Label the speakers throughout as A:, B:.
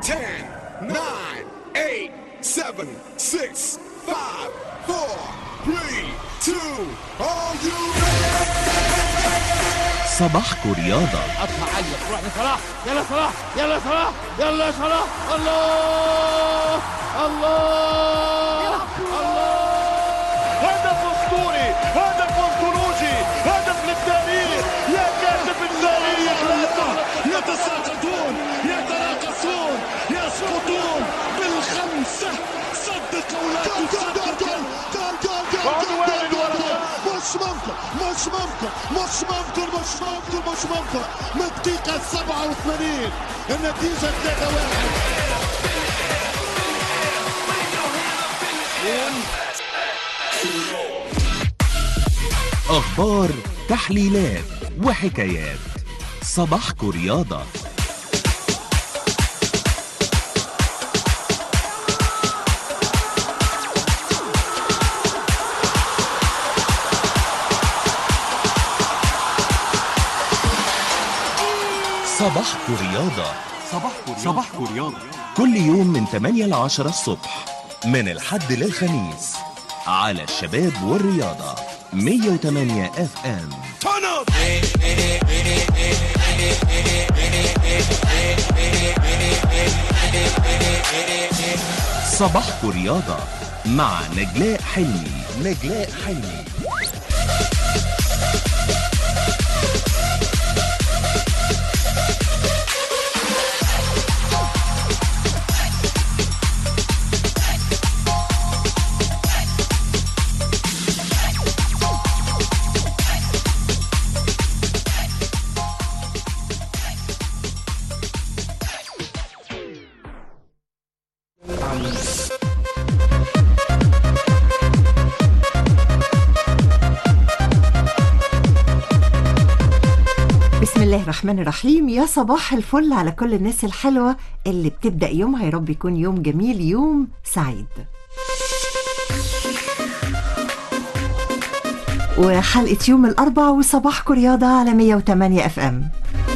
A: 10, 9, 8, 7, 6, 5, 4, 3, 2, are you ready?
B: صباحكم رياضة
C: قطها عالية روح لصلاح يلا صلاح يلا صلاح يلا صلاح الله الله الله
D: هدف اسطوري هدف انطولوجي هدف للتاريخ يا كاتب التاريخ لا تعلق يتساقطون يتراقصون يسقطون بالخمسه صدق او لا تصدق عنوان الورقه
E: مش ممكن مش ممكن مش ممكن مش ممكن مش ممكن من الدقيقة 87 النتيجة 3-1
B: أخبار تحليلات وحكايات صباحكم رياضة صباحكم رياضة
F: صباحكم رياضة
B: كل يوم من 8 ل 10 الصبح من الحد للخميس على الشباب والرياضة 108 اف ام
A: Turn up!
B: صباحكم رياضة مع نجلاء حلمي نجلاء حلمي
G: بسم الله الرحمن الرحيم يا صباح الفل على كل الناس الحلوة اللي بتبدأ يومها يا رب يكون يوم جميل يوم سعيد وحلقة يوم الأربع وصباحكم رياضة على 108 اف ام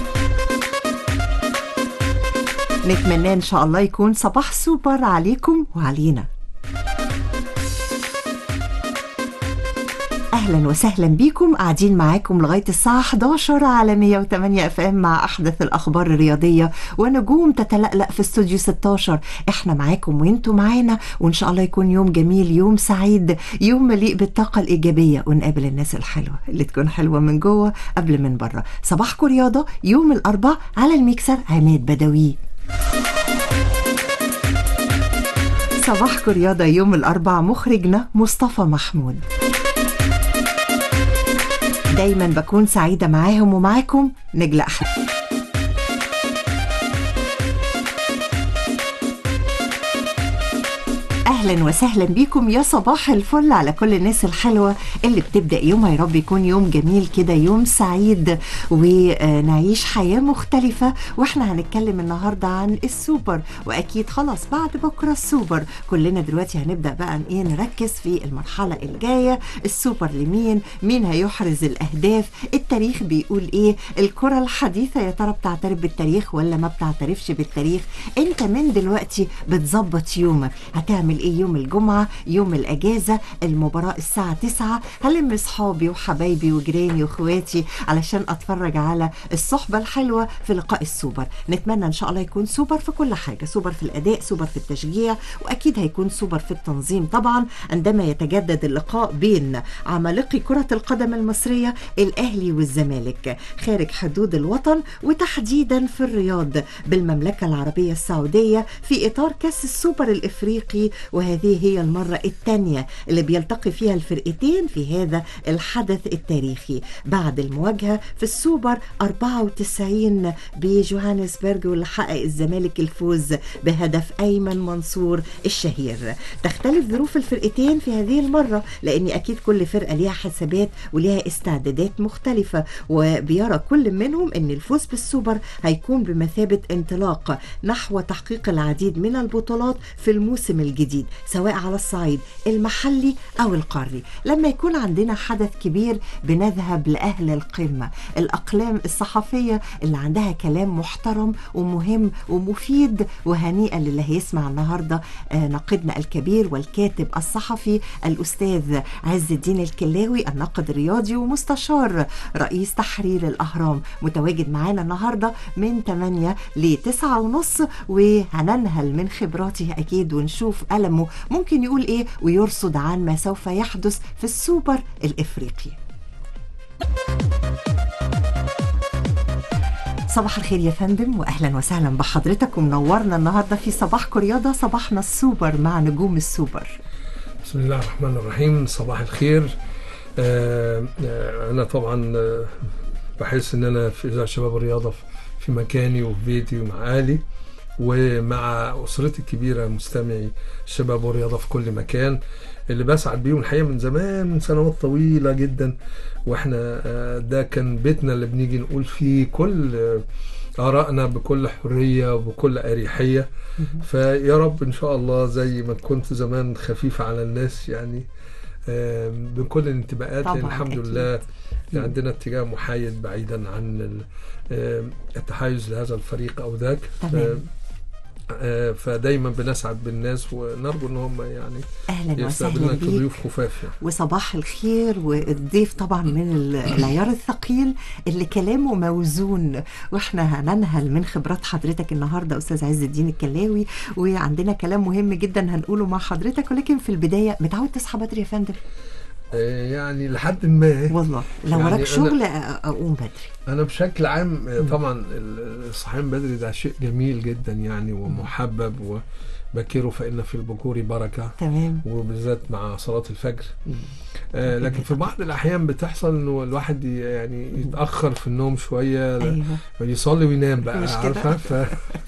G: نتمنى إن شاء الله يكون صباح سوبر عليكم وعلينا اهلا وسهلا بيكم قاعدين معاكم لغايه الساعه 11 على 108 اف ام مع احدث الاخبار الرياضيه ونجوم تتلألأ في استوديو 16 احنا معاكم وانتم معانا وان شاء الله يكون يوم جميل يوم سعيد يوم مليء بالطاقه الايجابيه ونقابل الناس الحلوه اللي تكون حلوه من جوه قبل من بره صباحكم رياضه يوم الاربع على الميكسر عماد بدوي صباحكم رياضه يوم الاربع مخرجنا مصطفى محمود دايما بكون سعيدة معاهم ومعاكم نجلة أحمد اهلا وسهلا بيكم يا صباح الفل على كل الناس الحلوه اللي بتبدا يومها يا رب يكون يوم جميل كده يوم سعيد ونعيش حياه مختلفه واحنا هنتكلم النهارده عن السوبر واكيد خلاص بعد بكره السوبر كلنا دلوقتي هنبدا بقى ن- ايه نركز في المرحله الجايه السوبر لمين مين هيحرز الاهداف التاريخ بيقول ايه الكره الحديثه يا ترى بتعترف بالتاريخ ولا ما بتعترفش بالتاريخ انت من دلوقتي بتظبط يومك هتعمل ايه يوم الجمعه يوم الاجازه المباراه الساعه 9 هلم اصحابي وحبايبي وجيراني واخواتي علشان اتفرج على الصحبه الحلوه في لقاء السوبر نتمنى ان شاء الله يكون سوبر في كل حاجه سوبر في الاداء سوبر في التشجيع واكيد هيكون سوبر في التنظيم طبعا عندما يتجدد اللقاء بين عمالقه كره القدم المصريه الاهلي والزمالك خارج حدود الوطن وتحديدا في الرياض بالمملكه العربيه السعوديه في اطار كاس السوبر الافريقي وهذه هي المره الثانيه اللي بيلتقي فيها الفرقتين في هذا الحدث التاريخي بعد المواجهه في السوبر 94 بجوهانسبرج واللي حقق الزمالك الفوز بهدف ايمن منصور الشهير تختلف ظروف الفرقتين في هذه المره لان اكيد كل فرقه ليها حسابات وليها استعدادات مختلفه وبيرى كل منهم ان الفوز بالسوبر هيكون بمثابه انطلاق نحو تحقيق العديد من البطولات في الموسم الجديد الجديد سواء على الصعيد المحلي أو القاري لما يكون عندنا حدث كبير بنذهب لأهل القمة الأقلام الصحفية اللي عندها كلام محترم ومهم ومفيد وهنيئا للي هيسمع النهاردة آه، ناقدنا الكبير والكاتب الصحفي الأستاذ عز الدين الكلاوي الناقد الرياضي ومستشار رئيس تحرير الأهرام متواجد معانا النهاردة من 8 ل 9 ونص وهننهل من خبراته أكيد ونشوف ألمه ممكن يقول إيه ويرصد عن ما سوف يحدث في السوبر الإفريقي صباح الخير يا فندم واهلا وسهلا بحضرتك ومنورنا النهارده في صباحكم رياضه صباحنا السوبر مع نجوم السوبر
H: بسم الله الرحمن الرحيم صباح الخير آه، آه، انا طبعا آه، بحس ان انا في اذاعه شباب الرياضه في- في مكاني وفي بيتي ومع اهلي ومع اسرتي الكبيره مستمعي الشباب والرياضه في كل مكان اللي بسعد بيهم الحقيقه من زمان من سنوات طويله جدا واحنا آه، ده كان بيتنا اللي بنيجي نقول فيه كل آه، آرائنا بكل حرية وبكل أريحية فيا رب إن شاء الله زي ما كنت زمان خفيفة على الناس يعني آم، بكل الانتماءات لأن
G: طبعاً،
H: الحمد
G: أكيد.
H: لله عندنا اتجاه محايد بعيدا عن ال- آم، التحيز لهذا الفريق أو ذاك
G: تمام.
H: آم، آه، فدايما بنسعد بالناس ونرجو ان هم يعني
G: اهلا
H: يستقبلونا
G: وسهلا بيك
H: كضيوف خفاف يعني.
G: وصباح الخير والضيف طبعا من ال- العيار الثقيل اللي كلامه موزون واحنا هننهل من خبرات حضرتك النهارده استاذ عز الدين الكلاوي وعندنا كلام مهم جدا هنقوله مع حضرتك ولكن في البدايه متعود تصحى بدري يا فندم
H: آه، يعني لحد ما
G: والله لو
H: يعني
G: وراك
H: أنا-
G: شغل أ- اقوم بدري
H: انا بشكل عام آه، طبعا ال- الصحيان بدري ده شيء جميل جدا يعني ومحبب وبكره فان في البكور بركه
G: تمام
H: وبالذات مع صلاه الفجر آه لكن في بعض الاحيان بتحصل انه الواحد ي- يعني يتاخر في النوم شويه ل-
G: ايوه
H: يصلي وينام بقى
G: مش كده؟
H: عارفه ف...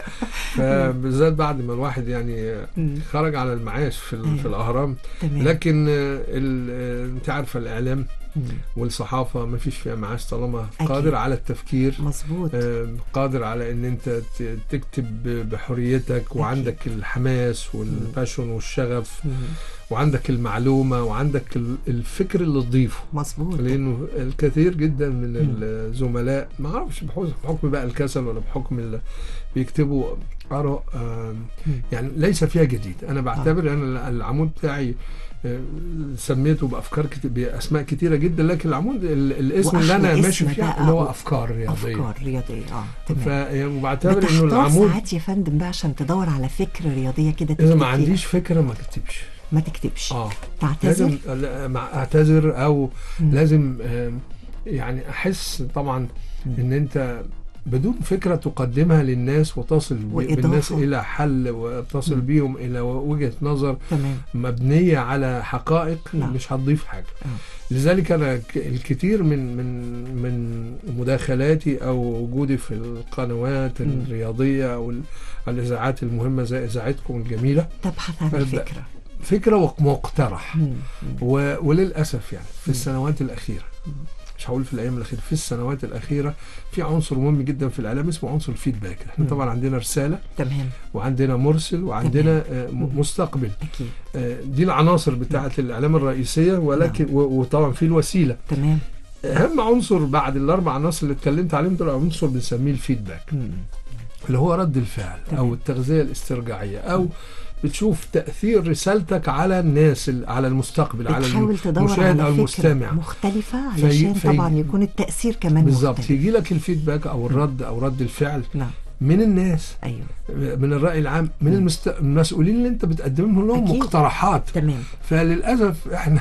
H: فبالذات بعد ما الواحد يعني
G: مم.
H: خرج على المعاش في, ال...
G: أيوة.
H: في الاهرام
G: تمام
H: لكن آه، ال... آه، انت عارفه الاعلام
G: مم.
H: والصحافه ما فيش فيها معاش طالما
G: أكيد.
H: قادر على التفكير
G: مظبوط
H: آه، قادر على ان انت ت- تكتب ب- بحريتك وعندك الحماس والباشون والشغف
G: مم.
H: وعندك المعلومه وعندك ال- الفكر اللي تضيفه
G: مظبوط
H: لانه الكثير جدا من الزملاء ما اعرفش بحكم بحكم بقى الكسل ولا بحكم ال- بيكتبوا اراء آه، يعني ليس فيها جديد انا بعتبر انا العمود بتاعي آه، سميته بافكار كتير باسماء كتيره جدا لكن العمود ال- الاسم اللي انا
G: وأحلى
H: ماشي
G: اسم
H: فيها
G: بقى
H: اللي هو
G: و-
H: افكار رياضيه
G: افكار رياضيه اه تمام
H: ف يعني وبعتبر انه
G: بتحتار
H: العمود
G: ساعات يا فندم بقى عشان تدور على فكره رياضيه كده
H: اذا
G: تكتب
H: ما
G: فيها.
H: عنديش فكره ما اكتبش
G: ما تكتبش
H: اه
G: تعتذر
H: لازم لا، مع اعتذر او لازم آم، يعني احس طبعا ان انت بدون فكره تقدمها للناس وتصل ب-
G: وإضافة.
H: بالناس الى حل وتصل بيهم الى وجهه نظر
G: تمام
H: مبنيه على حقائق
G: نعم.
H: مش هتضيف حاجه
G: آه.
H: لذلك انا ك- الكثير من من من مداخلاتي او وجودي في القنوات الرياضيه او ال- الاذاعات المهمه زي اذاعتكم الجميله
G: تبحث عن
H: فبدأ-
G: الفكره
H: فكره ومقترح
G: مم.
H: و... وللاسف يعني في السنوات الاخيره مش هقول في الايام الاخيره في السنوات الاخيره في عنصر مهم جدا في الاعلام اسمه عنصر الفيدباك احنا طبعا عندنا رساله
G: تمام
H: وعندنا مرسل وعندنا آه، م- مستقبل
G: اكيد
H: آه، دي العناصر بتاعه الاعلام الرئيسيه ولكن و... وطبعا في الوسيله
G: تمام
H: اهم عنصر بعد الاربع عناصر اللي اتكلمت عليهم دول عنصر بنسميه الفيدباك
G: مم.
H: اللي هو رد الفعل
G: تمام.
H: او التغذيه الاسترجاعيه او بتشوف تاثير رسالتك على الناس ال- على المستقبل على
G: بتحاول تدور
H: المشاهد
G: على
H: او
G: فكره
H: المستمع
G: مختلفه
H: في-
G: علشان
H: في-
G: طبعا يكون التاثير كمان
H: بالظبط
G: مختلف
H: يجي لك الفيدباك او الرد او رد الفعل
G: نعم
H: من الناس
G: ايوه
H: من الراي العام من المست... المسؤولين اللي انت بتقدم لهم
G: أكيد.
H: مقترحات
G: تمام
H: فللاسف احنا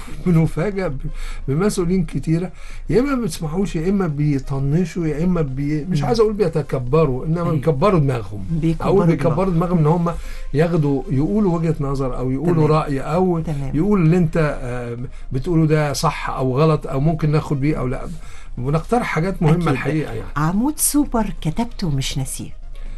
H: بنفاجئ ب- بمسؤولين كتيره يا اما ما بيسمعوش يا اما بيطنشوا يا اما بي... مش عايز اقول بيتكبروا انما
G: أيوة.
H: بيكبروا دماغهم
G: بيكبروا
H: او بيكبروا
G: دماغهم.
H: دماغهم ان هم ياخدوا يقولوا وجهه نظر او يقولوا
G: تمام.
H: راي او
G: تمام.
H: يقولوا اللي انت آه، بتقوله ده صح او غلط او ممكن ناخد بيه او لا ونقترح حاجات مهمه
G: أكيد.
H: الحقيقه يعني
G: عمود سوبر كتبته ومش ناسيه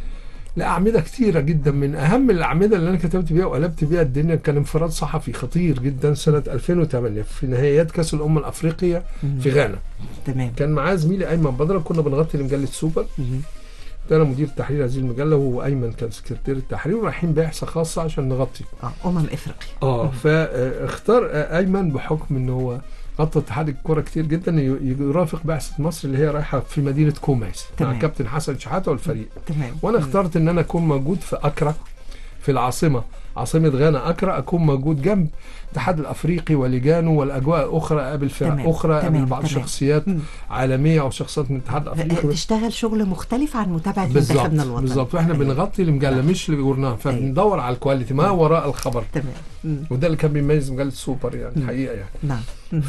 H: لا أعمدة كتيرة جدا من أهم الأعمدة اللي أنا كتبت بيها وقلبت بيها الدنيا كان انفراد صحفي خطير جدا سنة 2008 في نهائيات كأس الأمم الأفريقية في غانا
G: تمام
H: كان معاه زميلي أيمن بدرة كنا بنغطي لمجلة سوبر
G: مم.
H: كنت انا مدير تحرير هذه المجله وهو ايمن كان سكرتير التحرير ورايحين بعثه خاصه عشان نغطي
G: اه امم افريقيا
H: اه فاختار ايمن بحكم ان هو غطى اتحاد الكوره كتير جدا ي- يرافق بعثه مصر اللي هي رايحه في مدينه كوماس مع
G: تمام.
H: كابتن حسن شحاته والفريق
G: تمام
H: وانا
G: مم.
H: اخترت ان انا اكون موجود في اكرا في العاصمه عاصمه غانا اكرا اكون موجود جنب الاتحاد الافريقي ولجانه والاجواء الاخرى قابل فرق
G: تمام،
H: اخرى قابل
G: تمام،
H: بعض
G: تمام.
H: شخصيات
G: مم.
H: عالميه او شخصيات من الاتحاد الافريقي
G: تشتغل شغل مختلف عن متابعه
H: بالظبط
G: منتخبنا الوطني
H: بالظبط واحنا
G: أيوة.
H: بنغطي المجله مش الجورنال فبندور على الكواليتي ما وراء الخبر
G: تمام مم.
H: وده اللي كان بيميز مجله سوبر يعني
G: مم.
H: الحقيقه يعني
G: نعم مم.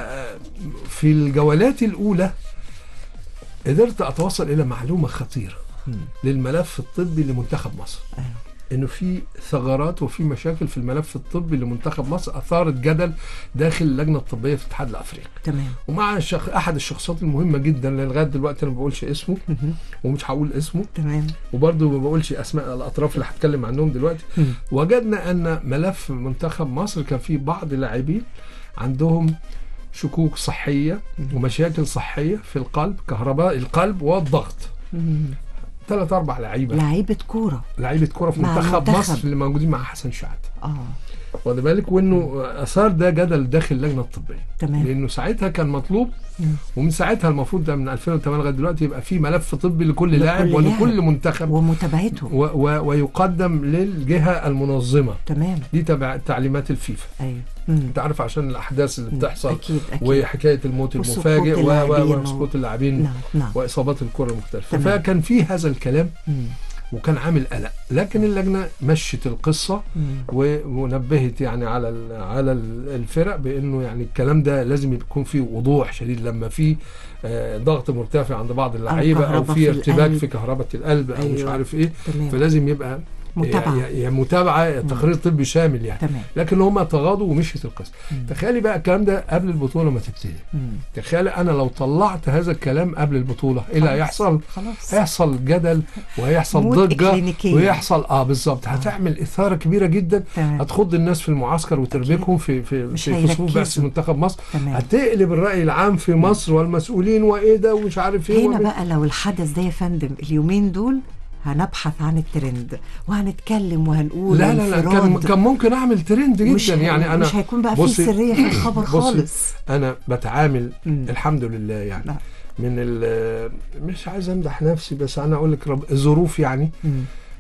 H: ففي الجولات الأولى قدرت أتوصل إلى معلومة خطيرة
G: مم.
H: للملف الطبي لمنتخب مصر
G: أيوة.
H: إنه في ثغرات وفي مشاكل في الملف الطبي لمنتخب مصر أثارت جدل داخل اللجنة الطبية في الاتحاد الأفريقي
G: تمام
H: ومع شخ... أحد الشخصيات المهمة جدا اللي لغاية دلوقتي أنا ما بقولش اسمه
G: مهم.
H: ومش هقول اسمه
G: تمام
H: وبرضه ما بقولش أسماء الأطراف اللي هتكلم عنهم دلوقتي
G: مم.
H: وجدنا ان ملف منتخب مصر كان فيه بعض لاعبين عندهم شكوك صحيه ومشاكل صحيه في القلب كهرباء القلب والضغط
G: مم.
H: ثلاث اربع لعيبه
G: لعيبه كوره
H: لعيبه كره في
G: مع
H: منتخب
G: المنتخب.
H: مصر اللي موجودين مع حسن شحات
G: اه
H: واخد بالك وانه اثار ده جدل داخل اللجنه الطبيه
G: تمام
H: لانه ساعتها كان مطلوب
G: مم.
H: ومن ساعتها المفروض ده من 2008 لغايه دلوقتي يبقى في ملف طبي لكل لاعب
G: لكل
H: ولكل
G: لاعب.
H: منتخب
G: ومتابعتهم
H: و و ويقدم للجهه المنظمه
G: تمام
H: دي تبع تعليمات الفيفا
G: ايوه مم.
H: انت عارف عشان الاحداث اللي بتحصل
G: اكيد اكيد
H: وحكايه الموت
G: وسقوط
H: المفاجئ و-
G: اللاعبين
H: و- وسقوط اللاعبين
G: نعم نعم
H: واصابات الكره المختلفه
G: تمام.
H: فكان في هذا الكلام
G: مم.
H: وكان عامل قلق لكن اللجنه مشت القصه
G: مم.
H: و- ونبهت يعني على ال- على ال- الفرق بانه يعني الكلام ده لازم يكون فيه وضوح شديد لما في آه، ضغط مرتفع عند بعض اللعيبه او
G: كهرباء
H: في
G: في
H: ارتباك
G: القلب.
H: في كهرباء القلب او مش
G: أيوة.
H: عارف ايه
G: تمام
H: فلازم يبقى
G: متابعه
H: يا- يا متابعه يا تقرير طبي شامل يعني
G: تمام
H: لكن هم تغاضوا ومشيت القصه
G: مم.
H: تخيلي بقى الكلام ده قبل البطوله ما تبتدي
G: مم.
H: تخيلي انا لو طلعت هذا الكلام قبل البطوله ايه اللي
G: خلاص.
H: هيحصل
G: خلاص
H: هيحصل جدل وهيحصل
G: موت
H: ضجه
G: إكلينيكية.
H: ويحصل اه بالظبط هتعمل اثاره كبيره جدا
G: تمام
H: هتخض الناس في المعسكر وتربكهم في في
G: مش
H: في في صفوف
G: هيركزوا.
H: بعث منتخب مصر
G: تمام
H: هتقلب الراي العام في مصر والمسؤولين وايه ده ومش عارف ايه
G: هنا
H: وإيه.
G: بقى لو الحدث ده يا فندم اليومين دول هنبحث عن الترند وهنتكلم وهنقول
H: لا لا لا كان
G: انفراد.
H: كان ممكن اعمل ترند
G: مش
H: جدا
G: هي-
H: يعني انا
G: مش هيكون بقى في
H: بصي-
G: سريه في الخبر
H: بصي،
G: خالص
H: انا بتعامل
G: مم.
H: الحمد لله يعني
G: نعم.
H: من ال- مش عايز امدح نفسي بس انا اقول لك رب الظروف يعني
G: مم.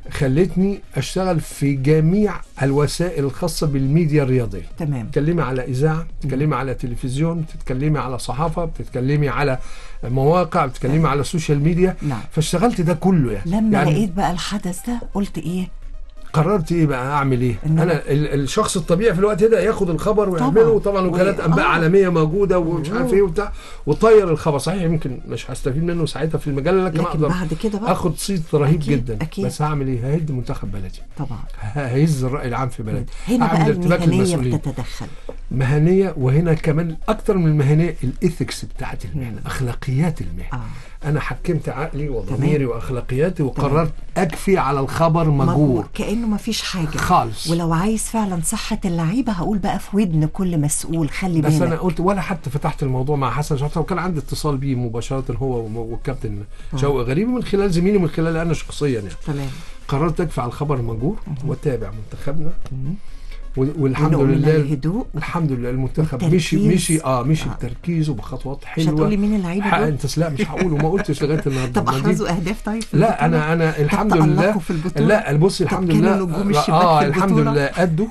H: خلتني اشتغل في جميع الوسائل الخاصه بالميديا الرياضيه
G: تمام
H: تتكلمي على اذاعه بتتكلمي على تلفزيون بتتكلمي على صحافه بتتكلمي على مواقع بتتكلمي على السوشيال ميديا
G: نعم
H: فاشتغلت ده كله يعني
G: لما
H: يعني
G: لقيت بقى الحدث ده قلت ايه
H: قررت ايه بقى اعمل ايه
G: إن
H: انا ال- الشخص الطبيعي في الوقت ده ياخد الخبر ويعمله طبعا وكالات
G: و-
H: انباء
G: آه.
H: عالميه موجوده ومش عارف
G: أوه.
H: ايه وبتاع وطير الخبر صحيح يمكن مش هستفيد منه ساعتها في المجله لكن,
G: لكن
H: اقدر
G: بعد كده بقى
H: اخد صيت رهيب
G: أكيد،
H: جدا
G: أكيد.
H: بس هعمل ايه ههد منتخب بلدي
G: طبعا
H: ه- هيز الراي العام في بلدي
G: هنا
H: هعمل
G: بقى
H: ارتباك
G: المهنيه
H: للمسؤولين.
G: بتتدخل
H: مهنيه وهنا كمان اكتر من المهنيه الايثكس بتاعت المهنه اخلاقيات المهنه
G: اه
H: انا حكمت عقلي وضميري واخلاقياتي وقررت اكفي على الخبر
G: مجبور
H: مجور
G: كانه ما فيش حاجه
H: خالص
G: ولو عايز فعلا صحه اللعيبه هقول بقى في ودن كل مسؤول خلي
H: بس انا
G: بالك
H: قلت ولا حتى فتحت الموضوع مع حسن شحاته وكان عندي اتصال بيه مباشره هو وم- والكابتن شوقي غريب من خلال زميلي من خلال انا شخصيا يعني
G: تمام
H: قررت اكفي على الخبر المجور واتابع منتخبنا
G: مم.
H: و- والحمد
G: ونوع من
H: لله
G: الهدوء
H: الحمد لله المنتخب
G: والتركيز.
H: مشي مشي اه مشي
G: آه.
H: بتركيز وبخطوات
G: مش
H: حلوه
G: هتقولي مين اللعيبه
H: حق
G: دول
H: انت لا مش هقول وما قلتش لغايه النهارده
G: طب
H: ما دي-
G: احرزوا اهداف طيب في
H: لا
G: البطولة؟
H: انا انا الحمد
G: تألقوا
H: لله
G: في البطولة؟
H: لا بصي الحمد
G: كانوا
H: لله
G: نجوم
H: لا،
G: الشباك
H: اه
G: في
H: الحمد
G: البطولة؟
H: لله ادوا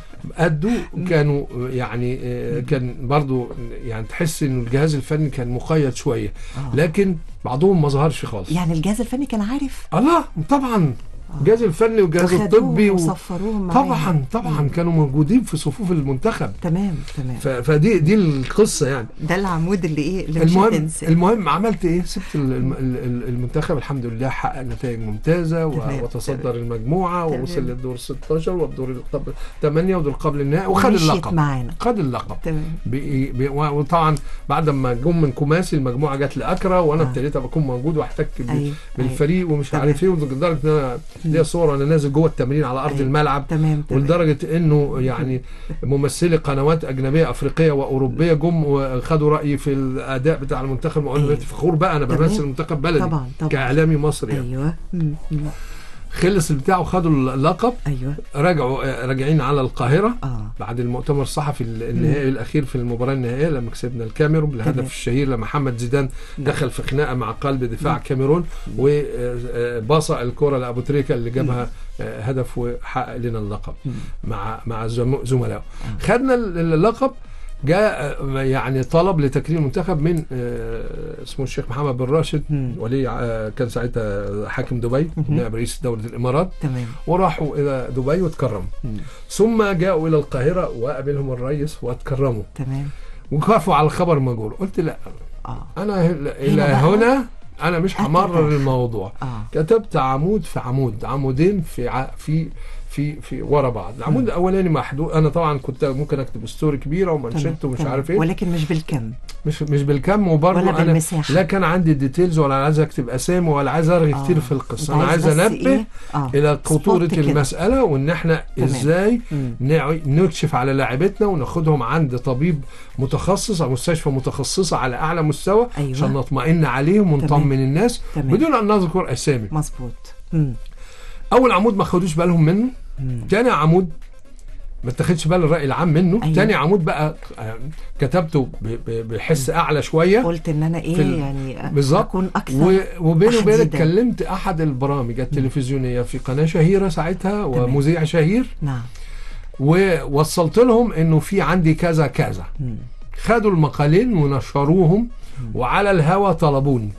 H: ادوا كانوا يعني آه، كان برضو يعني تحس ان الجهاز الفني كان مقيد شويه
G: آه.
H: لكن بعضهم ما ظهرش خالص
G: يعني الجهاز الفني كان عارف
H: الله طبعا الجهاز الفني والجهاز
G: وخدوهم
H: الطبي و...
G: وصفروهم معاهم.
H: طبعا طبعا كانوا موجودين في صفوف المنتخب
G: تمام تمام
H: ف... فدي دي القصه يعني
G: ده العمود اللي ايه اللي مش
H: المهم
G: هتنساه
H: المهم عملت ايه سبت ال- الم- ال- ال- المنتخب الحمد لله حقق نتائج ممتازه و-
G: تمام،
H: وتصدر المجموعه
G: تمام.
H: ووصل للدور 16 والدور اللي قبل 8 ودور قبل النهائي وخد
G: ومشيت
H: اللقب
G: معانا
H: خد اللقب
G: تمام
H: بإيه- ب- و- وطبعا بعد ما جم من كوماسي المجموعه جت لاكرا وانا
G: آه.
H: ابتديت بكون موجود واحتك ب-
G: أيوة،
H: بالفريق ومش
G: تمام.
H: عارف ايه ولدرجه ان انا ليا صور وانا نازل جوه التمرين على ارض
G: أيوة.
H: الملعب
G: تمام تمام
H: ولدرجه انه يعني ممثلي قنوات اجنبيه افريقيه واوروبيه جم وخدوا رايي في الاداء بتاع المنتخب وقالوا
G: أيوة.
H: لي فخور بقى انا
G: تمام.
H: بمثل منتخب بلدي
G: طبعا طبعا
H: كاعلامي مصري يعني.
G: ايوه مم. مم.
H: خلص البتاع وخدوا اللقب
G: ايوه
H: رجعوا آه، راجعين على القاهره
G: اه
H: بعد المؤتمر الصحفي النهائي الاخير في المباراه النهائيه لما كسبنا الكاميرون بالهدف
G: تمام.
H: الشهير لما محمد زيدان دخل في خناقه مع قلب دفاع الكاميرون وباصى الكره لابو تريكه اللي جابها آه، هدف وحقق لنا اللقب مع مع زم- زملائه خدنا ال- اللقب جاء آه، يعني طلب لتكريم المنتخب من آه، اسمه الشيخ محمد بن راشد
G: مم.
H: ولي آه، كان ساعتها حاكم دبي نائب رئيس دوله الامارات
G: تمام
H: وراحوا الى دبي وتكرموا ثم جاءوا الى القاهره وقابلهم الرئيس وتكرموا
G: تمام
H: وخافوا على الخبر المجهول قلت لا
G: اه
H: انا هل- الى
G: بقى؟
H: هنا انا مش همرر
G: أتدخل.
H: الموضوع
G: اه
H: كتبت عمود في عمود عمودين في ع... في في في ورا بعض العمود الاولاني محدود انا طبعا كنت ممكن اكتب ستوري كبيره
G: تمام،
H: ومانشيت ومش
G: تمام.
H: عارف ايه
G: ولكن مش بالكم
H: مش مش بالكم وبرضه
G: ولا
H: انا
G: بالمساحة.
H: لا كان عندي ديتيلز ولا عايز اكتب اسامي ولا عايز ارغي
G: آه.
H: كتير في القصه
G: أنت
H: انا عايز
G: بس
H: انبه
G: إيه؟ آه.
H: الى خطوره
G: سبوت كده.
H: المساله وان احنا
G: تمام.
H: ازاي
G: مم.
H: نع- نكشف على لاعبتنا وناخدهم عند طبيب متخصص او مستشفى متخصصه على اعلى مستوى
G: أيوة.
H: عشان نطمئن عليهم ونطمن الناس
G: تمام.
H: بدون ان نذكر اسامي
G: مظبوط مم.
H: اول عمود ما خدوش بالهم منه تاني عمود ما اتخدش بال الراي العام منه
G: أيوة.
H: أيوة. تاني عمود بقى آه، كتبته ب- ب- بحس اعلى شويه
G: قلت ان انا ايه
H: في ال-
G: يعني
H: بالظبط
G: اكون اكثر
H: و- وبيني وبينك
G: تحديداً.
H: كلمت احد البرامج التلفزيونيه في قناه شهيره ساعتها ومذيع شهير
G: نعم
H: ووصلت لهم انه في عندي كذا كذا خدوا المقالين ونشروهم وعلى الهوا طلبوني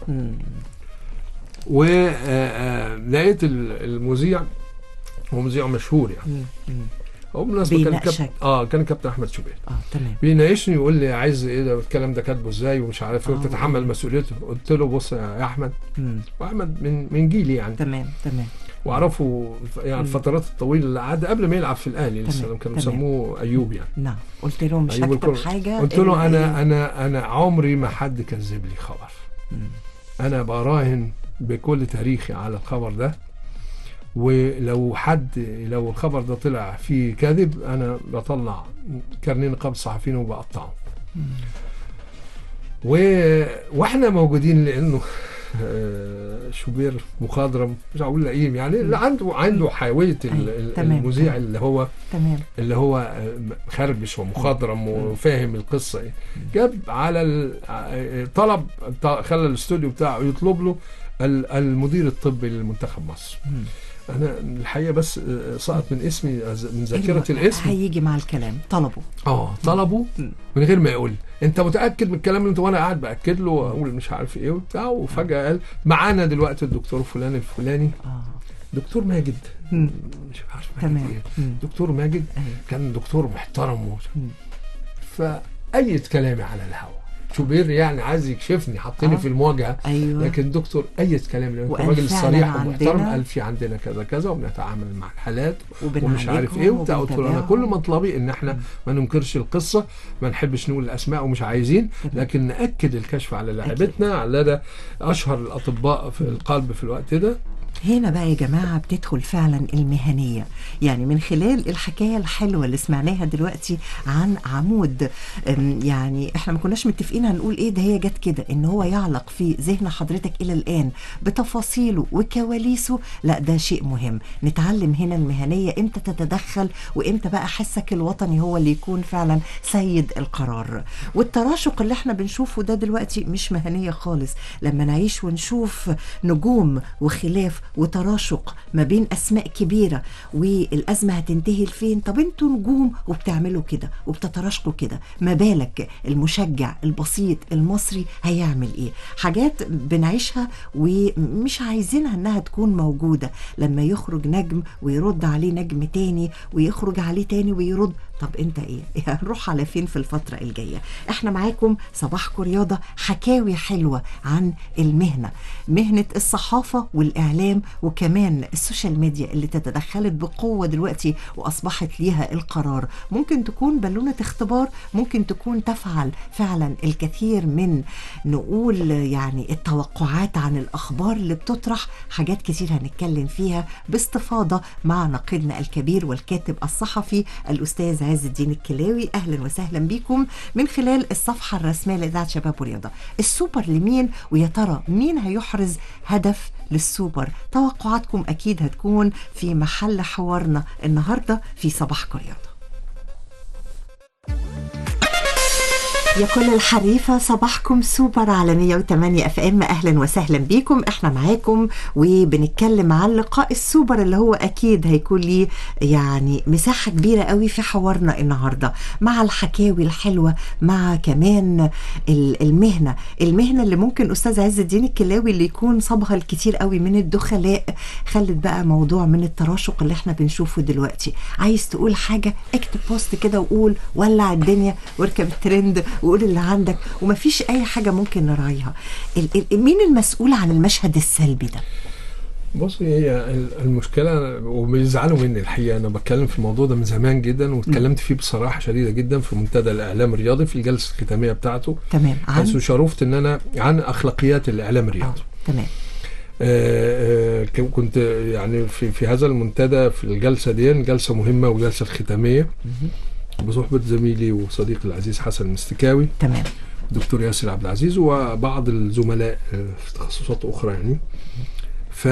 H: ولقيت المذيع هو مذيع مشهور يعني هو بالمناسبه كان
G: بيناقشك.
H: كابتن اه كان كابتن احمد شوبير
G: اه تمام
H: بيناقشني يقول لي عايز ايه ده الكلام ده كاتبه ازاي ومش عارف ايه
G: آه.
H: وتتحمل مسؤوليته قلت له بص يا احمد
G: مم.
H: واحمد من من جيلي يعني
G: تمام تمام
H: واعرفه يعني الفترات الطويله اللي قعد قبل ما يلعب في الاهلي لسه
G: تمام،
H: كانوا
G: تمام.
H: بيسموه ايوب يعني
G: نعم قلت له مش
H: أيوب
G: هكتب
H: الكرة.
G: حاجه
H: قلت له
G: إلا
H: انا
G: إيه؟
H: انا انا عمري ما حد كذب لي خبر انا براهن بكل تاريخي على الخبر ده ولو حد لو الخبر ده طلع فيه كذب انا بطلع كارنيه نقابه الصحفيين وبقطعه و... واحنا موجودين لانه آه، شوبير مخضرم مش هقول لئيم يعني اللي عنده عنده حيويه ال-
G: أيوة،
H: ال-
G: تمام،
H: المذيع
G: تمام.
H: اللي هو
G: تمام
H: اللي هو آه، خربش ومخضرم وفاهم القصه ايه جاب على ال- آه، طلب ط- خلى الاستوديو بتاعه يطلب له ال- المدير الطبي لمنتخب مصر انا الحقيقه بس آه، سقط من اسمي أز- من ذاكره
G: أيوة،
H: الاسم
G: هيجي مع الكلام طلبه
H: اه طلبوا من غير ما يقول انت متاكد من الكلام اللي انت وانا قاعد باكد له واقول مش عارف ايه وبتاع وفجاه قال معانا دلوقتي الدكتور فلان الفلاني
G: اه
H: دكتور ماجد
G: مم.
H: مش عارف ماجد
G: تمام.
H: ايه
G: مم.
H: دكتور ماجد
G: أيوة.
H: كان دكتور محترم و... فأيت كلامي على الهوا شوبير يعني عايز يكشفني حطني
G: آه.
H: في المواجهه
G: ايوه
H: لكن دكتور ايت كلامي لأن
G: وقال
H: الراجل
G: فعلاً
H: الصريح ومحترم
G: عندنا-
H: قال في عندنا كذا كذا وبنتعامل مع الحالات
G: وبنعالجهم
H: ومش عارف ايه وبتاع قلت له انا
G: وبنتابعهم.
H: كل مطلبي ان احنا ما ننكرش القصه ما نحبش نقول الاسماء ومش عايزين لكن ناكد الكشف على لاعبتنا على لدى اشهر الاطباء في القلب في الوقت ده
G: هنا بقى يا جماعة بتدخل فعلا المهنية يعني من خلال الحكاية الحلوة اللي سمعناها دلوقتي عن عمود أم، يعني احنا ما كناش متفقين هنقول ايه ده هي جت كده ان هو يعلق في ذهن حضرتك الى الان بتفاصيله وكواليسه لا ده شيء مهم نتعلم هنا المهنية امتى تتدخل وامتى بقى حسك الوطني هو اللي يكون فعلا سيد القرار والتراشق اللي احنا بنشوفه ده دلوقتي مش مهنية خالص لما نعيش ونشوف نجوم وخلاف وتراشق ما بين اسماء كبيره والازمه هتنتهي لفين طب انتوا نجوم وبتعملوا كده وبتتراشقوا كده ما بالك المشجع البسيط المصري هيعمل ايه حاجات بنعيشها ومش عايزينها انها تكون موجوده لما يخرج نجم ويرد عليه نجم تاني ويخرج عليه تاني ويرد طب انت ايه هنروح على فين في الفتره الجايه احنا معاكم صباحكم رياضه حكاوي حلوه عن المهنه مهنه الصحافه والاعلام وكمان السوشيال ميديا اللي تتدخلت بقوه دلوقتي واصبحت ليها القرار ممكن تكون بالونه اختبار ممكن تكون تفعل فعلا الكثير من نقول يعني التوقعات عن الاخبار اللي بتطرح حاجات كتير هنتكلم فيها باستفاضه مع ناقدنا الكبير والكاتب الصحفي الاستاذ عز الدين الكلاوي اهلا وسهلا بكم من خلال الصفحه الرسميه لاذاعه شباب ورياضه السوبر لمين ويا ترى مين هيحرز هدف للسوبر توقعاتكم اكيد هتكون في محل حوارنا النهارده في صباحكم رياضه يا كل الحريفة صباحكم سوبر على 108 اف ام اهلا وسهلا بيكم احنا معاكم وبنتكلم عن لقاء السوبر اللي هو اكيد هيكون ليه يعني مساحة كبيرة قوي في حوارنا النهاردة مع الحكاوي الحلوة مع كمان ال- المهنة المهنة اللي ممكن استاذ عز الدين الكلاوي اللي يكون صبغة الكتير قوي من الدخلاء خلت بقى موضوع من التراشق اللي احنا بنشوفه دلوقتي عايز تقول حاجة اكتب بوست كده وقول ولع الدنيا واركب الترند وقول اللي عندك ومفيش اي حاجة ممكن نراعيها ال- ال- مين المسؤول عن المشهد السلبي ده
H: بصي هي ال- المشكله وبيزعلوا مني الحقيقه انا بتكلم في الموضوع ده من زمان جدا واتكلمت فيه بصراحه شديده جدا في منتدى الاعلام الرياضي في الجلسه الختاميه بتاعته
G: تمام
H: حيث
G: عن
H: شرفت ان انا عن اخلاقيات الاعلام
G: اه
H: الرياضي
G: تمام
H: آه، آه، ك- كنت يعني في في هذا المنتدى في الجلسه دي جلسه مهمه وجلسه الختاميه بصحبه زميلي وصديقي العزيز حسن المستكاوي
G: تمام
H: دكتور ياسر عبد العزيز وبعض الزملاء آه، في تخصصات اخرى يعني ف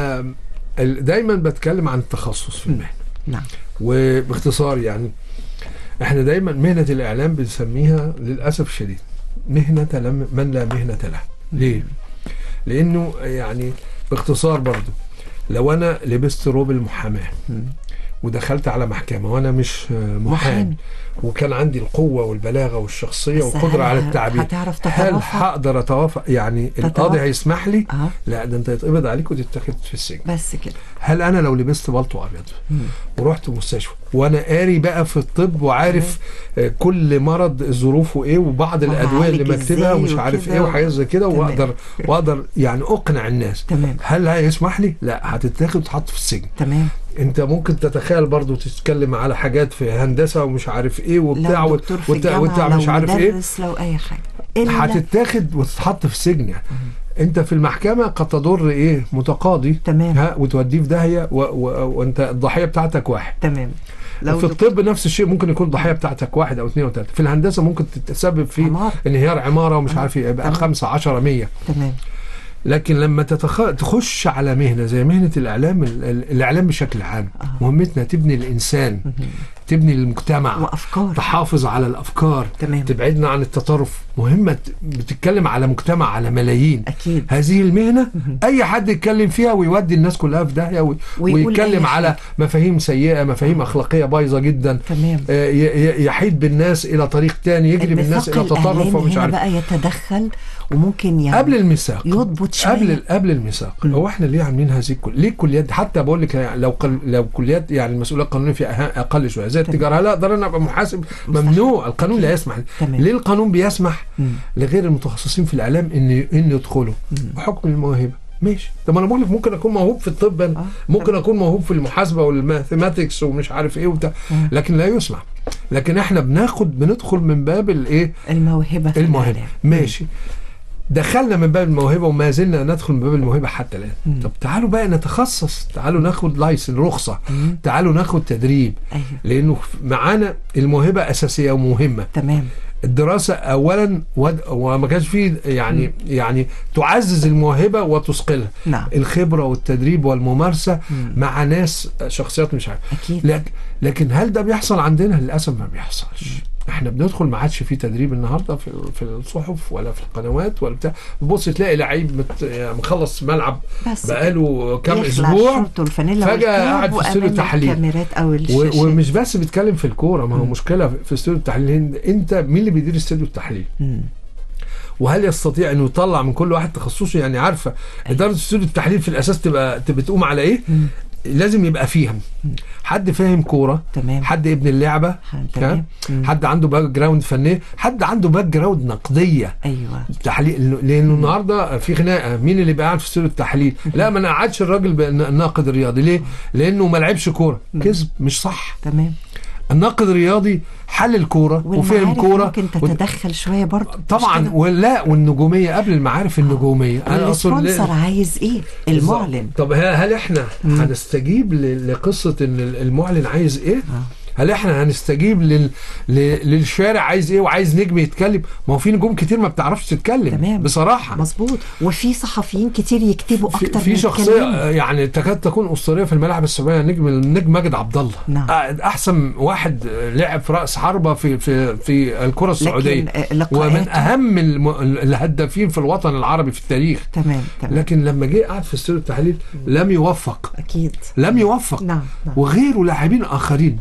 H: ال- دايما بتكلم عن التخصص في المهنه
G: نعم
H: وباختصار يعني احنا دايما مهنه الاعلام بنسميها للاسف الشديد مهنه لم من لا مهنه له ليه لانه يعني باختصار برضو لو انا لبست روب المحاماه ودخلت على محكمه وانا مش آه، محامي
G: محامي.
H: وكان عندي القوه والبلاغه والشخصيه
G: بس
H: والقدره
G: هل
H: على
G: ه-
H: التعبير
G: هتعرف
H: هل
G: تتوافق؟
H: هقدر اتوافق يعني
G: تتوافق؟
H: القاضي هيسمح لي
G: اه
H: لا ده انت يتقبض عليك وتتاخد في السجن
G: بس كده
H: هل انا لو لبست بلطو ابيض ورحت مستشفى وانا قاري بقى في الطب وعارف آه، كل مرض ظروفه ايه وبعض الادويه اللي
G: وهعالج
H: مكتبها
G: إزاي
H: ومش عارف
G: وكده
H: ايه
G: و-
H: وحاجات زي كده
G: تمام.
H: واقدر واقدر يعني اقنع الناس
G: تمام.
H: هل هيسمح لي؟ لا هتتاخد وتتحط في السجن
G: تمام
H: انت ممكن تتخيل برضو تتكلم على حاجات في هندسه ومش عارف ايه وبتاع
G: لو
H: وت-
G: دكتور في
H: وت-
G: الجامعة
H: وتع
G: لو
H: مش عارف ايه
G: مدرس لو اي حاجة الا
H: هتتاخد وتتحط في سجن يعني انت في المحكمه قد تضر ايه متقاضي
G: تمام.
H: ها وتوديه في داهيه و... و... وانت الضحيه بتاعتك واحد
G: تمام لو
H: في
G: دكتور-
H: الطب نفس الشيء ممكن يكون الضحيه بتاعتك واحد او اثنين او ثلاثه في الهندسه ممكن تتسبب في
G: عمارة.
H: انهيار عماره ومش
G: آه.
H: عارف ايه يبقى
G: تمام.
H: خمسة عشرة مية
G: تمام
H: لكن لما تتخ... تخش على مهنه زي مهنه الاعلام ال... ال- الاعلام بشكل عام مهمتنا تبني الانسان تبني المجتمع
G: وافكار
H: تحافظ على الافكار
G: تمام.
H: تبعدنا عن التطرف مهمه ت- بتتكلم على مجتمع على ملايين
G: اكيد
H: هذه المهنه اي حد يتكلم فيها ويودي الناس كلها في داهيه وي-
G: ويقول
H: ويتكلم
G: أي
H: على
G: حاجة.
H: مفاهيم سيئه مفاهيم اخلاقيه بايظه جدا
G: تمام
H: آه، ي- ي- يحيد بالناس الى طريق تاني يجري بالناس
G: الميثاق
H: الى تطرف
G: الإعلامي
H: ومش
G: هنا
H: عارف
G: بقى يتدخل وممكن يعني
H: قبل الميثاق
G: يضبط شوية.
H: قبل ال- قبل الميثاق هو احنا ليه عاملين هذه الكل ليه الكليات حتى بقول لك يعني لو قل لو كليات يعني المسؤوليه القانونيه فيها أه- اقل شويه زي التجاره هل اقدر انا ابقى محاسب ممنوع القانون لا يسمح
G: تمام.
H: ليه القانون بيسمح
G: مم.
H: لغير المتخصصين في الاعلام ان ان يدخلوا بحكم الموهبه ماشي طب انا بقول لك ممكن اكون موهوب في الطب أنا.
G: آه،
H: ممكن اكون موهوب في المحاسبه والماثيماتكس ومش عارف ايه وبتاع
G: مم.
H: لكن لا يسمح لكن احنا بناخد بندخل من باب الايه
G: الموهبة في
H: الموهبه
G: الإعلام.
H: ماشي دخلنا من باب الموهبه وما زلنا ندخل من باب الموهبه حتى الان طب تعالوا بقى نتخصص تعالوا ناخد لايسن رخصه تعالوا ناخد تدريب
G: ايوه
H: لانه معانا الموهبه اساسيه ومهمه
G: تمام
H: الدراسه اولا ود- وما كانش فيه يعني يعني تعزز الموهبه وتثقلها
G: نعم.
H: الخبره والتدريب والممارسه مع ناس شخصيات مش عارف
G: أكيد.
H: لكن لكن هل ده بيحصل عندنا للاسف ما بيحصلش احنا بندخل ما عادش في تدريب النهارده في في الصحف ولا في القنوات ولا بتاع بتبص تلاقي لعيب مت- يعني مخلص ملعب
G: بس
H: بقاله كام
G: يخلع
H: اسبوع
G: الشورت والفانيلا
H: فجاه
G: والكاب
H: قاعد في استوديو
G: وأمام
H: تحليل
G: الكاميرات او
H: و-
G: الشاشات
H: ومش بس بيتكلم في الكوره ما هو مشكله في استوديو التحليل انت مين اللي بيدير استوديو التحليل
G: مم.
H: وهل يستطيع انه يطلع من كل واحد تخصصه يعني عارفه اداره استوديو التحليل في الاساس تبقى تبقى تقوم على ايه لازم يبقى فيهم حد فاهم كوره
G: تمام.
H: حد ابن اللعبه
G: تمام.
H: ها؟ حد عنده باك جراوند فنيه حد عنده باك جراوند نقديه
G: ايوه
H: تحليل لانه النهارده في خناقه مين اللي بقى قاعد في استوديو التحليل لا ما نقعدش الراجل بقى الناقد الرياضي ليه لانه ما لعبش كوره كذب مش صح
G: تمام
H: الناقد الرياضي حلل كوره وفهم
G: والمعارف
H: كوره
G: ممكن
H: وت-
G: تتدخل شويه برضه
H: طبعا ولا والنجوميه قبل المعارف النجوميه أقصد ليه-
G: السبونسر عايز ايه المعلن
H: طب ه- هل احنا هنستجيب ل- لقصه ان ال- المعلن عايز ايه؟ هل احنا هنستجيب لل... ل... للشارع عايز ايه وعايز نجم يتكلم؟ ما هو في نجوم كتير ما بتعرفش تتكلم
G: تمام.
H: بصراحه
G: مظبوط وفي صحفيين كتير يكتبوا
H: في,
G: اكتر
H: في
G: من
H: شخصيه
G: يتكلموا.
H: آه، يعني تكاد تكون اسطوريه في الملاعب السعوديه نجم النجم ماجد عبد الله
G: نعم.
H: آه، احسن واحد آه، لعب في راس حربه في في في الكره السعوديه
G: آه، لقاءاته-
H: ومن اهم الم... الهدافين في الوطن العربي في التاريخ
G: تمام تمام
H: لكن لما جه قعد في استوديو التحليل لم يوفق
G: اكيد
H: لم يوفق
G: نعم نعم
H: وغيره لاعبين اخرين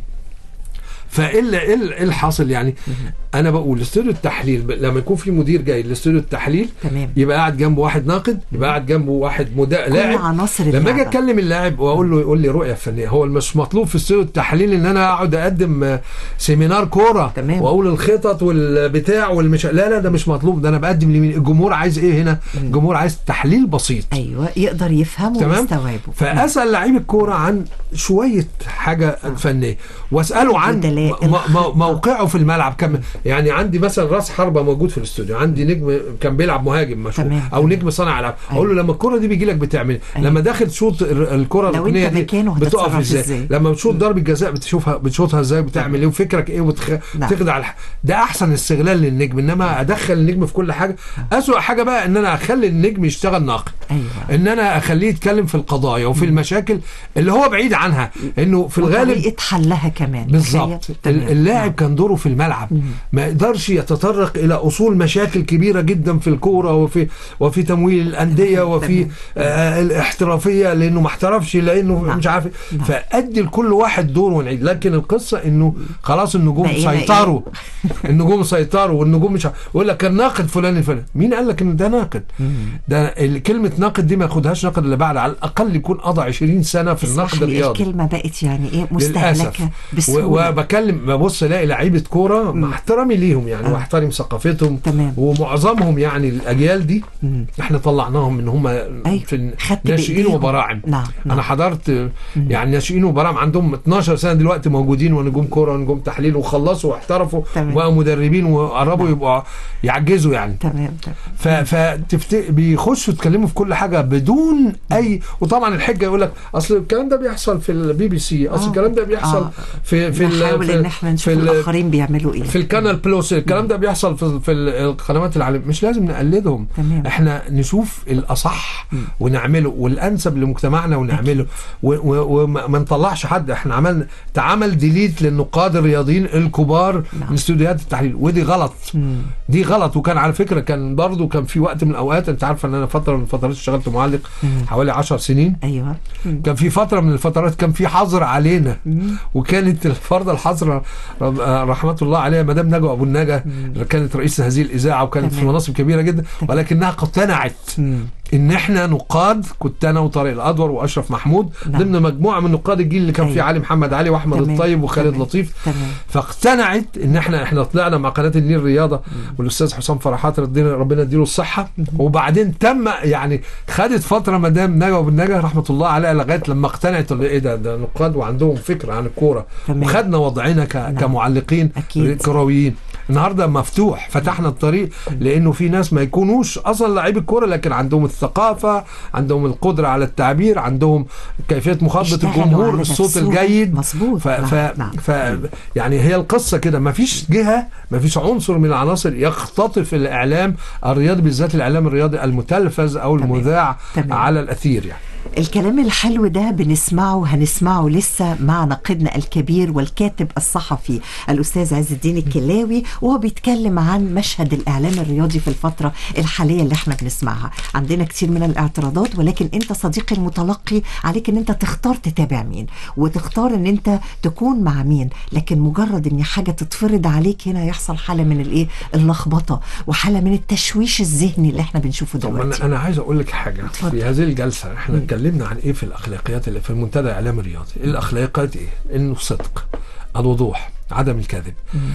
H: فالا ايه ال- إيه الحاصل يعني انا بقول استوديو التحليل ب- لما يكون في مدير جاي لاستوديو التحليل
G: تمام
H: يبقى قاعد جنبه واحد ناقد يبقى قاعد جنبه واحد مدا...
G: كل
H: لاعب
G: عناصر
H: لما اجي
G: اللعبة.
H: اتكلم اللاعب واقول له يقول لي رؤيه فنيه هو مش مطلوب في استوديو التحليل ان انا اقعد اقدم آه، سيمينار كوره
G: تمام.
H: واقول الخطط والبتاع والمش لا لا ده مش مطلوب ده انا بقدم لمين الجمهور عايز ايه هنا الجمهور عايز تحليل بسيط
G: ايوه يقدر يفهمه
H: تمام
G: ويستوعبه
H: فاسال لعيب الكوره عن شويه حاجه فنيه واساله عن
G: الدلائل.
H: م- م- موقعه في الملعب كم يعني عندي مثلا راس حربه موجود في الاستوديو عندي نجم كان بيلعب مهاجم مشهور
G: تمام.
H: او نجم صانع العاب اقول له لما الكره دي بيجي لك بتعمل إيه؟
G: أيوة.
H: لما داخل تشوط ال- الكره
G: لو
H: الركنيه
G: أنت
H: دي
G: مكانه
H: بتقف
G: هتتصرف
H: ازاي
G: إزاي؟
H: لما بتشوط ضربه جزاء بتشوفها بتشوطها ازاي وبتعمل ايه وفكرك ايه وتخ...
G: نعم.
H: تخدع الح... ده احسن استغلال للنجم انما ادخل النجم في كل حاجه اسوأ حاجه بقى ان انا اخلي النجم يشتغل ناقد
G: ايوه
H: ان انا اخليه يتكلم في القضايا وفي المشاكل اللي هو بعيد عنها انه في الغالب
G: وطريقه حلها كمان
H: بالظبط
G: تخيل؟ تمام.
H: اللاعب كان دوره في الملعب ما يقدرش يتطرق الى اصول مشاكل كبيره جدا في الكوره وفي وفي تمويل الانديه وفي
G: تمام.
H: آه الاحترافيه لانه ما احترفش لانه
G: نعم.
H: مش عارف إيه.
G: نعم.
H: فادي لكل واحد دور ونعيد لكن القصه انه خلاص النجوم
G: بقينا إيه؟
H: سيطروا النجوم سيطروا والنجوم مش عارف- يقول لك كان ناقد فلان الفلاني مين قال لك ان ده ناقد ده ال- كلمه ناقد دي ما ياخدهاش ناقد الا بعد على الاقل يكون قضى 20 سنه في
G: اسمح
H: النقد
G: لي،
H: الرياضي
G: الكلمه بقت يعني ايه
H: للاسف
G: مستهلكه
H: و-
G: بسهوله
H: وبكلم ببص الاقي لعيبه كوره مع احترامي ليهم يعني
G: آه.
H: واحترم ثقافتهم
G: تمام.
H: ومعظمهم يعني الاجيال دي
G: مم.
H: احنا طلعناهم من هم
G: أيوة.
H: في
G: خدت
H: ناشئين
G: بإيديهم.
H: وبراعم
G: نعم، نعم.
H: انا حضرت يعني ناشئين وبراعم عندهم 12 سنه دلوقتي موجودين ونجوم كوره ونجوم تحليل وخلصوا واحترفوا
G: تمام.
H: وبقوا مدربين وقربوا يبقوا يعجزوا يعني
G: تمام تمام
H: ف... فتفت... بيخشوا يتكلموا في كل حاجه بدون اي وطبعا الحجه يقول لك اصل الكلام ده بيحصل في البي بي سي اصل
G: آه.
H: الكلام ده بيحصل
G: آه.
H: في في ال-
G: نحاول
H: في
G: ان احنا نشوف
H: في ال-
G: الاخرين بيعملوا ايه
H: في الكانال بلوس الكلام ده بيحصل في, في القنوات العالميه مش لازم نقلدهم
G: تمام.
H: احنا نشوف الاصح ونعمله والانسب لمجتمعنا ونعمله و- و- وما ما نطلعش حد احنا عملنا تعمل ديليت للنقاد الرياضيين الكبار
G: نعم.
H: من استوديوهات التحليل ودي غلط دي غلط وكان على فكره كان برضو كان في وقت من الاوقات انت عارفه ان انا فتره من الفترات اشتغلت معلق حوالي 10 سنين
G: ايوه مم.
H: كان في فتره من الفترات كان في حظر علينا وكانت الفرض الحظر رب- آه، رحمه الله عليها مدام نجوى ابو النجا اللي كانت رئيس هذه الاذاعه وكانت في
G: تمام.
H: مناصب كبيره جدا ولكنها اقتنعت
G: مم.
H: ان احنا نقاد كنت انا وطارق الادور واشرف محمود
G: نعم.
H: ضمن مجموعه من نقاد الجيل اللي كان فيه
G: أيوة.
H: علي محمد علي واحمد
G: تمام.
H: الطيب وخالد
G: تمام.
H: لطيف
G: تمام
H: فاقتنعت ان احنا احنا طلعنا مع قناه النيل رياضه والاستاذ حسام فرحات ربنا ربنا يديله الصحه وبعدين تم يعني خدت فتره مدام نجا بالنجا رحمه الله عليها لغايه لما اقتنعت اللي ايه ده ده نقاد وعندهم فكره عن الكوره
G: تمام.
H: وخدنا وضعنا ك- كمعلقين
G: أكيد.
H: كرويين النهارده مفتوح فتحنا الطريق لانه في ناس ما يكونوش اصلا لعيب الكوره لكن عندهم الثقافه عندهم القدره على التعبير عندهم كيفيه مخاطبه
G: اشتغلوا
H: الجمهور
G: على
H: الصوت
G: نفسهم.
H: الجيد
G: مظبوط.
H: ف...
G: نعم،
H: ف...
G: نعم.
H: ف... يعني هي القصه كده ما فيش جهه ما فيش عنصر من العناصر يختطف الاعلام الرياضي بالذات الاعلام الرياضي المتلفز او
G: تمام.
H: المذاع
G: تمام.
H: على الاثير يعني
G: الكلام الحلو ده بنسمعه وهنسمعه لسه مع ناقدنا الكبير والكاتب الصحفي الاستاذ عز الدين الكلاوي وهو بيتكلم عن مشهد الاعلام الرياضي في الفتره الحاليه اللي احنا بنسمعها عندنا كتير من الاعتراضات ولكن انت صديقي المتلقي عليك ان انت تختار تتابع مين وتختار ان انت تكون مع مين لكن مجرد ان حاجه تتفرض عليك هنا يحصل حاله من الايه اللخبطه وحاله من التشويش الذهني اللي احنا بنشوفه
H: طب
G: دلوقتي
H: انا انا عايز اقول لك حاجه
G: اتفضل.
H: في هذه الجلسه احنا اتكلمنا عن ايه في الاخلاقيات اللي في المنتدى الاعلام الرياضي الاخلاقيات ايه انه الصدق الوضوح عدم الكذب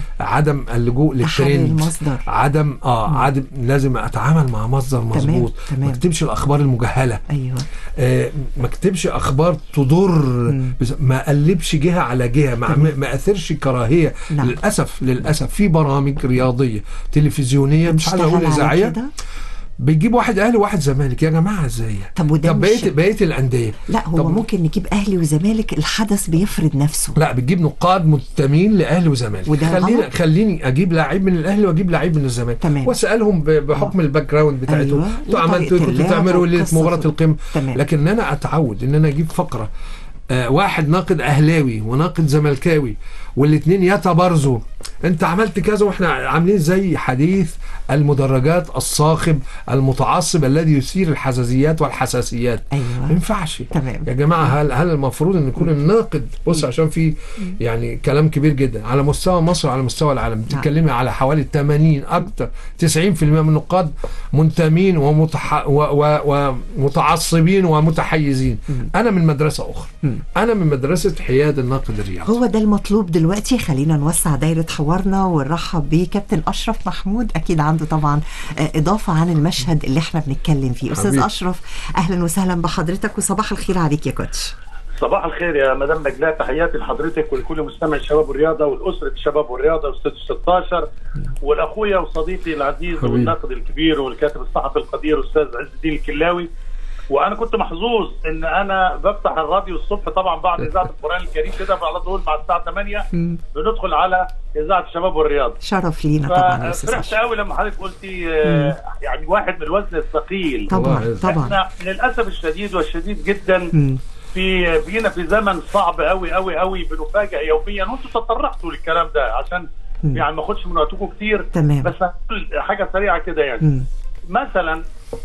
H: عدم اللجوء
G: تحرر
H: للترند
G: المصدر.
H: عدم اه عدم لازم اتعامل مع مصدر مظبوط
G: تمام.
H: ما اكتبش الاخبار المجهله
G: ايوه
H: آه، ما اكتبش اخبار تضر بس ما اقلبش جهه على جهه ما,
G: تمام.
H: ما اثرش كراهيه
G: نعم.
H: للاسف للاسف في برامج رياضيه تلفزيونيه مش عايز اقول
G: بتشتغل على
H: اذاعيه
G: كده؟
H: بيجيب واحد اهلي وواحد زمالك يا جماعه ازاي
G: طب وده
H: طب
G: مش-
H: بقيه بقيه الانديه
G: لا هو
H: طب
G: ممكن نجيب اهلي وزمالك الحدث بيفرض نفسه
H: لا بتجيب نقاد منتمين لاهلي وزمالك
G: وده
H: خلينا
G: غلط؟
H: خليني اجيب لعيب من الاهلي واجيب لعيب من الزمالك
G: تمام.
H: واسالهم ب- بحكم الباك جراوند بتاعتهم
G: أيوة.
H: انتوا
G: وطريقة
H: عملتوا كنتوا
G: اللعب
H: تعملوا ليله
G: والقصة
H: مباراه
G: دي.
H: القمه
G: تمام.
H: لكن ان انا اتعود ان انا اجيب فقره آه واحد ناقد اهلاوي وناقد زملكاوي والاثنين يتبارزوا انت عملت كذا واحنا عاملين زي حديث المدرجات الصاخب المتعصب الذي يثير الحساسيات والحساسيات
G: أيوة.
H: ما ينفعش
G: تمام.
H: يا جماعه هل هل المفروض ان يكون الناقد بص عشان في يعني كلام كبير جدا على مستوى مصر وعلى مستوى العالم بتتكلمي على حوالي 80 اكتر 90% من النقاد منتمين ومتح... و... و... ومتعصبين ومتحيزين انا من مدرسه اخرى انا من مدرسه حياد الناقد الرياضي
G: هو ده المطلوب دلوقتي خلينا نوسع دايرة حوارنا ونرحب بكابتن أشرف محمود أكيد عنده طبعا آه، إضافة عن المشهد اللي احنا بنتكلم فيه أستاذ
H: حبيبي.
G: أشرف أهلا وسهلا بحضرتك وصباح الخير عليك يا كوتش
I: صباح الخير يا مدام نجلاء تحياتي لحضرتك ولكل مستمع الشباب والرياضه والاسره الشباب والرياضه واستاذ 16 والاخويا وصديقي العزيز
H: حبيبي.
I: والناقد الكبير والكاتب الصحفي القدير استاذ عز الدين الكلاوي وانا كنت محظوظ ان انا بفتح الراديو الصبح طبعا بعد اذاعه القران الكريم كده على طول مع الساعه 8 بندخل على اذاعه الشباب والرياضه
G: شرف لينا طبعا يا أستاذ
I: ففرحت
G: أشرف
I: قوي لما حضرتك قلتي آه، يعني واحد من الوزن الثقيل
G: طبعا
H: والله
G: طبعا
I: احنا للاسف الشديد والشديد جدا
G: مم.
I: في بينا في زمن صعب قوي قوي قوي بنفاجئ يوميا وانتم تطرقتوا للكلام ده عشان
G: مم.
I: يعني ما اخدش من وقتكم كتير
G: تمام.
I: بس هقول حاجه سريعه كده يعني
G: مم.
I: مثلا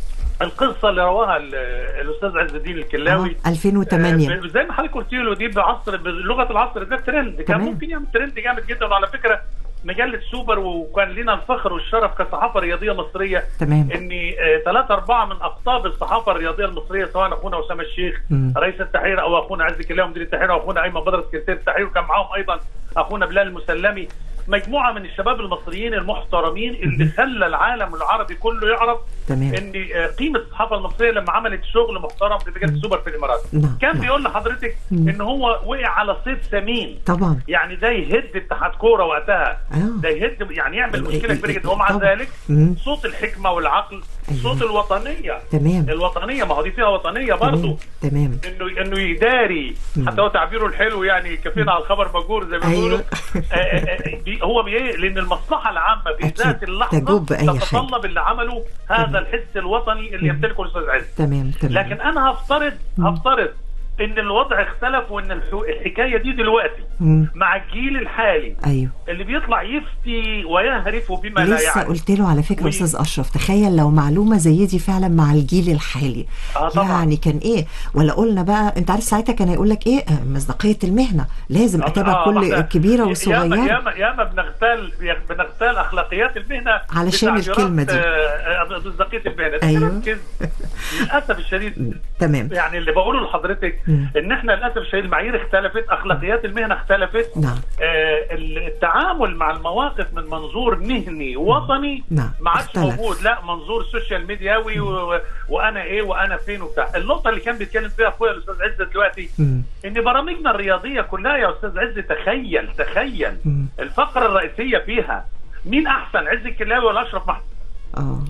I: القصه اللي رواها ال- الاستاذ عز الدين الكلاوي
G: آه، 2008
I: آه، زي ما حضرتك قلت له دي بعصر بلغه العصر ده ترند كان
G: تمام.
I: ممكن يعمل ترند جامد جدا وعلى فكره مجله سوبر وكان لنا الفخر والشرف كصحافه رياضيه مصريه
G: تمام
I: ان آه، ثلاثة أربعة من أقطاب الصحافة الرياضية المصرية سواء أخونا أسامة الشيخ
G: مم.
I: رئيس التحرير أو أخونا عز كلاوي مدير التحرير أو أخونا أيمن بدر سكرتير التحرير وكان معاهم أيضا أخونا بلال المسلمي مجموعة من الشباب المصريين المحترمين اللي خلى العالم العربي كله يعرف
G: تمام
I: ان آه، قيمه الصحافه المصريه لما عملت شغل محترم في مجال السوبر في الامارات
G: نعم،
I: كان
G: نعم.
I: بيقول لحضرتك
G: مم.
I: ان هو وقع على صيد ثمين
G: طبعا
I: يعني ده يهد اتحاد كوره وقتها
G: آه.
I: ده يهد يعني يعمل
G: ال-
I: مشكله
G: ال-
I: كبيره
G: ال-
I: جدا ومع
G: طبعاً.
I: ذلك
G: مم.
I: صوت الحكمه والعقل
G: أيوة.
I: صوت الوطنيه
G: تمام
I: الوطنيه ما هو دي فيها وطنيه برضه
G: تمام تمام
I: انه انه يداري حتى هو تعبيره الحلو يعني كفينا على الخبر مجور زي ما بيقولوا
G: أيوة.
I: آه، آه، آه، بي- هو بي لان المصلحه العامه في
G: أكيد.
I: ذات اللحظه
G: تجب أي حاجة.
I: تتطلب اللي عمله هذا
G: تمام.
I: الحس الوطني اللي يمتلكه الاستاذ عز
G: تمام تمام
I: لكن انا هفترض هفترض ان الوضع اختلف وان الح- الحكايه دي دلوقتي
G: مم.
I: مع الجيل الحالي
G: ايوه
I: اللي بيطلع يفتي ويهرف بما لا
G: لسه
I: يعني
G: قلت له على فكره
I: وي-
G: استاذ اشرف تخيل لو معلومه زي دي فعلا مع الجيل الحالي
I: آه طبعاً.
G: يعني كان ايه ولا قلنا بقى انت عارف ساعتها كان هيقول لك ايه آه، مصداقيه المهنه لازم اتابع
I: آه،
G: كل
I: ما إحنا
G: كبيره
I: ياما
G: وصغيره
I: ياما ياما بنغتال بنغتال اخلاقيات المهنه
G: علشان
I: بتعبيرات،
G: الكلمة دي.
I: آه، آه، مصداقيه المهنه ده
G: أيوة.
I: كلام كذب. للاسف الشديد
G: تمام
I: يعني اللي بقوله لحضرتك
G: مم.
I: ان احنا للاسف الشديد المعايير اختلفت اخلاقيات المهنه اختلفت
G: نعم
I: آه، التعامل مع المواقف من منظور مهني وطني
G: نعم،
I: ما عادش
G: اختلف.
I: موجود لا منظور سوشيال ميدياوي و... وانا ايه وانا فين وبتاع النقطه اللي كان بيتكلم فيها اخويا الاستاذ عزت دلوقتي
G: مم.
I: ان برامجنا الرياضيه كلها يا استاذ عز تخيل تخيل
G: مم.
I: الفقره الرئيسيه فيها مين احسن عز الكلاوي ولا اشرف محمود
G: اه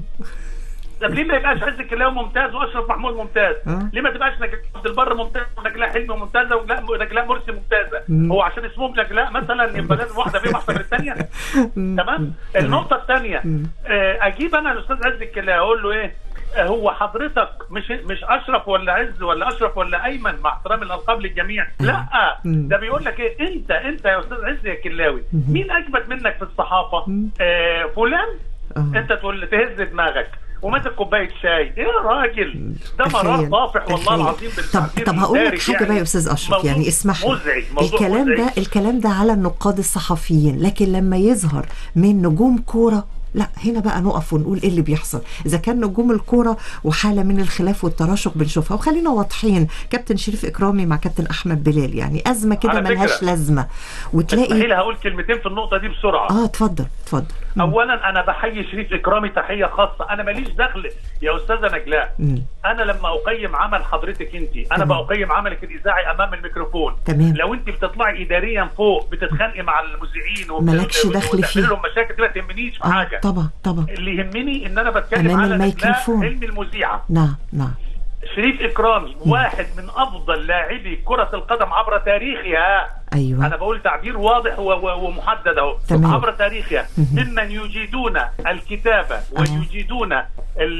I: طب ليه ما يبقاش عز الكلاوي ممتاز واشرف محمود ممتاز؟
G: آه.
I: ليه ما تبقاش نجلاء عبد البر ممتاز ونجلاء حلمي ممتازه ونجلاء مرسي ممتازه؟
G: مم.
I: هو عشان اسمهم نجلاء مثلا يبقى لازم واحده فيهم احسن من الثانيه؟ تمام؟ النقطه الثانيه آه، اجيب انا الاستاذ عز الكلاوي اقول له ايه؟ آه، هو حضرتك مش مش اشرف ولا عز ولا اشرف ولا ايمن مع احترام الالقاب للجميع لا
G: مم.
I: ده بيقول لك ايه انت انت يا استاذ عز يا كلاوي مين اجمد منك في الصحافه آه فلان
G: آه.
I: انت تقول تهز دماغك وماسك كوبايه شاي ايه يا راجل ده مرار
G: تخيل.
I: طافح والله
G: تخيل.
I: العظيم
G: طب
I: بالتعبير
G: طب هقول لك
I: الدارج
G: حاجه بقى يا استاذ اشرف
I: موضوع
G: يعني اسمح لي
I: مزعج موضوع
G: الكلام
I: مزعج.
G: ده الكلام ده على النقاد الصحفيين لكن لما يظهر من نجوم كوره لا هنا بقى نقف ونقول ايه اللي بيحصل اذا كان نجوم الكوره وحاله من الخلاف والتراشق بنشوفها وخلينا واضحين كابتن شريف اكرامي مع كابتن احمد بلال يعني ازمه كده
I: على فكرة،
G: ملهاش لازمه
I: اسمحي
G: وتلاقي
I: لي هقول كلمتين في النقطه دي بسرعه
G: اه اتفضل اتفضل مم.
I: اولا انا بحيي شريف اكرامي تحيه خاصه انا ماليش دخل يا استاذه نجلاء
G: مم.
I: انا لما اقيم عمل حضرتك انت انا
G: تمام.
I: بقيم عملك الاذاعي امام الميكروفون
G: تمام.
I: لو انت بتطلعي اداريا فوق بتتخانقي مع المذيعين وبت-
G: مالكش دخل
I: وتعملي
G: فيه.
I: لهم مشاكل دي ما تهمنيش في
G: اه
I: حاجه
G: طبعا طبعا
I: اللي يهمني ان انا بتكلم
G: أمام
I: على نجلاء
G: الميكروفون.
I: علم المذيعه
G: نعم نعم
I: شريف اكرامي واحد من افضل لاعبي كره القدم عبر تاريخها
G: ايوه
I: انا بقول تعبير واضح و- و- ومحدد اهو
G: تمام.
I: عبر تاريخها ممن يجيدون الكتابه ويجيدون ال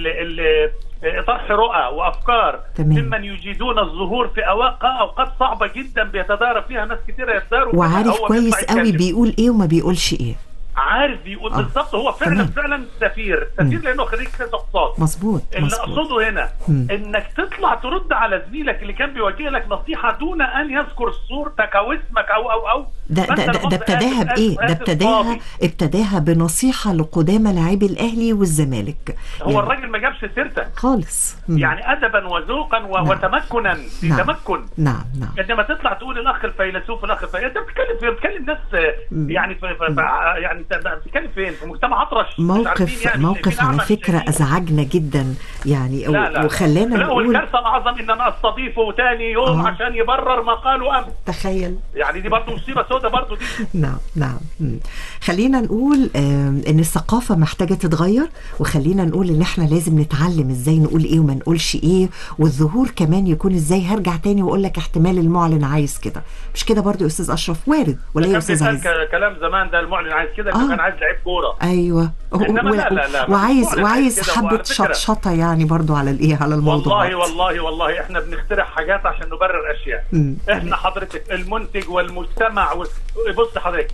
I: ال طرح رؤى وافكار
G: تمام.
I: ممن يجيدون الظهور في أواق- اوقات صعبه جدا بيتدارى فيها ناس كتير يتداروا فيها.
G: وعارف
I: هو
G: كويس
I: بيطلع
G: قوي
I: يتكلم.
G: بيقول ايه وما بيقولش ايه
I: عارف بيقول
G: آه.
I: بالظبط هو فعلا
G: تمام.
I: فعلا سفير سفير لانه خريج ست اقساط
G: مظبوط
I: اللي
G: مظبوط
I: اقصده هنا
G: مم.
I: انك تطلع ترد على زميلك اللي كان بيوجه لك نصيحه دون ان يذكر صورتك او اسمك او او او
G: ده ده ده, ده ابتداها بايه؟ ده ابتداها ابتداها بنصيحه لقدامى لاعبي الاهلي والزمالك
I: هو
G: يعني
I: الراجل ما جابش سيرتك
G: خالص مم.
I: يعني ادبا وذوقا و-
G: نعم.
I: وتمكنا في
G: نعم.
I: تمكن
G: نعم نعم
I: انما تطلع تقول الاخ الفيلسوف الاخ الفيلسوف انت بتتكلم في بتتكلم ناس آه،
G: مم.
I: يعني في في في يعني انت بتتكلم فين؟ في مجتمع اطرش مش عارفين
G: موقف
I: يعني
G: موقف
I: شايفين
G: على
I: أعمى مش
G: فكره
I: شايفين.
G: ازعجنا جدا يعني
I: لا لا
G: وخلانا
I: لا
G: نقول
I: والكارثه الاعظم ان انا استضيفه تاني يوم
G: آه.
I: عشان يبرر ما قاله امس
G: تخيل
I: يعني دي برضه مصيبه سوداء برضه دي
G: نعم نعم مم. خلينا نقول آم، ان الثقافه محتاجه تتغير وخلينا نقول ان احنا لازم نتعلم ازاي نقول ايه وما نقولش ايه والظهور كمان يكون ازاي هرجع تاني واقول لك احتمال المعلن عايز كده مش كده برضو يا استاذ اشرف وارد ولا ايه يا
I: كان
G: استاذ
I: بيتقال
G: عايز
I: ك- كلام زمان ده المعلن عايز كده
G: آه.
I: آه. كان عايز لعيب كوره
G: ايوه
I: إنما
G: و-
I: لا- لا- لا،
G: وعايز
I: معلن
G: وعايز
I: عايز كده،
G: حبه
I: وعلى فكرة-
G: شطشطه يعني برضو على الايه على الموضوع
I: والله والله والله احنا بنخترع حاجات عشان نبرر اشياء
G: مم.
I: احنا حضرتك المنتج والمجتمع و... بص حضرتك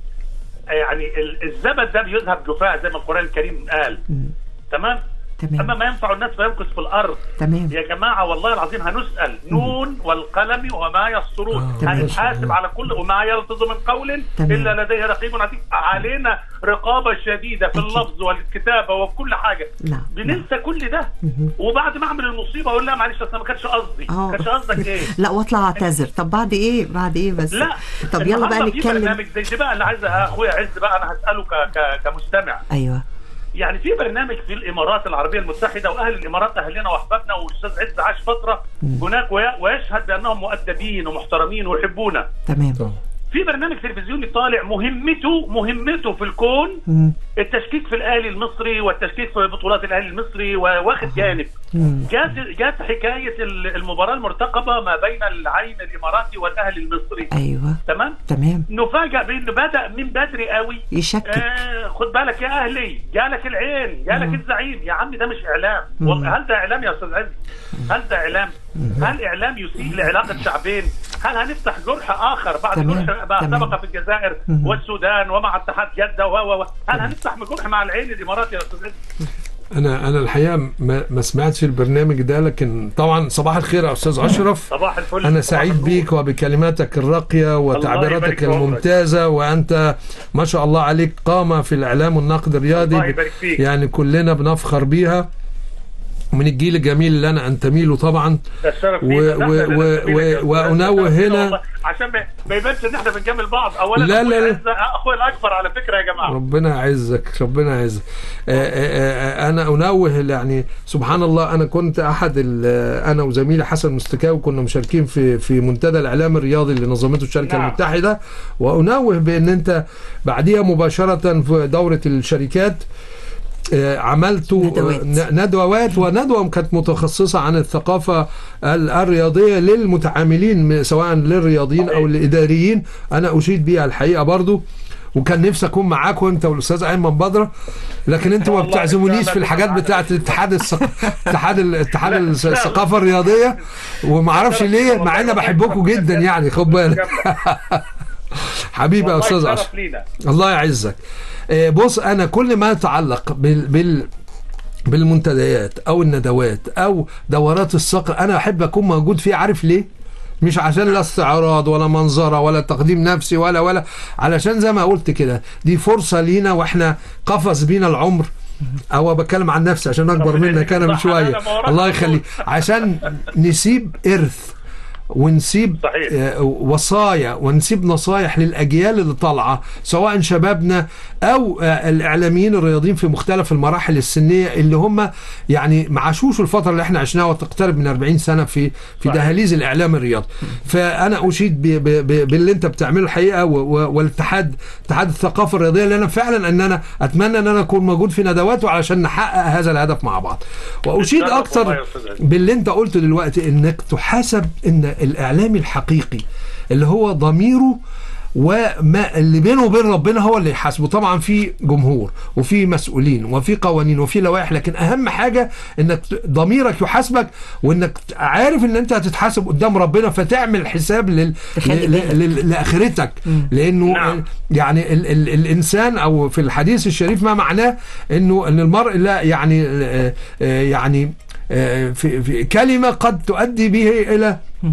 I: يعني ال- الزبد ده بيذهب جفاء زي ما القران الكريم قال
G: مم.
I: تمام
G: تمام
I: اما ما ينفع الناس فيمكث في الارض
G: تمام
I: يا جماعه والله العظيم هنسال نون والقلم وما يسطرون
H: آه،
G: تمام.
I: هنحاسب على كل وما يلفظ من قول
G: تمام.
I: الا لديه رقيب عتيد علينا رقابه شديده في
G: أكيد.
I: اللفظ والكتابه وفي كل حاجه
G: نعم
I: بننسى كل ده
G: مهم.
I: وبعد ما اعمل المصيبه اقول لا معلش اصل ما كانش قصدي
G: آه.
I: ما كانش قصدك ايه
G: لا واطلع اعتذر طب بعد ايه بعد ايه بس
I: لا
G: طب يلا بقى
I: النهاردة في
G: نتكلم
I: برنامج زي ده بقى اللي عايز اخويا عز بقى انا هساله ك... ك... كمستمع
G: ايوه
I: يعني في برنامج في الامارات العربيه المتحده واهل الامارات اهلنا واحبابنا والاستاذ عز عاش فتره هناك وي- ويشهد بانهم مؤدبين ومحترمين ويحبونا
G: تمام
H: طبعا.
I: في برنامج تلفزيوني طالع مهمته مهمته في الكون
G: مم.
I: التشكيك في الاهلي المصري والتشكيك في بطولات الاهلي المصري واخد جانب
G: مم.
I: جات جات حكايه ال- المباراه المرتقبه ما بين العين الاماراتي والاهلي المصري
G: ايوه
I: تمام
G: تمام
I: نفاجأ بانه بدا من بدري قوي
G: يشكك
I: آه خد بالك يا اهلي جالك العين جالك
G: مم.
I: الزعيم يا عم ده مش اعلام
G: مم.
I: والله هل ده اعلام يا استاذ عز هل ده اعلام هل اعلام يسيء لعلاقه شعبين هل هنفتح جرح اخر بعد
G: تمام.
I: جرح ما
G: تمام.
I: سبق في الجزائر
G: مم.
I: والسودان ومع اتحاد جده و و و هل هنفتح جرح مع العين الاماراتي يا استاذ عز
H: انا انا الحقيقه ما, ما سمعتش البرنامج ده لكن طبعا صباح الخير يا استاذ اشرف
I: صباح الفل
H: انا
I: صباح
H: سعيد
I: النور.
H: بيك وبكلماتك الراقيه وتعبيراتك
I: يبارك في عمرك.
H: الممتازه وانت ما شاء الله عليك قامه في الاعلام والنقد الرياضي
I: الله يبارك فيك.
H: يعني كلنا بنفخر بيها من الجيل الجميل اللي انا انتمي له طبعا
I: ده الشرف
H: و-
I: لينا. ده
H: و-
I: احنا
H: و-
I: اللي
H: و-
I: بنجامل.
H: وأنوه
I: ده الشرف لينا
H: هنا-
I: والله. عشان ما- ما يبانش ان احنا بنجامل بعض اولا
H: لا،
I: أخويا
H: لا، لا.
I: عز- اخويا الاكبر على فكره يا جماعه
H: ربنا يعزك ربنا يعزك آه، آه، آه، انا انوه يعني سبحان الله انا كنت احد ال- انا وزميلي حسن مستكاوي كنا مشاركين في في منتدى الاعلام الرياضي اللي نظمته الشركه
I: نعم.
H: المتحده وانوه بان انت بعديها مباشره في دوره الشركات آه، عملتوا
G: ندوات.
H: ن- ندوات وندوة كانت متخصصة عن الثقافة ال- الرياضية للمتعاملين م- سواء للرياضيين أو الإداريين أنا أشيد بيها الحقيقة برضو وكان نفسي اكون معاك وانت والاستاذ ايمن بدره لكن انتوا ما
I: والله
H: بتعزمونيش
I: إن
H: في
I: شاء الله
H: الحاجات
I: تبقى
H: بتاعه
I: معانا.
H: الاتحاد الثق... اتحاد ال- اتحاد
I: لا،
H: الس-
I: لا.
H: الثقافه الرياضيه وما اعرفش ليه مع اني بحبكم جدا يعني خد بالك حبيبي يا
I: والله
H: استاذ
I: شرف
H: اشرف
I: لينا
H: الله يعزك آه، بص انا كل ما يتعلق بال, بال بالمنتديات او الندوات او دورات الصقر انا احب اكون موجود فيه عارف ليه مش عشان لا استعراض ولا منظره ولا تقديم نفسي ولا ولا علشان زي ما قلت كده دي فرصه لينا واحنا قفز بينا العمر او بتكلم عن نفسي عشان اكبر
I: ربنا
H: منك انا
I: يديك
H: من
I: الصحة.
H: شويه
I: أنا ما وراك
H: الله
I: مجهود.
H: يخليك عشان نسيب ارث ونسيب
I: صحيح.
H: آه، وصايا ونسيب نصايح للاجيال اللي طالعه سواء شبابنا او آه، الاعلاميين الرياضيين في مختلف المراحل السنيه اللي هم يعني ما عاشوش الفتره اللي احنا عشناها وتقترب من 40 سنه في في
I: صحيح.
H: دهاليز الاعلام الرياضي فانا اشيد ب- ب- ب- باللي انت بتعمله الحقيقه و- و- والاتحاد اتحاد الثقافه الرياضيه اللي انا فعلا ان انا اتمنى ان انا اكون موجود في ندواته علشان نحقق هذا الهدف مع بعض واشيد
I: بالشرف والله
H: اكتر
I: يا أستاذ علي.
H: باللي انت قلته دلوقتي انك تحاسب ان الاعلامي الحقيقي اللي هو ضميره وما اللي بينه وبين ربنا هو اللي يحاسبه طبعا في جمهور وفي مسؤولين وفي قوانين وفي لوائح لكن اهم حاجه انك ت- ضميرك يحاسبك وانك ت- عارف ان انت هتتحاسب قدام ربنا فتعمل حساب لل...
G: تخلي
H: ل...
G: بالك.
H: ل... لاخرتك لانه
I: نعم.
H: يعني ال... ال... الانسان او في الحديث الشريف ما معناه انه ان المرء لا يعني آه، آه، يعني آه، في, في كلمه قد تؤدي به الى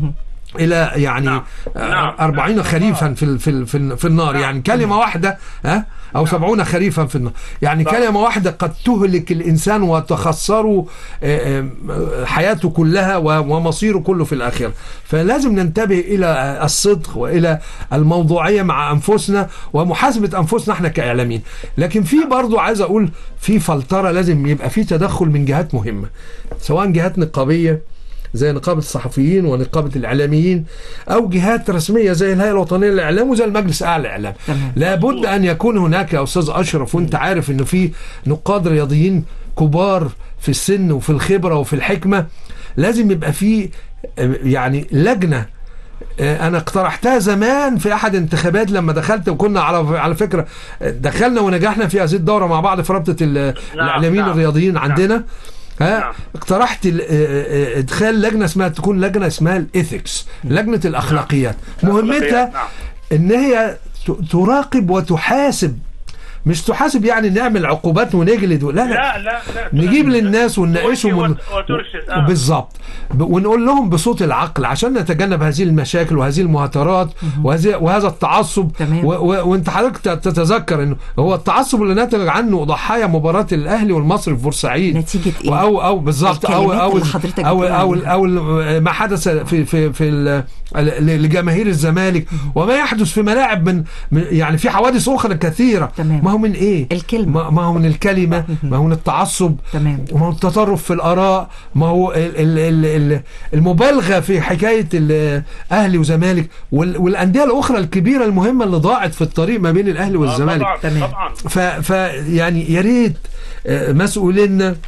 H: الى يعني
I: نعم.
H: آه،
I: نعم.
H: أربعين
I: نعم.
H: خريفا في ال- في ال- في ال- في النار
I: نعم.
H: يعني كلمة واحدة ها أو سبعون خريفا في النار يعني
I: صح.
H: كلمة واحدة قد تهلك الإنسان وتخسره آه، آه، حياته كلها و- ومصيره كله في الآخرة فلازم ننتبه إلى آه، الصدق وإلى الموضوعية مع أنفسنا ومحاسبة أنفسنا احنا كإعلاميين لكن في برضو عايز أقول في فلترة لازم يبقى في تدخل من جهات مهمة سواء جهات نقابية زي نقابة الصحفيين ونقابة الإعلاميين أو جهات رسمية زي الهيئة الوطنية للإعلام وزي المجلس الأعلى للإعلام
G: تمام.
H: لابد أن يكون هناك يا أستاذ أشرف وأنت عارف إنه في نقاد رياضيين كبار في السن وفي الخبرة وفي الحكمة لازم يبقى في آه، يعني لجنة آه، انا اقترحتها زمان في احد الانتخابات لما دخلت وكنا على على فكره آه، دخلنا ونجحنا في هذه الدوره مع بعض في رابطه ال- الاعلاميين
I: نعم.
H: الرياضيين عندنا ها
I: نعم.
H: اقترحت ال- آه، آه، ادخال لجنه اسمها تكون لجنه اسمها الايثكس لجنه الاخلاقيات مهمتها
I: نعم.
H: ان هي ت- تراقب وتحاسب مش تحاسب يعني نعمل عقوبات ونجلد لا لا
I: لا لا لا
H: نجيب
I: لا.
H: للناس ونناقشهم ون...
I: وت- وترشد آه.
H: بالظبط ب- ونقول لهم بصوت العقل عشان نتجنب هذه المشاكل وهذه المهاترات وهذه وهذا التعصب
G: تمام.
H: و... و... وانت حضرتك ت- تتذكر انه هو التعصب اللي نتج عنه ضحايا مباراه الاهلي والمصري في بورسعيد
G: نتيجة إيه؟
H: او او بالظبط او
G: الكلمات
H: او
G: اللي حضرتك
H: او
G: بتقول
H: او,
G: عليها.
H: أو ما حدث في في في ال- ل- لجماهير الزمالك وما يحدث في ملاعب من من- يعني في حوادث اخرى كثيره
G: تمام.
H: ما هو من ايه
G: الكلمة.
H: ما ما هو من الكلمه ما هو من التعصب
G: تمام.
H: ما هو التطرف في الاراء ما هو ال- ال- ال- ال- المبالغه في حكايه ال- اهلي وزمالك وال- والانديه الاخرى الكبيره المهمه اللي ضاعت في الطريق ما بين الاهلي
I: آه،
H: والزمالك
I: طبعا
G: تمام.
I: طبعا
H: ف, ف يعني يا ريت آه، مسؤولينا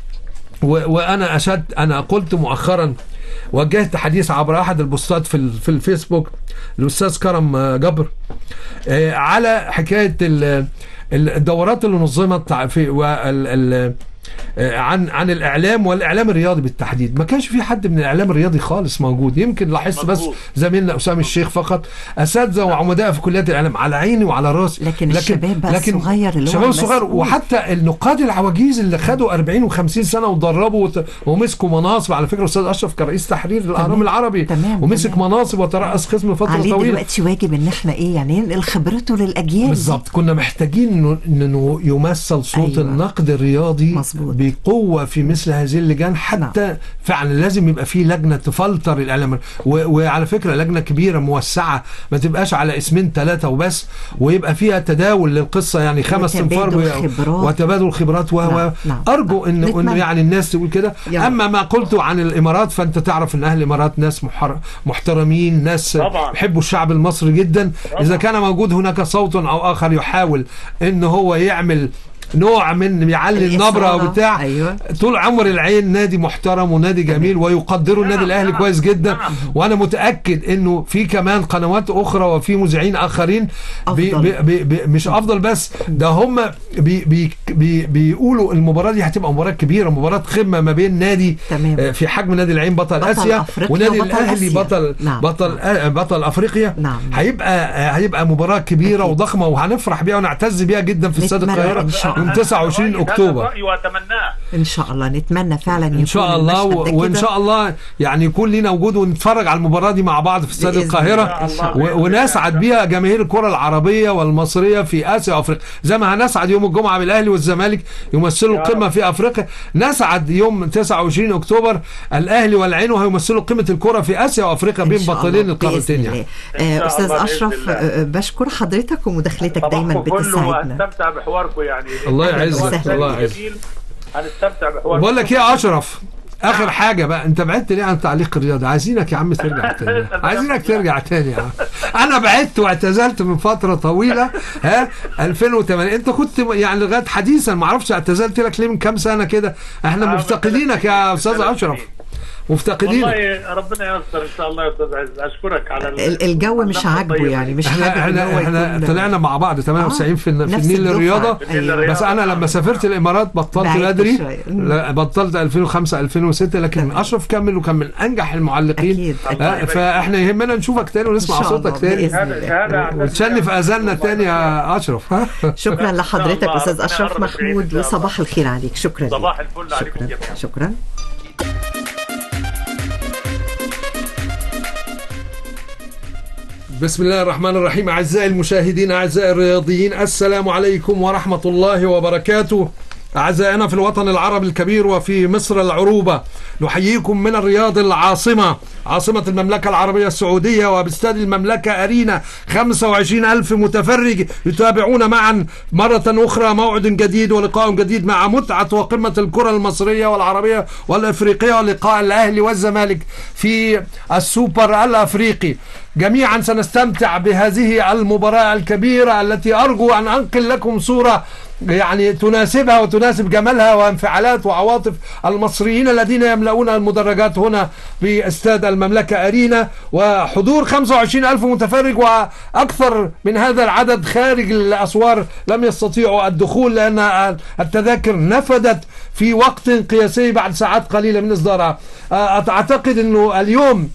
H: و- وانا اشد انا قلت مؤخرا وجهت حديث عبر احد البوستات في ال- في الفيسبوك الاستاذ كرم آه، جبر آه، على حكايه ال- ال- الدورات اللي نظمت في وال- ال- آه، عن عن الاعلام والاعلام الرياضي بالتحديد ما كانش في حد من الاعلام الرياضي خالص موجود يمكن لاحظت بس
I: مظبوط.
H: زميلنا اسامه الشيخ فقط اساتذه وعمداء في كليات الاعلام على عيني وعلى راسي
G: لكن الشباب بقى الصغير اللي هو
H: الشباب الصغير
G: المسؤول.
H: وحتى النقاد العواجيز اللي خدوا 40 و50 سنه واتدربوا وت- ومسكوا مناصب على فكره الاستاذ اشرف كان رئيس تحرير الاهرام العربي
G: تمام،
H: ومسك
G: تمام.
H: مناصب وترأس قسم فتره
G: عليه
H: طويله
G: دلوقتي واجب ان احنا ايه يعني ننقل خبرته للاجيال دي.
H: بالظبط كنا محتاجين انه انه يمثل صوت
G: أيوة.
H: أيوة. النقد الرياضي
G: مظبوط.
H: بقوه في مثل هذه اللجان حتى نعم. فعلا لازم يبقى في لجنه تفلتر الاعلام و... وعلى فكره لجنه كبيره موسعه ما تبقاش على اسمين ثلاثه وبس ويبقى فيها تداول للقصه يعني خمس
G: وتبادل
H: انفار و-
G: خبرات.
H: وتبادل خبرات و
G: نعم،
H: نعم.
G: نعم،
H: ارجو
G: نعم.
H: ان انه
G: نتمنى.
H: يعني الناس تقول كده
G: يلا.
H: اما ما قلته عن الامارات فانت تعرف ان اهل الامارات ناس محر... محترمين ناس
I: طبعاً.
H: يحبوا الشعب المصري جدا
I: طبعاً.
H: اذا كان موجود هناك صوت او اخر يحاول ان هو يعمل نوع من يعلي
G: الإثارة.
H: النبره وبتاع
G: أيوة.
H: طول عمر العين نادي محترم ونادي جميل ويقدروا النادي
I: نعم،
H: الاهلي
I: نعم،
H: كويس جدا
I: نعم.
H: وانا متاكد انه في كمان قنوات اخرى وفي مذيعين اخرين بي
G: أفضل.
H: بي بي بي مش افضل بس ده هم بي بي بي بيقولوا المباراه دي هتبقى مباراه كبيره مباراه قمه ما بين نادي
G: تمام.
H: آه، في حجم نادي العين بطل,
G: بطل
H: اسيا
G: أفريقيا
H: ونادي
G: وبطل
H: الاهلي
G: آسيا.
H: بطل
G: نعم.
H: بطل آه، بطل افريقيا
G: نعم.
H: هيبقى آه، هيبقى مباراه كبيره
G: أكيد.
H: وضخمه وهنفرح بيها ونعتز بيها جدا في استاد
G: نتمنى
H: القاهره
G: إن شاء الله.
H: يوم 29
I: هذا
H: اكتوبر
I: رأيي واتمناه
G: ان شاء الله نتمنى فعلا
H: ان شاء الله و... وان شاء الله يعني يكون لينا وجود ونتفرج على المباراه دي مع بعض في استاد
G: بإذن
H: القاهره
I: الله. إن شاء الله.
H: و... ونسعد بيها جماهير الكره العربيه والمصريه في اسيا وافريقيا زي ما هنسعد يوم الجمعه بالاهلي والزمالك يمثلوا
I: يا
H: القمه
I: رب.
H: في افريقيا نسعد يوم 29 اكتوبر الاهلي والعين وهيمثلوا قمه الكره في اسيا وافريقيا
G: إن
H: بين
G: شاء
H: بطلين
G: الله،
H: القارتين
G: بإذن
H: يعني
G: الله.
I: إن
G: آه،
I: شاء
G: استاذ
I: الله، بإذن
G: اشرف
I: الله.
G: آه، بشكر حضرتك ومداخلتك دايما
I: صباحكم كله
G: بتسعدنا
I: وهستمتع بحواركم يعني
H: الله
G: أهلاً
H: يعزك
G: وسهلاً.
H: الله يعزك
I: جميل هنستمتع بحواركم
H: بقول لك ايه يا اشرف اخر حاجه بقى انت بعدت ليه عن التعليق الرياضي عايزينك يا عم ترجع تاني عايزينك ترجع تاني يا عم انا بعدت واعتزلت من فتره طويله ها 2008 انت كنت يعني لغايه حديثا ما اعرفش اعتزلت لك ليه من كام سنه كده احنا
I: آه،
H: مفتقدينك يا استاذ اشرف مفتقدينك
I: والله ربنا ييسر ان شاء الله يا استاذ عز اشكرك على ال-
G: ال- الجو مش
I: اللمسة
G: عاجبه
I: الطيبة
G: يعني
I: دي.
G: مش
H: احنا
G: حابب إن هو
H: احنا احنا
G: يكون-
H: طلعنا مع بعض 98 في, الن- في
G: نفس
H: النيل
G: الدفعة.
H: الرياضه
G: أيوة.
H: بس انا لما سافرت الامارات بطلت
G: بعدت
H: بدري
G: شوية.
H: لا، بطلت 2005 2006 لكن
G: تمام.
H: اشرف كمل وكان من انجح المعلقين
G: أكيد، أكيد.
H: آه، فاحنا يهمنا نشوفك تاني ونسمع
G: إن شاء
H: صوتك
G: الله،
H: تاني
G: بإذن
I: هذا
G: الله.
I: هذا أعتقد-
H: وتشنف اذاننا تاني يا اشرف ها
G: شكرا لحضرتك
I: الله،
G: استاذ
I: ربنا
G: اشرف
I: يقرب بعيد إن
G: محمود
I: شاء الله.
G: وصباح الخير عليك شكرا
I: صباح الفل عليكم
G: شكرا
I: جميعا
G: شكرا
H: بسم الله الرحمن الرحيم أعزائي المشاهدين أعزائي الرياضيين السلام عليكم ورحمة الله وبركاته أعزائنا في الوطن العربي الكبير وفي مصر العروبة نحييكم من الرياض العاصمة عاصمة المملكة العربية السعودية وباستاد المملكة أرينا 25 ألف متفرج يتابعون معا مرة أخرى موعد جديد ولقاء جديد مع متعة وقمة الكرة المصرية والعربية والإفريقية ولقاء الأهلي والزمالك في السوبر الأفريقي جميعا سنستمتع بهذه المباراة الكبيرة التي أرجو أن أنقل لكم صورة يعني تناسبها وتناسب جمالها وانفعالات وعواطف المصريين الذين يملؤون المدرجات هنا باستاد المملكة أرينا وحضور 25 ألف متفرج وأكثر من هذا العدد خارج الأسوار لم يستطيعوا الدخول لأن التذاكر نفدت في وقت قياسي بعد ساعات قليلة من إصدارها أعتقد أنه اليوم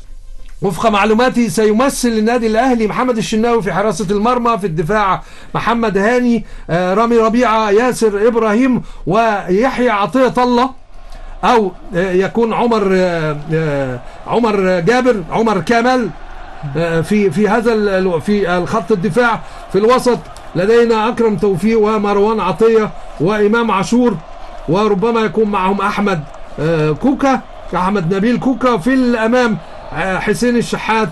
H: وفق معلوماتي سيمثل النادي الاهلي محمد الشناوي في حراسه المرمى في الدفاع محمد هاني آه، رامي ربيعه ياسر ابراهيم ويحيى عطيه الله او آه، يكون عمر آه، آه، عمر جابر عمر كامل آه، في في هذا ال- في الخط الدفاع في الوسط لدينا اكرم توفيق ومروان عطيه وامام عاشور وربما يكون معهم احمد آه، كوكا احمد نبيل كوكا في الامام آه، حسين الشحات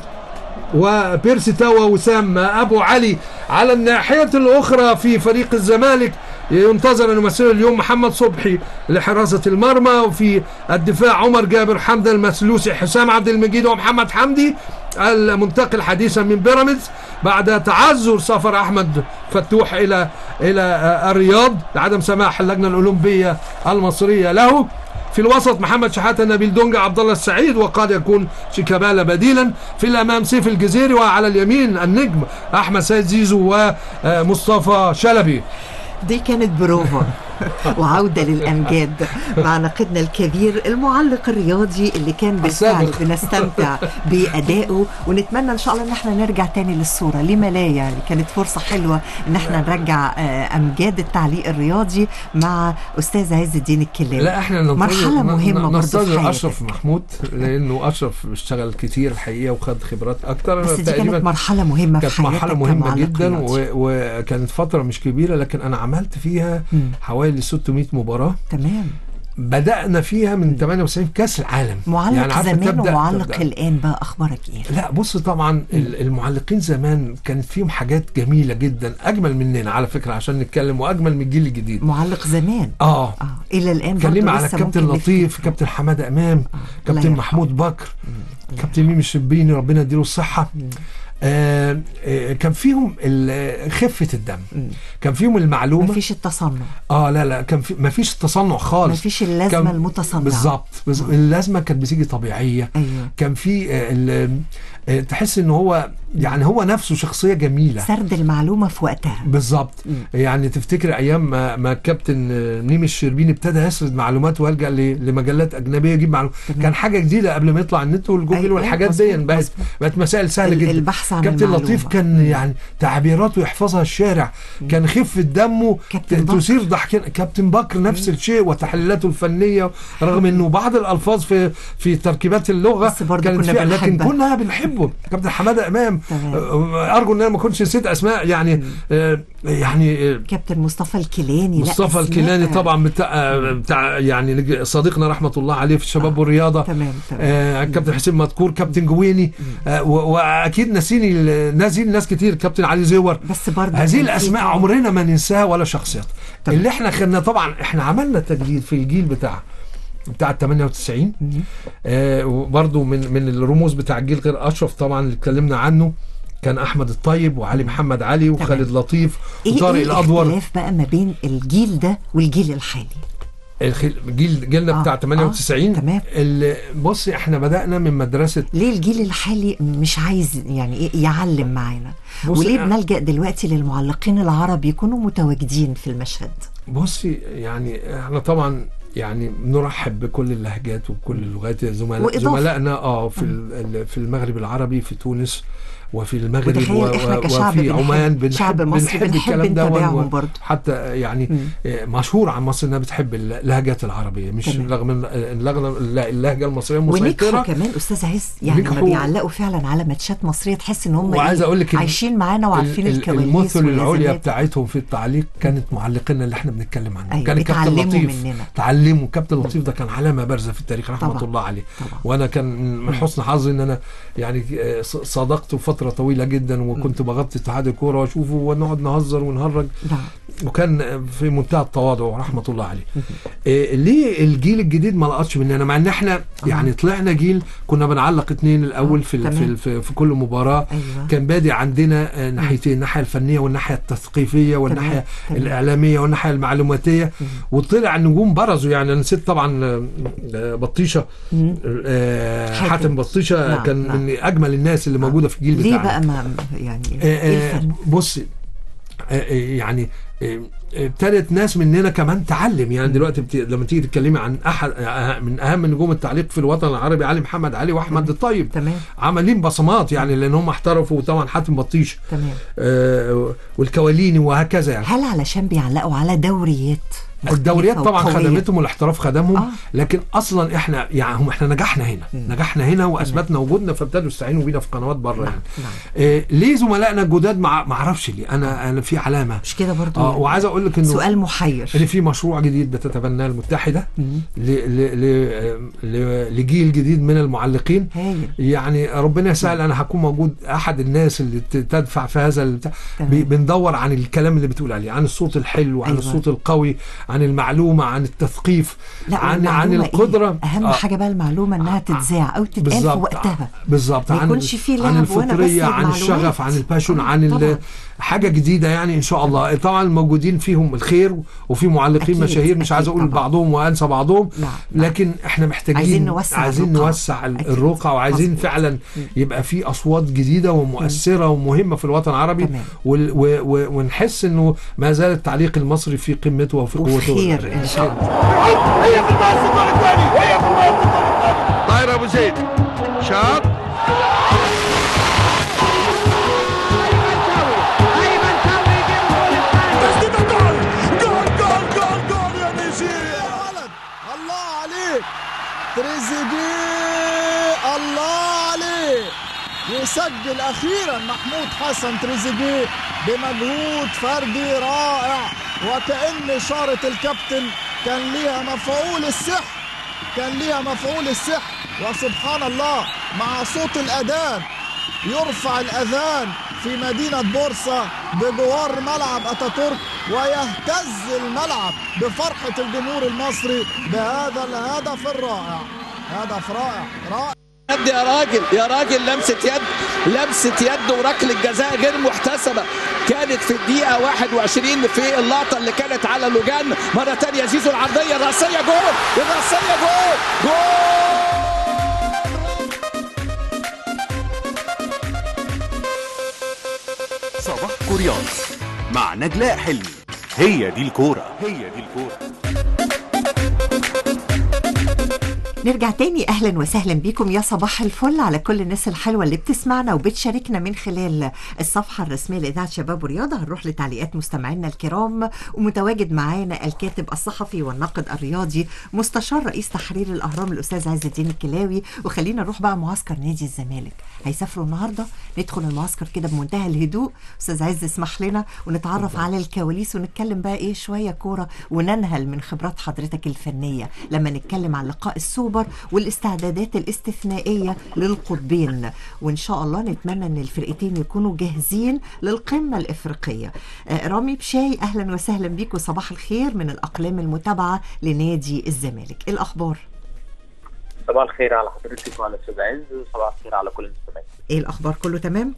H: وبيرسي تاوا وسام ابو علي على الناحيه الاخرى في فريق الزمالك ينتظر ان يمثله اليوم محمد صبحي لحراسه المرمى وفي الدفاع عمر جابر حمدة المسلوسي حسام عبد المجيد ومحمد حمدي المنتقل حديثا من بيراميدز بعد تعذر سفر احمد فتوح الى الى آه، الرياض لعدم سماح اللجنه الاولمبيه المصريه له في الوسط محمد شحاته نبيل دونجا عبد الله السعيد وقد يكون شيكابالا بديلا في الامام سيف الجزيري وعلى اليمين النجم احمد سيد زيزو ومصطفى شلبي
G: دي كانت بروفا وعودة للأمجاد مع ناقدنا الكبير المعلق الرياضي اللي كان بالفعل
H: السابق.
G: بنستمتع بأدائه ونتمنى إن شاء الله إن احنا نرجع تاني للصورة لما لا يعني كانت فرصة حلوة إن احنا نرجع آه، أمجاد التعليق الرياضي مع أستاذ عز الدين الكلاوي
H: لا احنا ننتظر-
G: مرحلة
H: ن-
G: مهمة برضه في
H: ننتظر
G: حياتك
H: اشرف محمود لانه اشرف اشتغل كتير الحقيقه وخد خبرات اكتر
G: بس دي كانت مرحلة مهمة في
H: كانت
G: حياتك
H: مرحلة مهمة
G: كمعلق
H: جدا
G: رياضي.
H: و... وكانت فترة مش كبيرة لكن أنا عملت فيها
G: مم.
H: حوالي 600 مباراة
G: تمام
H: بدأنا فيها من 98 في كأس العالم
G: معلق
H: عارفة
G: زمان
H: تبدأ-
G: ومعلق
H: تبدأ.
G: الآن بقى أخبارك إيه؟
H: لا بص طبعا ال- المعلقين زمان كانت فيهم حاجات جميلة جدا أجمل مننا على فكرة عشان نتكلم وأجمل من الجيل الجديد
G: معلق زمان
H: اه
G: اه الى الان
H: كلمة
G: برضه
H: على
G: لسه
H: كابتن
G: ممكن
H: لطيف
G: نفتكر.
H: كابتن حمادة إمام
G: الله
H: كابتن
G: يرحمه.
H: محمود بكر كابتن ميمي الشربيني ربنا يديله الصحة آه آه كان فيهم ال- خفة الدم كان فيهم المعلومة
G: مفيش التصنع
H: اه لا لا كان في ما فيش تصنع خالص
G: مفيش اللازمه
H: كان-
G: المتصنعه
H: بالظبط بز- اللازمه كانت بتيجي طبيعيه
G: ايوه
H: كان في آه، ال- آه، تحس ان هو يعني هو نفسه شخصيه جميله
G: سرد المعلومه في وقتها
H: بالظبط يعني تفتكر ايام ما, ما الكابتن آه، ميمي الشربيني ابتدى يسرد معلومات ويلجا ل- لمجلات اجنبيه يجيب معلومات كان حاجه جديده قبل ما يطلع النت والجوجل
G: أيوة،
H: والحاجات
G: مظبوط،
H: دي بقت
G: مظبوط.
H: بقت مسائل سهله
G: ال-
H: جدا
G: البحث عن
H: كابتن
G: المعلومة.
H: لطيف كان يعني تعبيراته يحفظها الشارع كان خفه دمه
G: كابتن
H: ت-
G: بكر.
H: تثير ضحكنا كابتن بكر نفس الشيء وتحليلاته الفنيه رغم انه بعض الالفاظ في في تركيبات اللغه
G: بس برضه
H: كانت
G: كنا
H: فيها لكن
G: بنحبها.
H: كنا بنحبه كابتن حماده امام
G: تمام.
H: آه، ارجو ان انا ما كنتش نسيت اسماء يعني آه، يعني آه،
G: كابتن مصطفى الكيلاني لا،
H: مصطفى
G: أسماء.
H: الكيلاني طبعا بتاع بتاع يعني صديقنا رحمه الله عليه في الشباب والرياضه
G: تمام، تمام.
H: آه كابتن حسين مذكور كابتن جويني آه و- واكيد ناسيني ال- ناسين ناس كتير كابتن علي زور
G: بس برضه كان
H: هذه
G: في
H: الاسماء
G: طبعاً.
H: عمرنا ما ننساها ولا شخصيات
G: تمام.
H: اللي احنا خدنا طبعا احنا عملنا تجديد في الجيل بتاع بتاع ال 98 آه وبرضه من من الرموز بتاع الجيل غير اشرف طبعا اللي اتكلمنا عنه كان احمد الطيب وعلي محمد علي وخالد لطيف
G: ايه
H: وطارق
G: ايه
H: الادور
G: الاختلاف بقى ما بين الجيل ده والجيل الحالي
H: الخ- جيل جيلنا
G: آه،
H: بتاع
G: آه،
H: 98
G: تمام.
H: اللي بصي احنا بدأنا من مدرسة
G: ليه الجيل الحالي مش عايز يعني ايه يعلم معانا
H: بص،
G: وليه
H: أنا-
G: بنلجأ دلوقتي للمعلقين العرب يكونوا متواجدين في المشهد
H: بصي يعني احنا طبعا يعني نرحب بكل اللهجات وبكل اللغات زملاء
G: وإضافة.
H: زملائنا اه في ال- في المغرب العربي في تونس وفي المغرب
G: وتخيل إحنا كشعب
H: وفي
G: بنحب-
H: عمان بنحب
G: شعب مصري
H: بنحب
G: بنحب
H: الكلام ده
G: نتابعهم
H: و-
G: برضه.
H: حتى يعني آه، مشهور عن مصر انها بتحب اللهجات العربيه مش
G: تمام.
H: رغم ان اللغه اللهجه المصريه
G: ونجحوا
H: مسيطره
G: كمان استاذ عز يعني لما
H: نجحوا.
G: بيعلقوا فعلا على ماتشات مصريه تحس ان هم
H: وعايز
G: إيه؟
H: اقول لك ال-
G: عايشين معانا وعارفين
H: ال- ال-
G: الكواليس
H: المثل العليا
G: والأزمات.
H: بتاعتهم في التعليق كانت معلقينا اللي احنا بنتكلم عنهم
G: أيوة،
H: كان الكابتن
G: اتعلموا
H: لطيف
G: مننا.
H: تعلموا كابتن لطيف ده كان علامه بارزه في التاريخ رحمه
G: طبعاً.
H: الله عليه
G: طبعاً.
H: وانا كان من حسن حظي ان انا يعني آه، ص- صادقته فتره طويله جدا وكنت بغطي اتحاد الكوره واشوفه ونقعد نهزر ونهرج
G: نعم
H: وكان في منتهى التواضع رحمه الله عليه إيه ليه الجيل الجديد ما لقطش مننا مع ان احنا يعني طلعنا جيل كنا بنعلق اتنين الاول في ال- في,
G: تمام.
H: ال- في, في كل مباراه
G: أيوة.
H: كان بادي عندنا آه، ناحيتين الناحيه الفنيه والناحيه التثقيفيه والناحيه
G: تمام.
H: الاعلاميه والناحيه المعلوماتيه وطلع النجوم برزوا يعني انا نسيت طبعا آه، آه، بطيشه آه،
G: حاتم.
H: حاتم بطيشه
G: نعم،
H: كان
G: نعم.
H: من اجمل الناس اللي موجوده في الجيل
G: ليه
H: بتاعنا
G: بقى ما يعني
H: آه،
G: ايه
H: آه،
G: الفرق؟
H: بصي آه، آه، يعني آه، ابتدت ناس مننا كمان تعلم يعني دلوقتي بت... لما تيجي تتكلمي عن احد آه، من اهم نجوم التعليق في الوطن العربي علي محمد علي واحمد الطيب
G: تمام
H: عاملين بصمات يعني لان هم احترفوا وطبعا حاتم بطيش
G: تمام
H: آه والكواليني وهكذا يعني
G: هل علشان بيعلقوا على دوريات
H: الدوريات
G: مختلفة
H: طبعا
G: وقوية؟
H: خدمتهم والاحتراف خدمهم
G: آه.
H: آه. لكن اصلا احنا يعني هم احنا نجحنا هنا نجحنا هنا واثبتنا وجودنا فابتدوا يستعينوا بينا في قنوات بره يعني
G: نعم.
H: آه ليه زملائنا الجداد ما ما اعرفش ليه انا انا في علامه
G: مش كده برضو
H: اه وعايز اقول لك انه
G: سؤال محير
H: ان في مشروع جديد بتتبناه المتحده ل ل ل ل لجيل جديد من المعلقين
G: هايل
H: يعني ربنا يسهل انا هكون موجود احد الناس اللي ت- تدفع في هذا البتاع
G: تمام.
H: بي- بندور عن الكلام اللي بتقول عليه عن الصوت الحلو عن
G: أيوة.
H: الصوت القوي عن المعلومه عن التثقيف
G: لا
H: عن عن
G: والمعلومة
H: القدره
G: إيه؟ اهم
H: آه،
G: حاجه بقى المعلومه انها تتذاع او تتقال في
H: بالظبط
G: وقتها
H: بالظبط
G: ما
H: عن
G: يكونش فيه
H: عن
G: لعب وأنا
H: الفطريه
G: بسرد
H: عن
G: معلومات.
H: الشغف عن الباشون
G: آه،
H: عن ال-
G: طبعاً.
H: حاجه جديده يعني ان شاء الله طبعا الموجودين فيهم الخير وفي معلقين
G: أكيد،
H: مشاهير مش عايز
G: أكيد
H: اقول
G: طبعاً.
H: بعضهم وانسى بعضهم
G: نعم، نعم.
H: لكن احنا محتاجين
G: عايزين نوسع
H: عايزين
G: الرقعة.
H: نوسع ال-
G: أكيد.
H: الرقعه وعايزين
G: مظبوط.
H: فعلا يبقى في اصوات جديده ومؤثره ومهمه في الوطن العربي
G: تمام.
H: وال- و- و- ونحس انه ما زال التعليق المصري في قمته وفي قوته
G: وخير ان شاء الله
D: هي في المقص الدور الثاني هي في المقص طاير ابو زيد شاط
A: تسديدة جول جول جول جول جول يا نيجيريا
E: ولد الله عليك تريزيجيه الله عليك يسجل اخيرا محمود حسن تريزيجيه بمجهود فردي رائع وكأن اشارة الكابتن كان ليها مفعول السحر كان ليها مفعول السحر وسبحان الله مع صوت الأذان يرفع الأذان في مدينة بورصة بجوار ملعب أتاتورك ويهتز الملعب بفرحة الجمهور المصري بهذا الهدف الرائع هدف رائع رائع
J: يد يا راجل يا راجل لمسة يد لمسة يد وركلة جزاء غير محتسبة كانت في الدقيقة 21 في اللقطة اللي كانت على لوجان مرة تانية زيزو العرضية الرأسية جول الرأسية جول جول
F: صباح كوريانا مع نجلاء حلمي هي دي الكورة هي دي الكورة
G: نرجع تاني اهلا وسهلا بيكم يا صباح الفل على كل الناس الحلوه اللي بتسمعنا وبتشاركنا من خلال الصفحه الرسميه لاذاعه شباب ورياضه هنروح لتعليقات مستمعينا الكرام ومتواجد معانا الكاتب الصحفي والناقد الرياضي مستشار رئيس تحرير الاهرام الاستاذ عز الدين الكلاوي وخلينا نروح بقى معسكر نادي الزمالك هيسافروا النهارده ندخل المعسكر كده بمنتهى الهدوء استاذ عز اسمح لنا ونتعرف على الكواليس ونتكلم بقى ايه شويه كوره وننهل من خبرات حضرتك الفنيه لما نتكلم عن لقاء السوبر والاستعدادات الاستثنائيه للقطبين وان شاء الله نتمنى ان الفرقتين يكونوا جاهزين للقمه الافريقيه آه، رامي بشاي اهلا وسهلا بيك وصباح الخير من الاقلام المتابعه لنادي الزمالك إيه الاخبار
K: صباح الخير على حضرتك وعلى استاذ عز وصباح الخير على كل المستمعين
G: ايه الاخبار كله تمام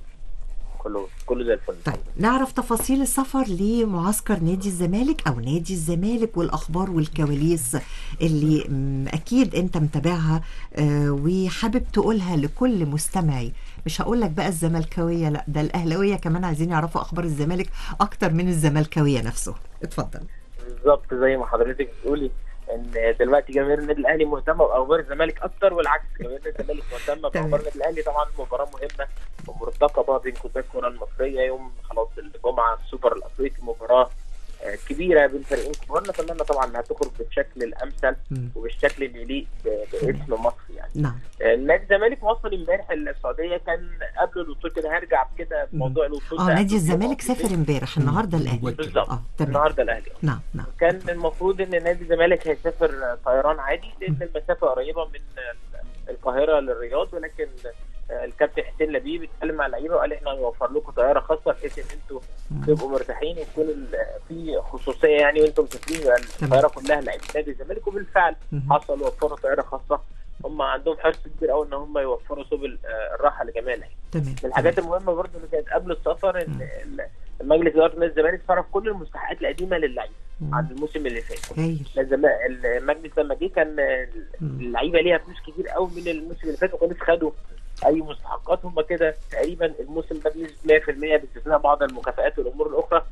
K: كله كله زي الفل
G: طيب نعرف تفاصيل السفر لمعسكر نادي الزمالك او نادي الزمالك والاخبار والكواليس اللي م، اكيد انت متابعها آه، وحابب تقولها لكل مستمعي مش هقول لك بقى الزملكاويه لا ده الاهلاويه كمان عايزين يعرفوا اخبار الزمالك اكتر من الزملكاويه نفسه اتفضل
K: بالظبط زي ما حضرتك بتقولي ان دلوقتي جماهير النادي الاهلي مهتمه باخبار الزمالك اكتر والعكس جماهير النادي الزمالك مهتمه
G: تمام.
K: باخبار النادي الاهلي طبعا مباراه مهمه ومرتقبه بين قطبي الكره المصريه يوم خلاص الجمعه السوبر الافريقي مباراه آه، كبيره بين فريقين كبار نتمنى طبعا انها تخرج بالشكل الامثل
G: مم.
K: وبالشكل اللي يليق ب- باسم مصر يعني
G: نعم
K: آه، نادي الزمالك وصل امبارح السعوديه كان قبل الوصول كده هرجع كده موضوع الوصول
G: اه
K: ده
G: نادي
K: قبل
G: الزمالك
K: الوصول.
G: سافر امبارح النهارده الاهلي
K: بالظبط
G: اه تمام
K: النهارده الاهلي
G: نعم نعم
K: كان المفروض ان نادي الزمالك هيسافر طيران عادي لان المسافه قريبه من القاهره للرياض ولكن الكابتن حسين لبيب اتكلم مع اللعيبه وقال احنا هنوفر لكم طياره خاصه بحيث ان انتوا تبقوا مرتاحين ويكون ال- في خصوصيه يعني وانتم مسافرين يبقى الطياره كلها لعيبه نادي الزمالك وبالفعل حصل وفروا طياره خاصه هم عندهم حرص كبير قوي ان هم يوفروا سبل آه، الراحه لجميع اللعيبه
G: تمام
K: من الحاجات المهمه برضه اللي كانت قبل السفر ان ال- المجلس اداره نادي الزمالك صرف كل المستحقات القديمه للعيبه عن الموسم اللي فات
G: هايل
K: لازم المجلس لما جه كان اللعيبه ليها فلوس كتير قوي من الموسم اللي فات وما كانوش خدوا اي مستحقات هم كده تقريبا الموسم ده بنسبه 100% باستثناء بعض المكافآت والامور الاخرى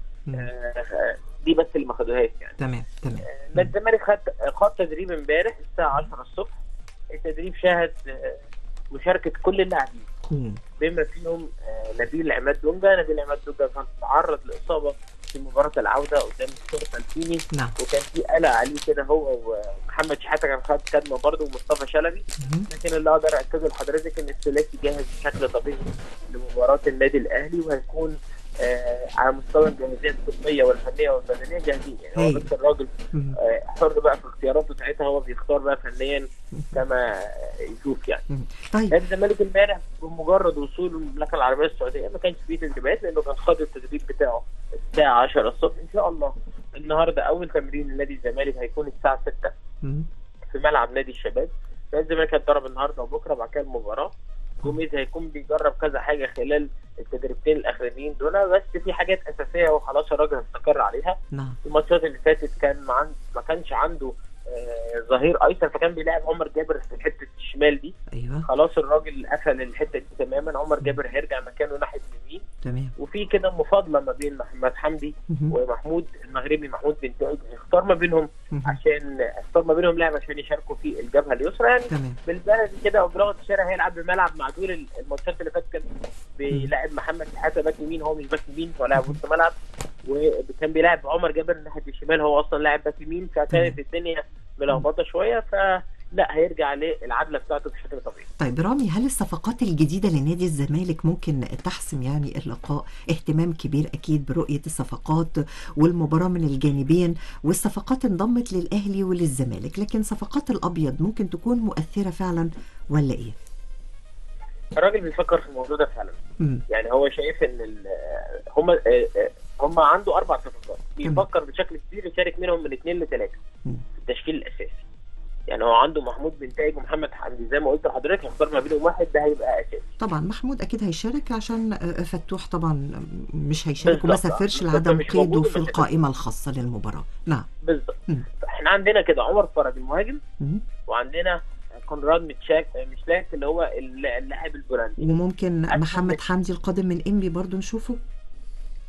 K: آه، دي بس اللي ما خدوهاش يعني
G: تمام تمام
K: نادي الزمالك خد خد تدريب امبارح الساعه 10 الصبح التدريب شهد آه، مشاركه كل اللاعبين
G: مم.
K: بما فيهم آه، نبيل عماد دونجا نبيل عماد دونجا كان تعرض لاصابه في مباراه العوده قدام الشرطه الفيني
G: نعم
K: وكان في قلق عليه كده هو ومحمد شحاته كان خد كدمه برضه ومصطفى شلبي لكن اللي اقدر اكده لحضرتك ان الثلاثي جاهز بشكل طبيعي لمباراه النادي الاهلي وهيكون آه على مستوى الجاهزيه الطبيه والفنيه والبدنيه جاهزين يعني هو
G: هايل.
K: بس الراجل آه حر بقى في اختياراته ساعتها هو بيختار بقى فنيا كما يشوف يعني
G: طيب
K: نادي الزمالك امبارح بمجرد وصوله المملكه العربيه السعوديه ما كانش فيه تدريبات لانه كان خاض التدريب بتاعه الساعه 10 الصبح ان شاء الله النهارده اول تمرين لنادي الزمالك هيكون الساعه 6
G: مم.
K: في ملعب نادي الشباب نادي الزمالك هيتدرب النهارده وبكره بعد كده المباراه جوميز هيكون بيجرب كذا حاجه خلال التدريبتين الاخرانيين دول بس في حاجات اساسيه وخلاص الراجل استقر عليها
G: نعم
K: الماتشات اللي فاتت كان ما, عند... ما كانش عنده آه ظهير ايسر فكان بيلاعب عمر جابر في حته الشمال دي
G: ايوه
K: خلاص الراجل قفل الحته دي تماما عمر جابر هيرجع مكانه ناحيه اليمين
G: تمام
K: وفي كده مفاضله ما بين محمد حمدي
G: مهم.
K: ومحمود المغربي محمود بن سعيد اختار ما بينهم
G: مهم.
K: عشان اختار ما بينهم لاعب عشان يشاركوا في الجبهه اليسرى يعني
G: تمام
K: بالبلدي كده او بلغه الشارع هيلعب بملعب معدول الماتشات اللي فاتت كان بيلاعب محمد شحاته باك يمين هو مش باك يمين هو لاعب وسط ملعب وكان بيلاعب عمر جابر ناحيه الشمال هو اصلا لاعب باك يمين فكانت الدنيا ملخبطه شويه فلا هيرجع للعدله بتاعته بشكل طبيعي
G: طيب رامي هل الصفقات الجديدة لنادي الزمالك ممكن تحسم يعني اللقاء اهتمام كبير أكيد برؤية الصفقات والمباراة من الجانبين والصفقات انضمت للأهلي وللزمالك لكن صفقات الأبيض ممكن تكون مؤثرة فعلا ولا إيه؟
K: الراجل بيفكر في الموضوع ده فعلا
G: مم.
K: يعني هو شايف ان ال- هم هم عنده اربع صفقات بيفكر بشكل كبير يشارك منهم من اثنين لثلاثه
G: مم.
K: في التشكيل الاساسي يعني هو عنده محمود بن تايج ومحمد حمدي زي ما قلت لحضرتك هيختار ما بينهم واحد ده هيبقى اساسي
G: طبعا محمود أكيد هيشارك عشان آه، فتوح طبعا مش هيشارك وما
K: بالظبط.
G: سافرش
K: بالظبط،
G: لعدم
K: مش
G: قيده
K: موجود
G: في
K: ومش
G: القائمة الخاصة للمباراة نعم
K: بالظبط
G: مم.
K: احنا عندنا كده عمر فرج المهاجم
G: مم.
K: وعندنا كونراد متشاك مشلاك اللي هو اللاعب البولندي
G: وممكن
K: عشان
G: محمد حمدي القادم من إنبي برضو نشوفه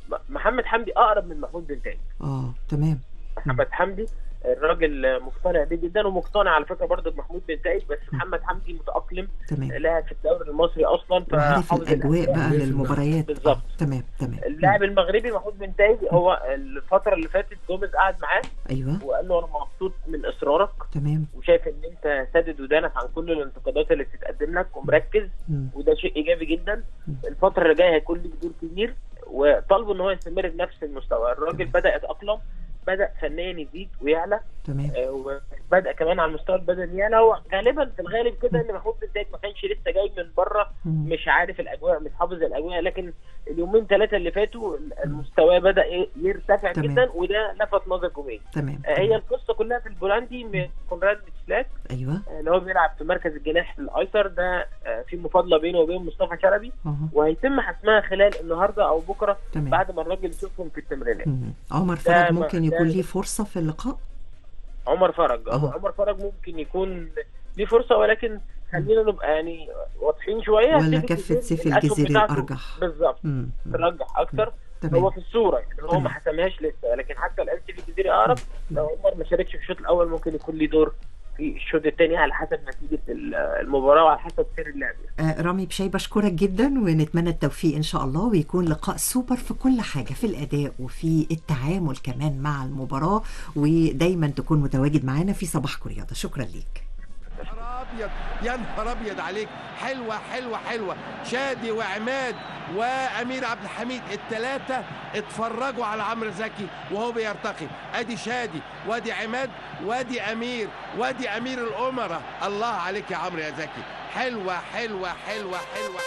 K: م- محمد حمدي اقرب من محمود بن تايج
G: اه تمام
K: محمد حمدي الراجل مقتنع بيه جدا ومقتنع على فكره برضه بمحمود بن تايج بس محمد حمدي متاقلم
G: تمام
K: لاعب في الدوري المصري اصلا
G: وعارف
K: فحافظ
G: الاجواء بقى
H: بالظبط.
G: للمباريات
K: بالظبط
G: تمام تمام
K: اللاعب المغربي محمود بن تايج هو الفتره اللي فاتت جوميز قعد معاه
G: ايوه
K: وقال له انا مبسوط من اصرارك
G: تمام
K: وشايف ان انت سادد ودانك عن كل الانتقادات اللي بتتقدم لك ومركز
G: مم.
K: وده شيء ايجابي جدا الفتره اللي جايه هيكون ليك دور كبير وطالبه ان هو يستمر بنفس المستوى الراجل بدا يتاقلم بدا فنيا يزيد ويعلى
G: تمام
K: آه، وبدا كمان على المستوى البدني يعني هو غالبا في الغالب كده ان محمود بن تايج ما كانش لسه جاي من بره
G: مم.
K: مش عارف الاجواء مش حافظ الاجواء لكن اليومين ثلاثه اللي فاتوا المستوى بدا ي- يرتفع
G: تمام.
K: جدا وده لفت نظر جوميز
G: تمام
K: آه، هي القصه كلها في البولندي من كونراد سلاك
G: ايوه
K: اللي هو بيلعب في مركز الجناح الايسر ده آه، في مفاضله بينه وبين مصطفى شلبي
G: اها
K: وهيتم حسمها خلال النهارده او بكره
G: تمام.
K: بعد ما الراجل يشوفهم في التمرينات
G: مم. عمر
K: ده
G: فرج
K: ما-
G: ممكن
K: ده-
G: يكون ليه فرصة في اللقاء
K: عمر فرج
G: أها.
K: عمر فرج ممكن يكون ليه فرصه ولكن خلينا نبقى يعني واضحين شويه
G: ولا
K: سيف
G: كفة
K: الجزيري
G: سيف
K: الأسهم
G: الجزيري
K: بتاعته
G: الأرجح.
K: بالظبط
G: مم. مم.
K: ترجح اكتر
G: تمام.
K: هو في الصوره يعني هو
G: تمام.
K: ما حسمهاش لسه لكن حتى الان سيف الجزيري اقرب لو عمر ما شاركش في الشوط الاول ممكن يكون ليه دور في الشوط الثاني على حسب نتيجه ال- المباراه وعلى حسب سير اللعب
G: آه رامي بشاي بشكرك جدا ونتمنى التوفيق ان شاء الله ويكون لقاء سوبر في كل حاجه في الاداء وفي التعامل كمان مع المباراه ودايما تكون متواجد معانا في صباحكم رياضه شكرا ليك
D: نهار ابيض يا نهار ابيض عليك حلوه حلوه حلوه شادي وعماد وامير عبد الحميد الثلاثه اتفرجوا على عمرو زكي وهو بيرتقي ادي شادي وادي عماد وادي امير وادي امير الامراء الله عليك يا عمرو يا زكي حلوه حلوه حلوه حلوه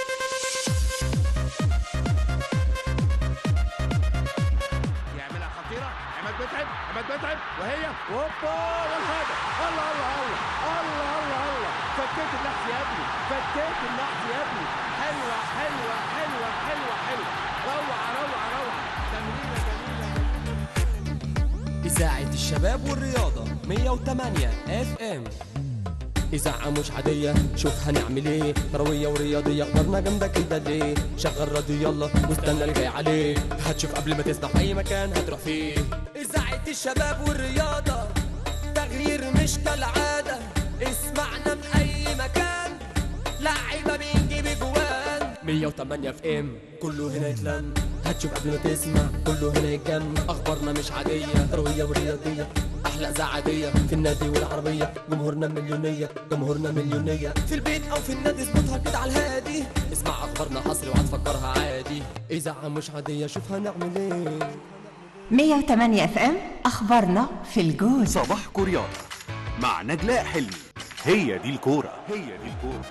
D: يعملها خطيره عماد متعب عماد متعب وهي وهوبا والهدف الله الله الله الله الله الله فكيت النحس يا ابني فكيت النحس يا ابني حلوه حلوه حلوه حلوه حلوه روعه روعه روعه تمرينه جميله
L: إذاعة الشباب والرياضة 108 اف ام إذاعة مش عادية شوف هنعمل ايه روية ورياضية اخترنا جنبك كده ليه شغل راديو يلا واستنى اللي جاي عليه هتشوف قبل ما تسمع في أي مكان هتروح فيه إذاعة الشباب والرياضة تغيير مش كالعادة اسمعنا من أي مكان لعيبة بنجيب جوان 108 في ام كله هنا يتلم هتشوف قبل ما تسمع كله هنا يتجمع اخبارنا مش عاديه رويه ورياضيه احلى اذاعه عاديه في النادي والعربيه جمهورنا مليونيه جمهورنا مليونيه في البيت او في النادي اظبطها كده على الهادي اسمع اخبارنا حصري وهتفكرها عادي اذاعه مش عاديه شوف هنعمل ايه
G: 108 اف ام اخبارنا في الجول
F: صباحكم رياضة مع نجلاء حلمي هي دي الكورة هي دي الكورة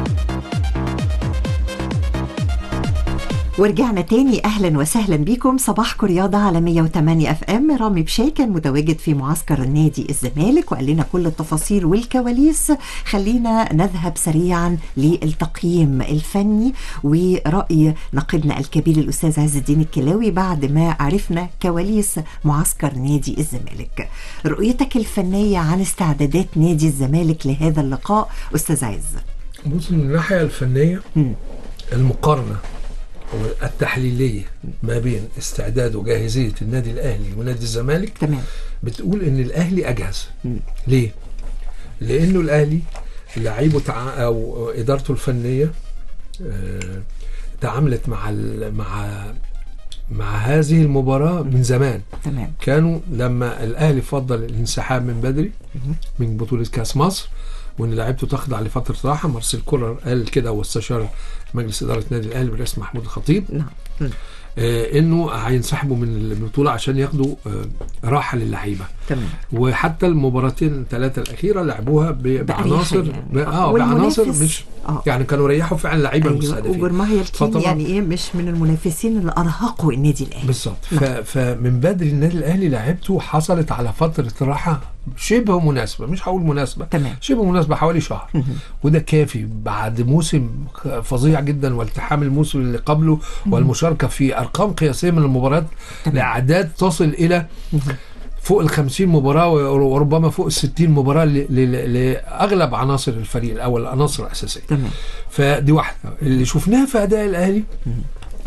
G: ورجعنا تاني اهلا وسهلا بيكم صباحكم رياضه على 108 اف ام رامي بشاي كان متواجد في معسكر النادي الزمالك وقال لنا كل التفاصيل والكواليس خلينا نذهب سريعا للتقييم الفني وراي ناقدنا الكبير الاستاذ عز الدين الكلاوي بعد ما عرفنا كواليس معسكر نادي الزمالك رؤيتك الفنيه عن استعدادات نادي الزمالك لهذا اللقاء استاذ عز
H: بص من الناحيه الفنيه المقارنه التحليليه ما بين استعداد وجاهزيه النادي الاهلي ونادي الزمالك
G: تمام
H: بتقول ان الاهلي اجهز ليه؟ لانه الاهلي لعيبه تع... او ادارته الفنيه آه، تعاملت مع ال... مع مع هذه المباراه من زمان
G: تمام
H: كانوا لما الاهلي فضل الانسحاب من بدري من بطوله كاس مصر وان لعيبته تخضع لفتره راحه مارسيل كولر قال كده واستشار مجلس اداره النادي الاهلي برئاسه محمود الخطيب
G: نعم
H: آه انه هينسحبوا من البطوله عشان ياخدوا آه راحه للعيبه
G: تمام
H: وحتى المباراتين الثلاثه الاخيره لعبوها ب- بعناصر
G: بأريحية.
H: ب- اه
G: والمنافس-
H: بعناصر مش
G: آه.
H: يعني كانوا ريحوا فعلا لعيبه
G: ايوه
H: المستهدفين
G: وجرماهيا الكين
H: فطبعاً-
G: يعني ايه مش من المنافسين اللي ارهقوا النادي الاهلي
H: بالظبط ف... فمن بدري النادي الاهلي لعبته حصلت على فتره راحه شبه مناسبه مش هقول مناسبه
G: تمام.
H: شبه مناسبه حوالي شهر وده كافي بعد موسم فظيع جدا والتحام الموسم اللي قبله والمشاركه في ارقام قياسيه من المباريات لاعداد تصل الى فوق ال 50 مباراه وربما فوق ال 60 مباراه ل- ل- لاغلب عناصر الفريق الاول العناصر الاساسيه
G: تمام
H: فدي واحده اللي شفناها في اداء الاهلي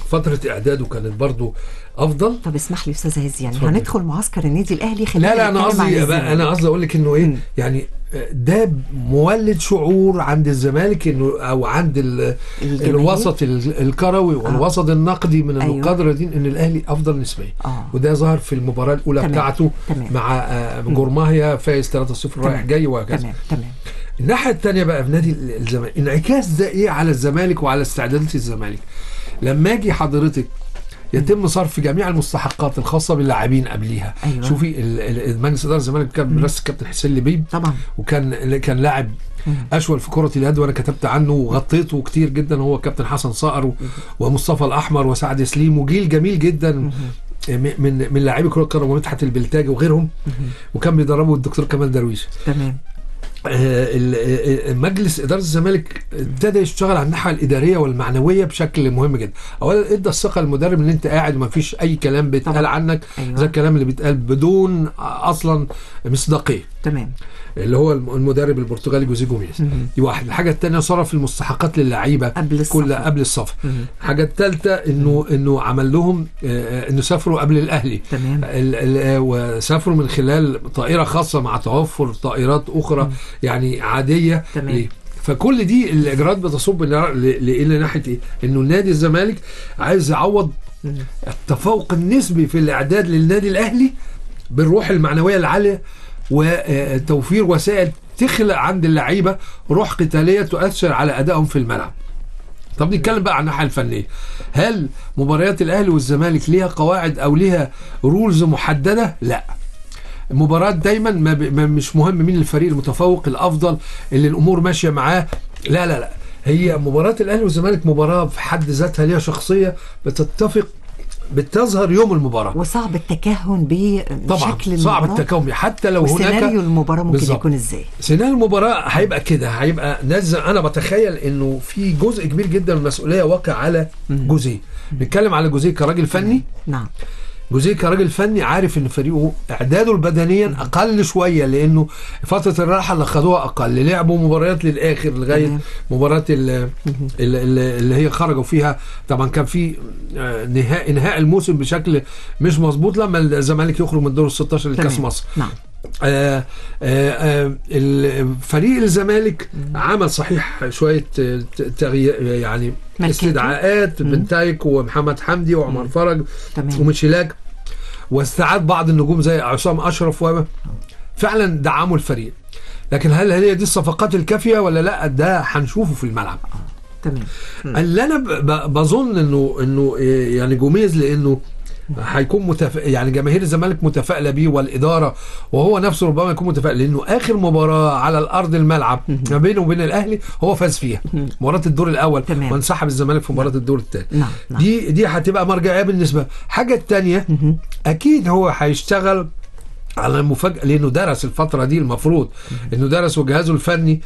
H: فتره اعداده كانت برضو افضل
G: طب اسمح لي استاذ عز يعني
H: اتفضل.
G: هندخل معسكر النادي الاهلي خلينا
H: لا لا انا
G: نتكلم عن
H: قصدي
G: الزمالك.
H: انا قصدي اقول لك انه ايه يعني ده مولد شعور عند الزمالك انه او عند ال-
G: الجماهير.
H: الوسط ال- الكروي والوسط النقدي من
G: أيوة.
H: النقاد الرياضيين ان الاهلي افضل نسبيا
G: آه.
H: وده ظهر في المباراه الاولى
G: تمام.
H: بتاعته
G: تمام.
H: مع آه، جورماهيا فايز 3-0 رايح
G: تمام.
H: جاي وهكذا
G: تمام تمام
H: الناحيه الثانيه بقى في نادي الزمالك انعكاس ده ايه على الزمالك وعلى استعدادات الزمالك لما اجي حضرتك يتم صرف جميع المستحقات الخاصه باللاعبين قبليها
G: أيوة.
H: شوفي ال- ال- مجلس اداره الزمالك كان برئاسه الكابتن حسين لبيب
G: طبعا
H: وكان كان لاعب اشول في كره اليد وانا كتبت عنه وغطيته كتير جدا هو كابتن حسن صقر و- ومصطفى الاحمر وسعد سليم وجيل جميل جدا م- من من لاعبي كره القدم ومدحت البلتاجي وغيرهم وكان بيدربه الدكتور كمال درويش
G: تمام
H: آه، ال- آه، مجلس اداره الزمالك ابتدى يشتغل على الناحيه الاداريه والمعنويه بشكل مهم جدا اولا ادى الثقه للمدرب ان انت قاعد وما فيش اي كلام بيتقال عنك
G: أيوة.
H: زي الكلام اللي بيتقال بدون اصلا مصداقيه
G: تمام
H: اللي هو الم- المدرب البرتغالي جوزيه جوميز دي واحد الحاجه الثانيه صرف المستحقات للعيبه
G: قبل السفر.
H: كلها قبل السفر الحاجه الثالثه انه انه عمل لهم آه، انه سافروا قبل الاهلي
G: تمام
H: ال- ال- آه، وسافروا من خلال طائره خاصه مع توفر طائرات اخرى يعني عاديه
G: تمام.
H: ليه؟ فكل دي الاجراءات بتصب ل- ل- الى ناحيه ايه؟ انه النادي الزمالك عايز يعوض التفوق النسبي في الاعداد للنادي الاهلي بالروح المعنويه العاليه وتوفير وسائل تخلق عند اللعيبه روح قتاليه تؤثر على ادائهم في الملعب. طب نتكلم بقى عن الناحيه الفنيه. هل مباريات الاهلي والزمالك ليها قواعد او ليها رولز محدده؟ لا. المباراه دايما ما ب... ما مش مهم مين الفريق المتفوق الافضل اللي الامور ماشيه معاه لا لا لا هي مباراه الاهلي والزمالك مباراه في حد ذاتها ليها شخصيه بتتفق بتظهر يوم المباراه
G: وصعب التكهن
H: طبعا
G: بشكل
H: صعب
G: المباراة
H: التكون حتى لو هناك
G: وسيناريو المباراة ممكن
H: بالظبط.
G: يكون ازاي
H: سيناريو المباراة هيبقى كده هيبقى ناس انا بتخيل انه في جزء كبير جدا من المسؤولية واقع على جوزيه نتكلم على جوزيه كراجل فني
G: نعم
H: جوزيه كراجل فني عارف ان فريقه اعداده بدنيا اقل شويه لانه فتره الراحه اللي خدوها اقل لعبوا مباريات للاخر لغايه مباراه ال- ال- ال- اللي هي خرجوا فيها طبعا كان في آه، نهاء انهاء الموسم بشكل مش مظبوط لما الزمالك يخرج من دور ال 16 لكاس
G: تمام.
H: مصر
G: نعم
H: آه آه آه ال- فريق الزمالك عمل صحيح شويه آه، ت- تغيير يعني
G: ماركاتو.
H: استدعاءات
G: مم.
H: بن تايك ومحمد حمدي وعمر فرج
G: تمام.
H: وميشيلاك واستعاد بعض النجوم زي عصام اشرف و فعلا دعموا الفريق لكن هل هي دي الصفقات الكافيه ولا لا ده هنشوفه في الملعب
G: تمام
H: اللي انا ب- ب- بظن انه انه إيه يعني جوميز لانه هيكون متف... يعني جماهير الزمالك متفائله بيه والاداره وهو نفسه ربما يكون متفائل لانه اخر مباراه على الارض الملعب ما بينه وبين الاهلي هو فاز فيها مباراه الدور الاول
G: تمام.
H: وانسحب الزمالك في مباراه الدور الثاني
G: نعم نعم
H: دي دي هتبقى مرجعيه بالنسبه حاجه الثانيه اكيد هو هيشتغل على المفاجاه لانه درس الفتره دي المفروض انه درس وجهازه الفني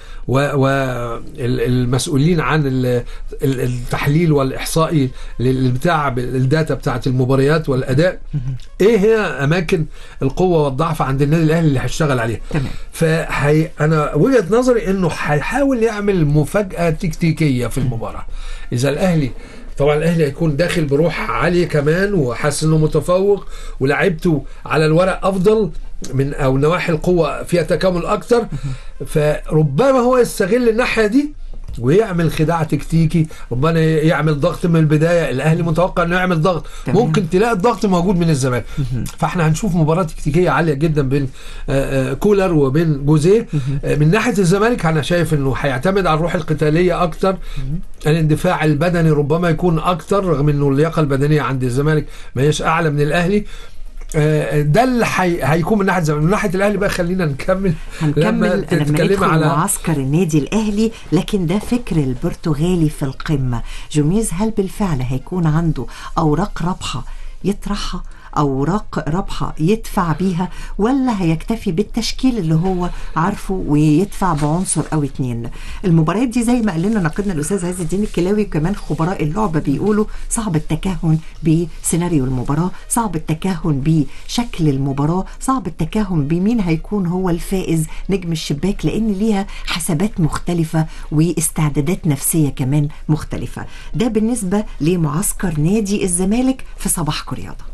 H: والمسؤولين عن ال- ال- التحليل والاحصائي لل- بتاع الداتا بتاعت المباريات والاداء ايه هي اماكن القوه والضعف عند النادي الاهلي اللي هيشتغل عليها
G: تمام
H: فهي انا وجهه نظري انه هيحاول يعمل مفاجاه تكتيكيه في المباراه اذا الاهلي طبعا الاهلي هيكون داخل بروح عاليه كمان وحاسس انه متفوق ولاعيبته على الورق افضل من او نواحي القوه فيها تكامل اكتر فربما هو يستغل الناحيه دي ويعمل خداع تكتيكي ربما يعمل ضغط من البدايه الاهلي متوقع انه يعمل ضغط
G: تمام.
H: ممكن تلاقي الضغط موجود من الزمالك فاحنا هنشوف مباراه تكتيكيه عاليه جدا بين آه، آه، كولر وبين جوزيه آه، من ناحيه الزمالك انا شايف انه هيعتمد على الروح القتاليه اكتر الاندفاع البدني ربما يكون اكتر رغم انه اللياقه البدنيه عند الزمالك ما هيش اعلى من الاهلي آه، ده اللي حي... هيكون من ناحيه الزمالك من ناحيه الاهلي بقى خلينا نكمل
G: هنكمل
H: لما
G: لما
H: تتكلمي
G: ندخل
H: على
G: معسكر النادي الاهلي لكن ده فكر البرتغالي في القمه جوميز هل بالفعل هيكون عنده اوراق رابحه يطرحها اوراق رابحه يدفع بيها ولا هيكتفي بالتشكيل اللي هو عارفه ويدفع بعنصر او اتنين المباريات دي زي ما قال لنا ناقدنا الاستاذ عز الدين الكلاوي وكمان خبراء اللعبه بيقولوا صعب التكهن بسيناريو المباراه صعب التكهن بشكل المباراه صعب التكهن بمين هيكون هو الفائز نجم الشباك لان ليها حسابات مختلفه واستعدادات نفسيه كمان مختلفه ده بالنسبه لمعسكر نادي الزمالك في صباحكم رياضه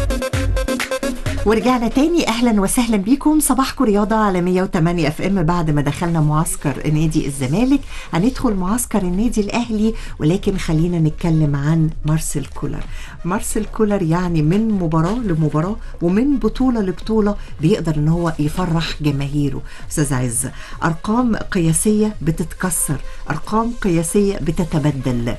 G: ورجعنا تاني اهلا وسهلا بيكم صباحكم رياضه على 108 اف ام بعد ما دخلنا معسكر نادي الزمالك هندخل معسكر النادي الاهلي ولكن خلينا نتكلم عن مارسيل كولر مارسيل كولر يعني من مباراه لمباراه ومن بطوله لبطوله بيقدر ان هو يفرح جماهيره استاذ عز ارقام قياسيه بتتكسر ارقام قياسيه بتتبدل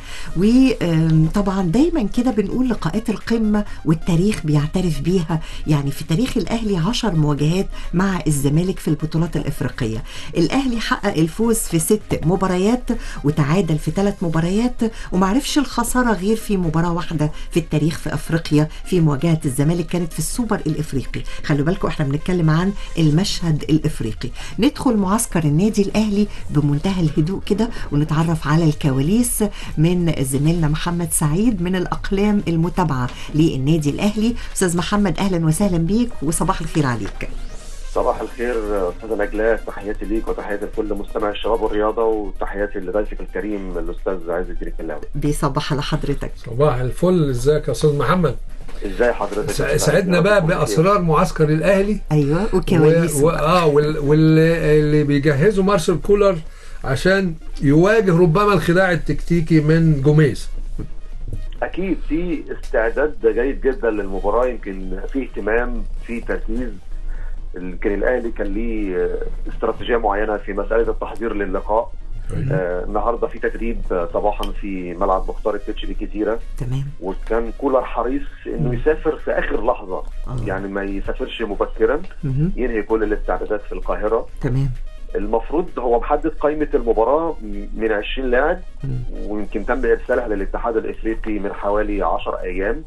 G: وطبعا دايما كده بنقول لقاءات القمه والتاريخ بيعترف بيها يعني في تاريخ الاهلي 10 مواجهات مع الزمالك في البطولات الافريقيه الاهلي حقق الفوز في ست مباريات وتعادل في ثلاث مباريات ومعرفش الخساره غير في مباراه واحده في التاريخ في افريقيا في مواجهه الزمالك كانت في السوبر الافريقي خلوا بالكم احنا بنتكلم عن المشهد الافريقي ندخل معسكر النادي الاهلي بمنتهى الهدوء كده ونتعرف على الكواليس من زميلنا محمد سعيد من الاقلام المتابعه للنادي الاهلي استاذ محمد اهلا وسهلا بيك وصباح الخير عليك
M: صباح الخير استاذه نجلاء تحياتي ليك وتحياتي لكل مستمع الشباب والرياضه وتحياتي لضيفك الكريم الاستاذ عز الدين الكلاوي
G: بيصبح على حضرتك
H: صباح الفل ازيك يا استاذ محمد
M: ازاي حضرتك
H: سع- ساعدنا بقى باسرار معسكر الاهلي
G: ايوه وكواليس
H: و... و... اه وال... واللي اللي بيجهزوا مارسيل كولر عشان يواجه ربما الخداع التكتيكي من جوميز
M: اكيد في استعداد جيد جدا للمباراه يمكن في اهتمام في تركيز يمكن الاهلي كان ليه استراتيجيه معينه في مساله التحضير للقاء آه النهارده في تدريب آه، صباحا في ملعب مختار التتش بكثيره
G: تمام
M: وكان كولر حريص انه يسافر في اخر لحظه
G: آه.
M: يعني ما يسافرش مبكرا
G: مهم.
M: ينهي كل الاستعدادات في القاهره
G: تمام
M: المفروض هو محدد قائمه المباراه من 20 لاعب
G: مم.
M: ويمكن تم ارسالها للاتحاد الافريقي من حوالي 10 ايام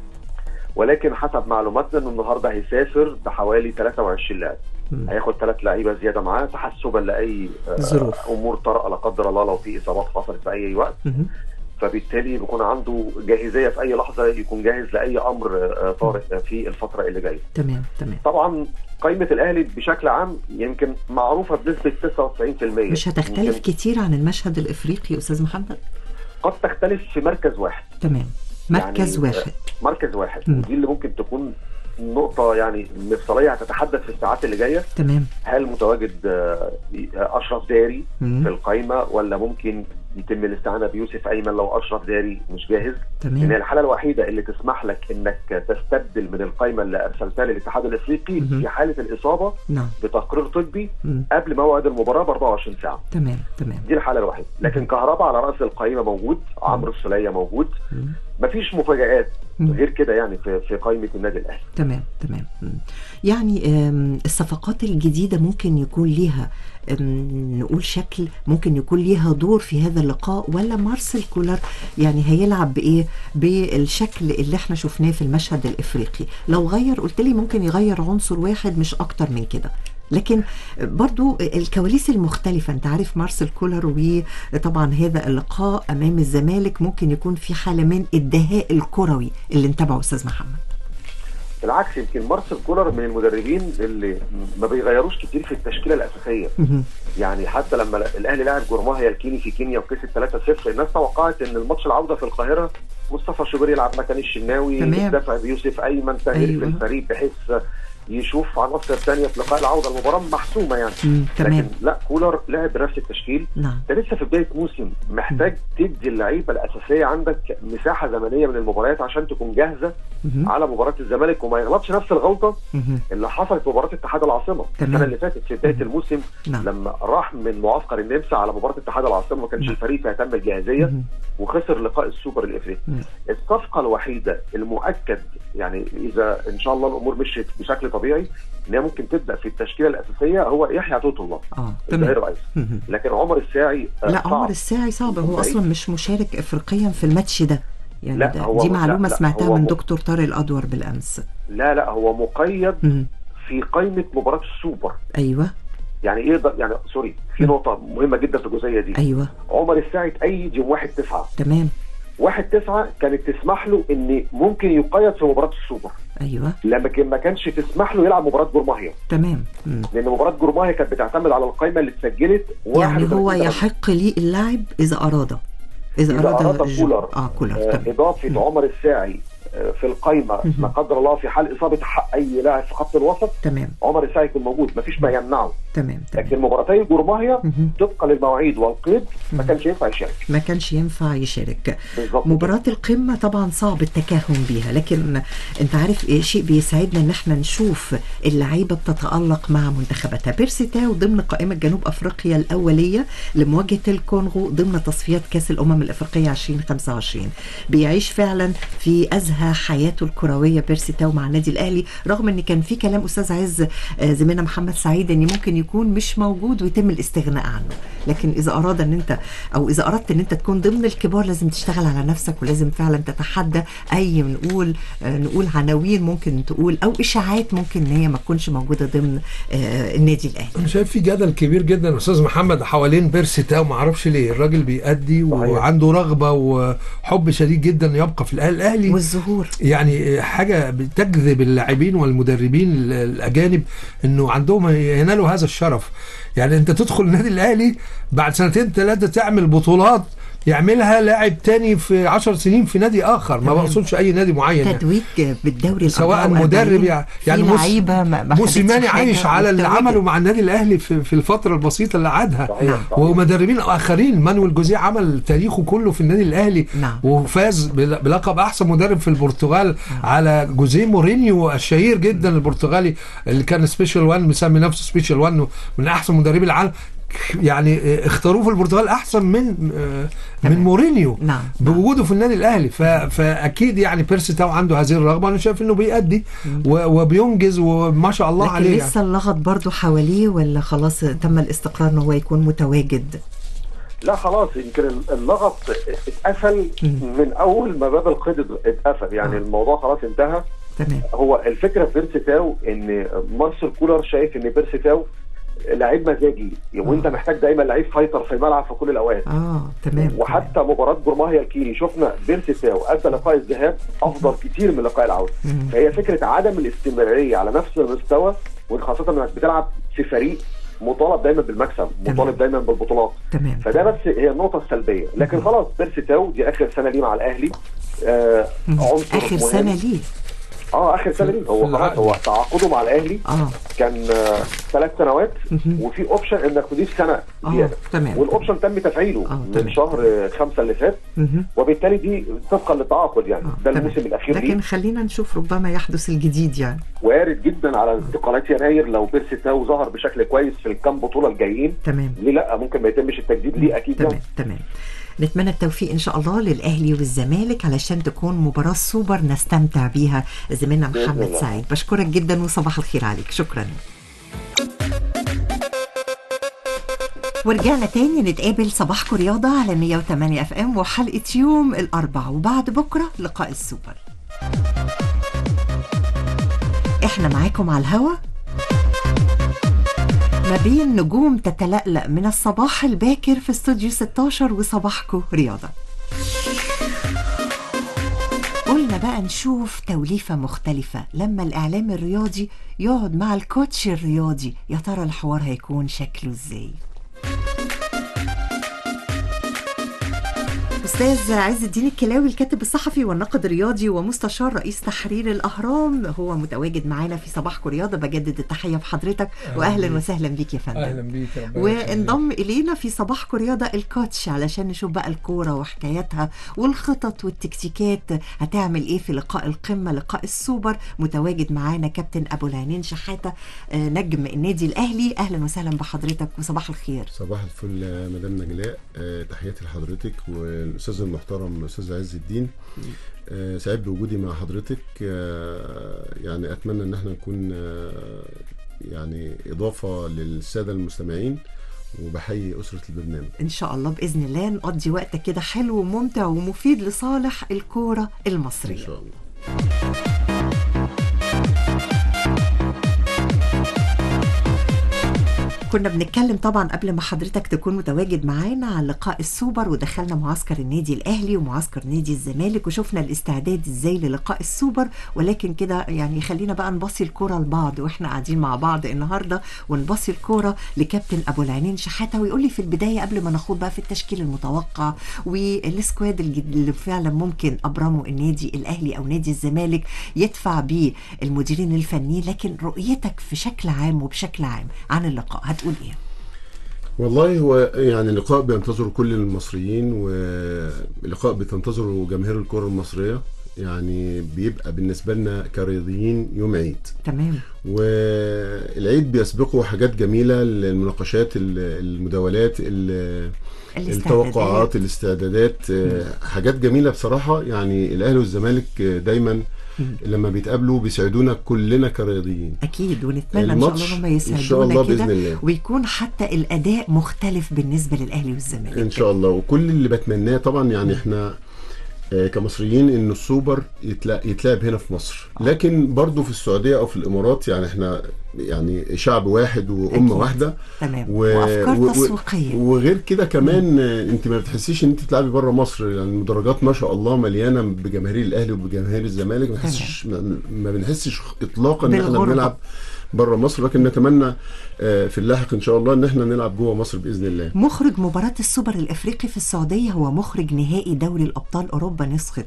M: ولكن حسب معلوماتنا انه النهارده هيسافر بحوالي 23 لاعب
G: مم.
M: هياخد ثلاث لعيبه زياده معاه تحسبا لاي آه،
G: ظروف.
M: امور طارئه لا قدر الله لو في اصابات حصلت في اي وقت
G: مهم.
M: فبالتالي بيكون عنده جاهزيه في اي لحظه يكون جاهز لاي امر آه، طارئ في الفتره اللي جايه
G: تمام تمام
M: طبعا قائمه الاهلي بشكل عام يمكن معروفه بنسبه 99%
G: مش هتختلف
M: يمكن
G: كتير عن المشهد الافريقي استاذ محمد
M: قد تختلف في مركز واحد
G: تمام مركز
M: يعني
G: واحد
M: مركز واحد
G: مم.
M: ودي اللي ممكن تكون نقطة يعني مفصلية هتتحدث في الساعات اللي جاية
G: تمام
M: هل متواجد آه، أشرف داري
G: مم.
M: في القائمة ولا ممكن يتم الاستعانة بيوسف أيمن لو أشرف داري مش جاهز لأن هي
G: تمام
M: الحالة الوحيدة اللي تسمح لك إنك تستبدل من القائمة اللي أرسلتها للاتحاد الإفريقي
G: مهم.
M: في حالة الإصابة
G: نعم
M: بتقرير طبي
G: مم.
M: قبل موعد المباراة ب 24 ساعة
G: تمام تمام
M: دي الحالة الوحيدة لكن كهربا على رأس القائمة موجود عمرو السولية موجود
G: مم.
M: مفيش مفاجآت
G: مم.
M: غير كده يعني في في قائمة النادي الأهلي
G: تمام تمام مم. يعني آم، الصفقات الجديدة ممكن يكون ليها آم، نقول شكل ممكن يكون ليها دور في هذا اللقاء ولا مارسيل كولر يعني هيلعب بإيه بالشكل اللي احنا شفناه في المشهد الإفريقي لو غير قلت لي ممكن يغير عنصر واحد مش أكتر من كده لكن برضو الكواليس المختلفة انت عارف مارسيل كولر وطبعا هذا اللقاء امام الزمالك ممكن يكون في حالة من الدهاء الكروي اللي نتابعه استاذ محمد
M: بالعكس يمكن مارسيل كولر من المدربين اللي ما بيغيروش كتير في التشكيله الاساسيه
G: مهم.
M: يعني حتى لما الاهلي لعب جورماهيا الكيني في كينيا وكسب 3-0 الناس توقعت ان الماتش العوده في القاهره مصطفى شوبير يلعب مكان الشناوي
G: تمام.
M: يدافع بيوسف ايمن تغيير
G: أيوة.
M: في الفريق بحيث يشوف عناصر ثانيه في لقاء العوده المباراه محسومه يعني
G: مم. تمام
M: لكن لا كولر لعب بنفس التشكيل
G: نعم
M: انت لسه في بدايه موسم محتاج تدي اللعيبه الاساسيه عندك مساحه زمنيه من المباريات عشان تكون جاهزه
G: مهم.
M: على مباراه الزمالك وما يغلطش نفس الغلطه
G: مهم.
M: اللي حصلت في مباراه اتحاد العاصمه
G: تمام.
M: السنه اللي فاتت في بدايه الموسم
G: نعم
M: لما راح من معسكر النمسا على مباراه اتحاد العاصمه ما كانش
G: نعم.
M: الفريق بيهتم بالجاهزيه
G: مهم.
M: وخسر لقاء السوبر الافريقي
G: مم.
M: الصفقه الوحيده المؤكد يعني اذا ان شاء الله الامور مشيت بشكل طبيعي ان هي ممكن تبدا في التشكيله الاساسيه هو يحيى توتو الله
G: اه
M: الظهير
G: تمام
M: الرئيسي
G: مهم.
M: لكن عمر الساعي آه،
G: لا
M: صعب.
G: عمر الساعي صعب هو
M: بعيد.
G: اصلا مش مشارك افريقيا في الماتش ده يعني
M: لا،
G: ده
M: هو-
G: دي
M: لا،
G: معلومه
M: لا،
G: سمعتها
M: هو
G: من
M: م-
G: دكتور طارق الادور بالامس
M: لا لا هو مقيد
G: مم.
M: في قائمه مباراه السوبر
G: ايوه
M: يعني ايه ده يعني سوري في نقطه مهمه جدا في الجزئيه دي
G: ايوه
M: عمر الساعي ايد يوم 1 9
G: تمام
M: 1 9 كانت تسمح له ان ممكن يقيد في مباراه السوبر
G: ايوه
M: لما كان ما كانش تسمح له يلعب مباراه جورماهيا
G: تمام مم.
M: لان مباراه جورماهيا كانت بتعتمد على القائمه اللي اتسجلت
G: يعني
M: 31
G: هو
M: درجة.
G: يحق ليه اللعب اذا اراد اذا,
M: إذا أراد
G: جو-
M: كولر
G: اه كولر
M: آه،
G: تمام
M: اضافه عمر الساعي آه، في القائمه
G: مهم.
M: لا قدر الله في حال اصابه حق اي لاعب في خط الوسط
G: تمام
M: عمر الساعي يكون موجود مفيش ما يمنعه
G: تمام
M: لكن مباراتي جورماهيا
G: مهم.
M: طبقا للمواعيد والقيد ما كانش ينفع يشارك
G: ما كانش ينفع يشارك
M: بالظبط
G: مباراة القمة طبعا صعب التكهن بيها لكن انت عارف ايه شيء بيسعدنا ان احنا نشوف اللعيبة بتتألق مع منتخباتها بيرسي تاو ضمن قائمة جنوب افريقيا الاولية لمواجهة الكونغو ضمن تصفيات كاس الامم الافريقية 2025 بيعيش فعلا في ازهى حياته الكروية بيرسي تاو مع النادي الاهلي رغم ان كان في كلام استاذ عز آه، زميلنا محمد سعيد ان ممكن يكون مش موجود ويتم الاستغناء عنه لكن اذا اراد ان انت او اذا اردت ان انت تكون ضمن الكبار لازم تشتغل على نفسك ولازم فعلا تتحدى اي نقول آه، نقول عناوين ممكن تقول او اشاعات ممكن ان هي ما تكونش موجوده ضمن آه، النادي الاهلي
H: انا شايف في جدل كبير جدا استاذ محمد حوالين بيرسي تاو ما اعرفش ليه الراجل بيأدي وعنده رغبه وحب شديد جدا يبقى في الاهلي الاهلي
G: والظهور
H: يعني حاجه بتجذب اللاعبين والمدربين ال- الاجانب انه عندهم ينالوا هذا الشرف يعني انت تدخل النادي الاهلي بعد سنتين ثلاثه تعمل بطولات يعملها لاعب تاني في عشر سنين في نادي اخر ما
G: تمام.
H: بقصدش اي نادي معين يعني.
G: تتويج بالدوري
H: سواء
G: الأربعة
H: مدرب
G: وأربعين.
H: يعني
G: في
H: يعني موس-
G: لعيبه ما ما خدتش
H: موسيماني
G: حاجة
H: عايش على اللي
G: وتواجد.
H: عمله مع النادي الاهلي في, في الفتره البسيطه اللي قعدها
M: صحيح، صحيح.
H: ومدربين اخرين مانويل جوزيه عمل تاريخه كله في النادي الاهلي
G: نعم.
H: وفاز بل- بلقب احسن مدرب في البرتغال على جوزيه مورينيو الشهير جدا البرتغالي اللي كان سبيشال وان مسمي نفسه سبيشال وان من احسن مدربي العالم يعني اختاروه في البرتغال احسن من آه، من مورينيو
G: نعم
H: بوجوده في النادي الاهلي ف... فاكيد يعني بيرسي تاو عنده هذه الرغبه انا شايف انه بيأدي و... وبينجز وما شاء الله
G: لكن
H: عليه
G: لسه اللغط برضو حواليه ولا خلاص تم الاستقرار ان هو يكون متواجد
M: لا خلاص يمكن اللغط اتقفل من اول ما باب القيد اتقفل يعني الموضوع خلاص انتهى
G: تمام
M: هو الفكره في بيرسي تاو ان مارسيل كولر شايف ان بيرسي تاو لعيب مزاجي وانت محتاج دايما لعيب فايتر في الملعب في كل الاوقات
G: اه تمام
M: وحتى مباراه جورماهيا الكيري شفنا بيرسي تاو ادى لقاء الذهاب افضل كتير من لقاء العوده
G: مم.
M: فهي فكره عدم الاستمراريه على نفس المستوى وخاصه انك بتلعب في فريق مطالب دايما بالمكسب مطالب دايما بالبطولات
G: تمام
M: فده بس هي النقطه السلبيه لكن خلاص بيرسي تاو دي اخر سنه ليه مع الاهلي آه عنصر
G: اخر
M: مهم.
G: سنه ليه
M: اه اخر سنه ليه هو خلاص هو تعاقده مع الاهلي
G: اه
M: كان آه، ثلاث سنوات وفي اوبشن انك تضيف سنه زياده
G: تمام
M: والاوبشن تم تفعيله من شهر آه، خمسة اللي فات
G: مهم.
M: وبالتالي دي طبقا للتعاقد يعني ده الموسم الاخير
G: لكن
M: ليه
G: خلينا نشوف ربما يحدث الجديد يعني
M: وارد جدا على انتقالات يناير لو بيرسي تاو ظهر بشكل كويس في الكام بطوله الجايين
G: تمام
M: ليه لا ممكن ما يتمش التجديد ليه اكيد
G: تمام
M: يعني.
G: تمام نتمنى التوفيق ان شاء الله للاهلي والزمالك علشان تكون مباراه سوبر نستمتع بيها زميلنا
M: بإذن
G: محمد
M: الله.
G: سعيد بشكرك جدا وصباح الخير عليك شكرا ورجعنا تاني نتقابل صباحكم رياضة على 108 اف ام وحلقة يوم الأربع وبعد بكرة لقاء السوبر احنا معاكم على الهوا ما بين نجوم تتلألأ من الصباح الباكر في استوديو 16 وصباحكم رياضة قلنا بقى نشوف توليفة مختلفة لما الإعلام الرياضي يقعد مع الكوتش الرياضي يا ترى الحوار هيكون شكله ازاي أستاذ عز الدين الكلاوي الكاتب الصحفي والناقد الرياضي ومستشار رئيس تحرير الأهرام هو متواجد معانا في صباحكم رياضة بجدد التحية بحضرتك
H: أهلاً
G: وأهلا
H: بيك.
G: وسهلا بيك يا فندم
H: اهلا بيك يا ربنا يخليك.
G: وانضم الينا في صباحكم رياضه الكوتش علشان نشوف بقى الكوره وحكاياتها والخطط والتكتيكات هتعمل ايه في لقاء القمه لقاء السوبر متواجد معانا كابتن ابو العينين شحاته آه، نجم النادي الاهلي اهلا وسهلا بحضرتك وصباح الخير
N: صباح الفل يا مدام نجلاء آه، تحياتي لحضرتك والاستاذ المحترم الاستاذ عز الدين آه، سعيد بوجودي مع حضرتك آه، يعني اتمنى ان احنا نكون آه، يعني اضافه للساده المستمعين وبحيي اسره البرنامج
G: ان شاء الله باذن الله نقضي وقت كده حلو وممتع ومفيد لصالح الكوره المصريه
N: ان شاء الله
G: كنا بنتكلم طبعا قبل ما حضرتك تكون متواجد معانا عن لقاء السوبر ودخلنا معسكر النادي الاهلي ومعسكر نادي الزمالك وشفنا الاستعداد ازاي للقاء السوبر ولكن كده يعني خلينا بقى نبصي الكوره لبعض واحنا قاعدين مع بعض النهارده ونبصي الكوره لكابتن ابو العينين شحاته ويقول لي في البدايه قبل ما ناخد بقى في التشكيل المتوقع والسكواد الجد- اللي فعلا ممكن ابرمه النادي الاهلي او نادي الزمالك يدفع بيه المديرين الفنيين لكن رؤيتك في شكل عام وبشكل عام عن اللقاء هتقول ايه؟
N: والله هو يعني لقاء بينتظره كل المصريين ولقاء بتنتظره جماهير الكرة المصرية يعني بيبقى بالنسبة لنا كرياضيين يوم عيد
G: تمام
N: والعيد بيسبقه حاجات جميلة المناقشات ال- المداولات ال-
G: الاستعدادات.
N: التوقعات الاستعدادات آه، حاجات جميلة بصراحة يعني الأهلي والزمالك آه، دايما لما بيتقابلوا بيسعدونا كلنا كرياضيين
G: اكيد ونتمنى ان شاء
N: الماتش
G: الله هم
N: إن شاء
G: يساعدونا
N: الله
G: كده
N: بإذن الله.
G: ويكون حتى الاداء مختلف بالنسبه للاهلي والزمالك
N: ان شاء الله وكل اللي بتمناه طبعا يعني احنا آه، كمصريين ان السوبر يتلا- يتلعب هنا في مصر لكن برضو في السعوديه او في الامارات يعني احنا يعني شعب واحد وامه
G: أكيد.
N: واحده
G: تمام وافكار تسويقيه
N: وغير كده كمان آه، انت ما بتحسيش ان انت تلعبي بره مصر يعني المدرجات ما شاء الله مليانه بجماهير الاهلي وبجماهير الزمالك ما بنحسش ما ما بنحسش اطلاقا ان احنا
G: بالغربة.
N: بنلعب بره مصر لكن نتمنى آه، في اللاحق ان شاء الله ان احنا نلعب جوه مصر باذن الله
G: مخرج مباراة السوبر الافريقي في السعودية هو مخرج نهائي دوري الابطال اوروبا نسخة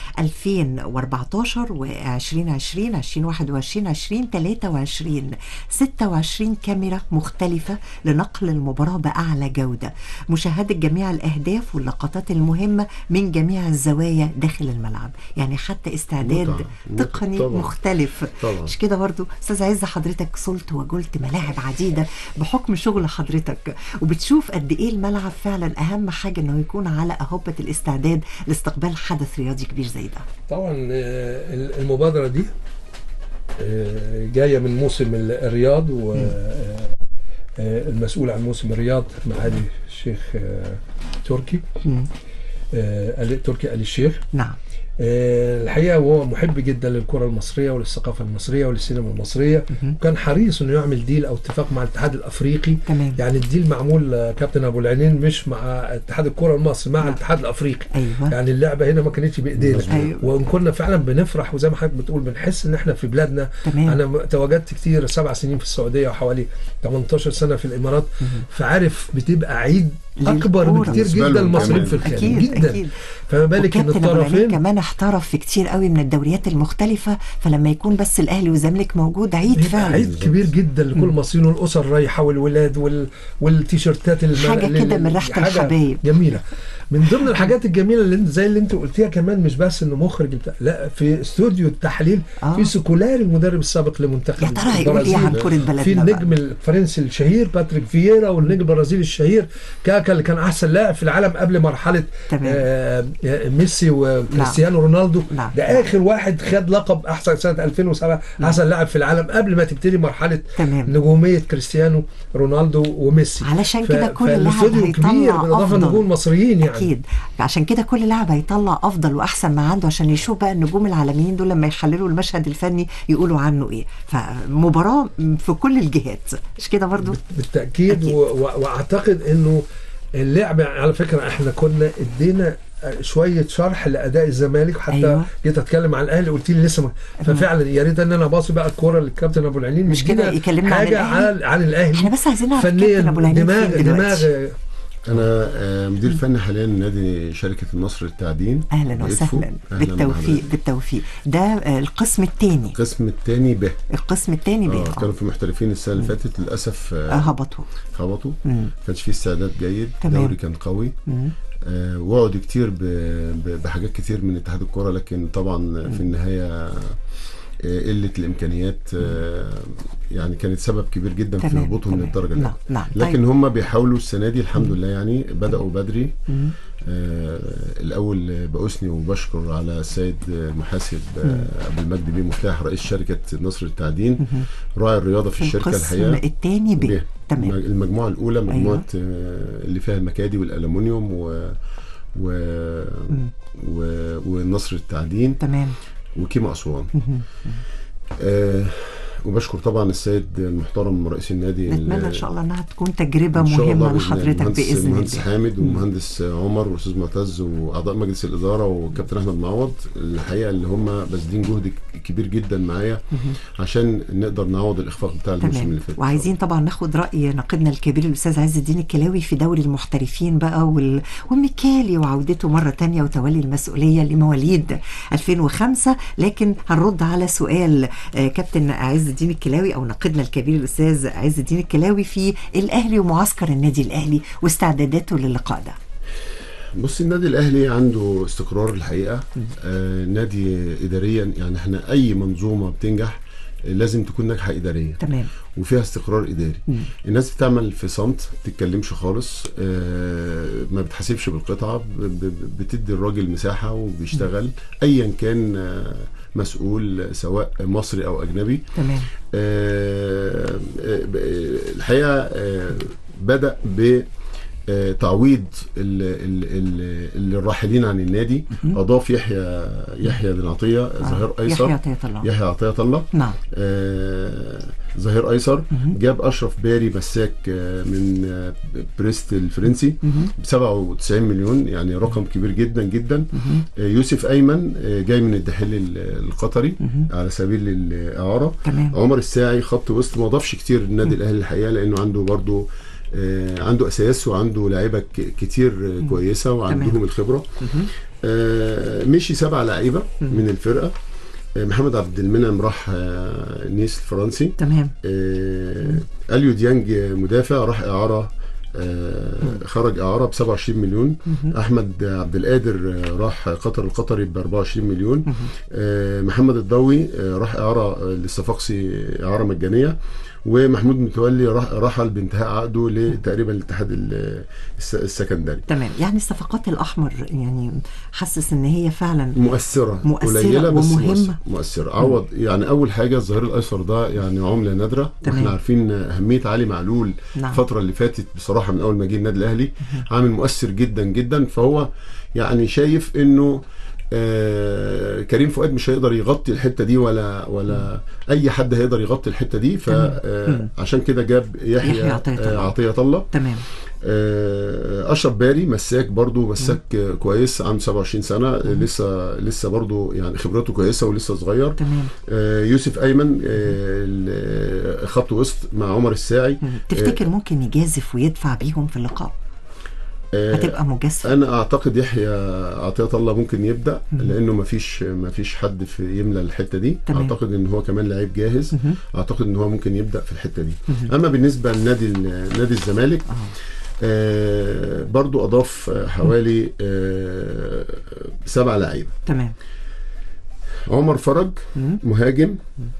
G: 2014 و 2020 2021 2023 26 كاميرا مختلفة لنقل المباراة بأعلى جودة مشاهدة جميع الأهداف واللقطات المهمة من جميع الزوايا داخل الملعب يعني حتى استعداد
N: متعة. متعة.
G: تقني
N: طبعاً.
G: مختلف
N: طبعاً.
G: مش كده برضو استاذ عز حضرتك صلت وجلت ملاعب عديده بحكم شغل حضرتك وبتشوف قد ايه الملعب فعلا اهم حاجه انه يكون على اهبه الاستعداد لاستقبال حدث رياضي كبير زي ده
H: طبعا آه، المبادره دي آه، جايه من موسم الرياض والمسؤول عن موسم الرياض معالي الشيخ آه، تركي آه، آل- تركي آل الشيخ
G: نعم
H: آه، الحقيقه هو محب جدا للكره المصريه وللثقافه المصريه وللسينما المصريه وكان حريص انه يعمل ديل او اتفاق مع الاتحاد الافريقي
G: تمام.
H: يعني الديل معمول آه، كابتن ابو العينين مش مع اتحاد الكره المصري مع الاتحاد الافريقي
G: أيوة.
H: يعني اللعبه هنا ما كانتش بايدينا
G: أيوة.
H: وان كنا فعلا بنفرح وزي ما حضرتك بتقول بنحس ان احنا في بلادنا
G: تمام.
H: انا م- تواجدت كتير سبع سنين في السعوديه وحوالي 18 سنه في الامارات فعارف بتبقى عيد اكبر
G: للكورة.
H: بكتير
N: بالنسبة
H: جدا
N: لهم
H: المصريين
N: كمان.
H: في الخارج
G: اكيد
H: جدا
G: اكيد
H: فما بالك ان
G: وكابتن أبو العلي
H: الطرفين
G: كمان احترف في كتير قوي من الدوريات المختلفه فلما يكون بس الاهلي والزمالك موجود عيد
H: بيبقى
G: فعلا
H: عيد كبير جدا لكل المصريين والاسر رايحه والولاد وال... والتيشيرتات الم...
G: حاجة
H: اللي-
G: كده من ريحة
H: حاجة
G: الحبايب.
H: جميله من ضمن الحاجات الجميله اللي انت زي اللي انت قلتيها كمان مش بس انه مخرج بتاع لا في استوديو التحليل
G: آه.
H: في سكولاري المدرب السابق لمنتخب
G: يا ترى هيقول ايه عن
H: البرازيل.
G: كرة بلدنا
H: في
G: بقى؟
H: النجم الفرنسي الشهير باتريك فييرا والنجم البرازيلي الشهير كاكا اللي كان احسن لاعب في العالم قبل مرحله
G: تمام.
H: آه آه، ميسي وكريستيانو رونالدو
G: نعم.
H: ده اخر واحد خد لقب احسن سنه 2007 احسن لاعب في العالم قبل ما تبتدي مرحله
G: تمام.
H: نجوميه كريستيانو رونالدو وميسي
G: علشان
H: ف-
G: كده كل لاعب
H: فالاستوديو كبير
G: هيطلع
H: بالاضافه
G: افضل
H: نجوم مصريين يعني
G: اكيد عشان كده كل لاعب هيطلع افضل واحسن ما عنده عشان يشوف بقى النجوم العالميين دول لما يحللوا المشهد الفني يقولوا عنه ايه فمباراه في كل الجهات مش كده برضو
H: بالتاكيد و... و... واعتقد انه اللعبه على فكره احنا كنا ادينا شويه شرح لاداء الزمالك حتى
G: أيوة.
H: أيوة. جيت اتكلم عن الاهلي قلت لي لسه ما ففعلا يا ريت ان انا باصي بقى الكوره للكابتن ابو العلين
G: مش كده
H: يدينا
G: يكلمنا عن
H: حاجه
G: الأهلي؟
H: عن, عن الاهلي
G: احنا بس عايزين نعرف
H: فنيا
G: كابتن ابو العلين
H: دماغ
G: فين دلوقتي
H: دماغ
N: انا آه، مدير فني حاليا نادي شركه النصر للتعدين
G: اهلا
N: بإدفو.
G: وسهلا
N: أهلاً
G: بالتوفيق
N: بحضرتك.
G: بالتوفيق ده آه، القسم الثاني
N: القسم الثاني ب
G: القسم الثاني
N: آه
G: بيه
N: كانوا في محترفين السنه اللي فاتت للاسف
G: آه،
N: آه
G: هبطوا
N: هبطوا
G: مم.
N: ما كانش فيه استعداد جيد
G: تمام.
N: الدوري كان قوي
G: مم.
N: آه وعدوا كتير ب- ب- بحاجات كتير من اتحاد الكوره لكن طبعا في النهايه آه، قله الامكانيات آه، يعني كانت سبب كبير جدا في
G: تمام،
N: هبوطهم
G: تمام.
N: للدرجه
G: نعم،
N: الاولى
G: نعم.
N: لكن
G: طيب.
N: هم بيحاولوا السنه دي الحمد لله يعني بداوا بدري
G: مم.
N: آه الاول باثني وبشكر على السيد المحاسب آه ابو المجد بيه مفتاح رئيس شركه نصر التعدين راعي الرياضه في الشركه
G: القسم
N: الحقيقه
G: الثاني ب
N: ب.
G: تمام
N: المجموعه الاولى مجموعه
G: أيوة.
N: آه اللي فيها المكادي والالومنيوم و و, و... ونصر التعدين
G: تمام
N: وكيما اسوان
G: مهم.
N: آه وبشكر طبعا السيد المحترم رئيس النادي
G: نتمنى ان شاء الله انها تكون تجربه
N: إن شاء الله
G: مهمه
N: بإذن
G: لحضرتك
N: المهندس-
G: باذن
N: المهندس
G: الله
N: حامد والمهندس عمر والاستاذ معتز واعضاء مجلس الاداره والكابتن احمد معوض الحقيقه اللي هم باذلين جهد كبير جدا معايا
G: مهم.
N: عشان نقدر نعوض الاخفاق بتاع الموسم
G: تمام
N: اللي فات
G: وعايزين طبعا ناخد راي ناقدنا الكبير الاستاذ عز الدين الكلاوي في دوري المحترفين بقى وال... وميكالي وعودته مره تانية وتولي المسؤوليه لمواليد 2005 لكن هنرد على سؤال آه، كابتن عز الدين الكلاوي او ناقدنا الكبير الاستاذ عز الدين الكلاوي في الاهلي ومعسكر النادي الاهلي واستعداداته للقاء ده
N: بص النادي الاهلي عنده استقرار الحقيقه آه نادي اداريا يعني احنا اي منظومه بتنجح آه، لازم تكون ناجحه اداريا
G: تمام
N: وفيها استقرار اداري
G: مم.
N: الناس بتعمل في صمت ما بتتكلمش خالص آه، ما بتحاسبش بالقطعه ب- ب- بتدي الراجل مساحه وبيشتغل ايا كان آه، مسؤول سواء مصري او اجنبي
G: تمام
N: آه، آه، ب- آه، الحقيقه آه، بدا ب آه، تعويض ال- ال- ال- اللي الراحلين عن النادي اضاف يحيى يحيى بن عطيه ظهير ايسر
G: يحيى عطية الله.
N: يحيى عطيه الله
G: نعم
N: آه، ظهير ايسر جاب اشرف باري مساك آه، من آه، بريست الفرنسي
G: مهم.
N: ب 97 مليون يعني رقم كبير جدا جدا آه، يوسف ايمن آه، جاي من الدحيل ال- القطري على سبيل الاعاره
G: تمام.
N: عمر الساعي خط وسط ما ضافش كتير النادي الاهلي الحقيقه لانه عنده برضو آه، عنده اساس وعنده لعيبه ك- كتير آه، كويسه وعندهم
G: تمام.
N: الخبره آه، مشي سبع لعيبه من الفرقه آه، محمد عبد المنعم راح آه، نيس الفرنسي
G: تمام
N: آه، اليو ديانج مدافع راح اعاره آه، خرج اعاره ب 27 مليون احمد عبد القادر آه، راح قطر القطري ب 24 مليون آه، محمد الضوي آه، راح اعاره آه، للصفاقسي اعاره مجانيه ومحمود متولي راح رحل بانتهاء عقده لتقريبا الاتحاد ال- الس- السكندري
G: تمام يعني الصفقات الاحمر يعني حاسس ان هي فعلا
N: مؤثرة
G: مؤثرة
N: قليلة بس
G: ومهمة.
N: مؤثرة, مؤثرة عوض يعني أول حاجة الظهير الأيسر ده يعني عملة نادرة
G: تمام.
N: واحنا عارفين أهمية علي معلول
G: نعم.
N: الفترة اللي فاتت بصراحة من أول ما جه النادي الأهلي عامل مؤثر جدا جدا فهو يعني شايف إنه آه كريم فؤاد مش هيقدر يغطي الحته دي ولا ولا اي حد هيقدر يغطي الحته دي فعشان كده جاب يحيى
G: يحيى عطية
N: آه،
G: الله.
N: عطيه الله
G: تمام
N: آه، اشرف باري مساك برضو مساك آه، كويس عنده 27 سنه آه، لسه لسه برضو يعني خبرته كويسه ولسه صغير
G: تمام
N: آه، يوسف ايمن آه، ال- خط وسط مع عمر الساعي
G: تفتكر ممكن يجازف ويدفع بيهم في اللقاء
N: آه،
G: هتبقى مجازفه
N: انا اعتقد يحيى عطيه الله ممكن يبدا لانه ما فيش ما فيش حد في يملى الحته دي
G: تمام.
N: اعتقد ان هو كمان لعيب جاهز اعتقد ان هو ممكن يبدا في الحته دي اما بالنسبه لنادي ال- نادي الزمالك آه برضو اضاف آه، حوالي آه سبع لعيبه
G: تمام
N: عمر فرج
G: مم.
N: مهاجم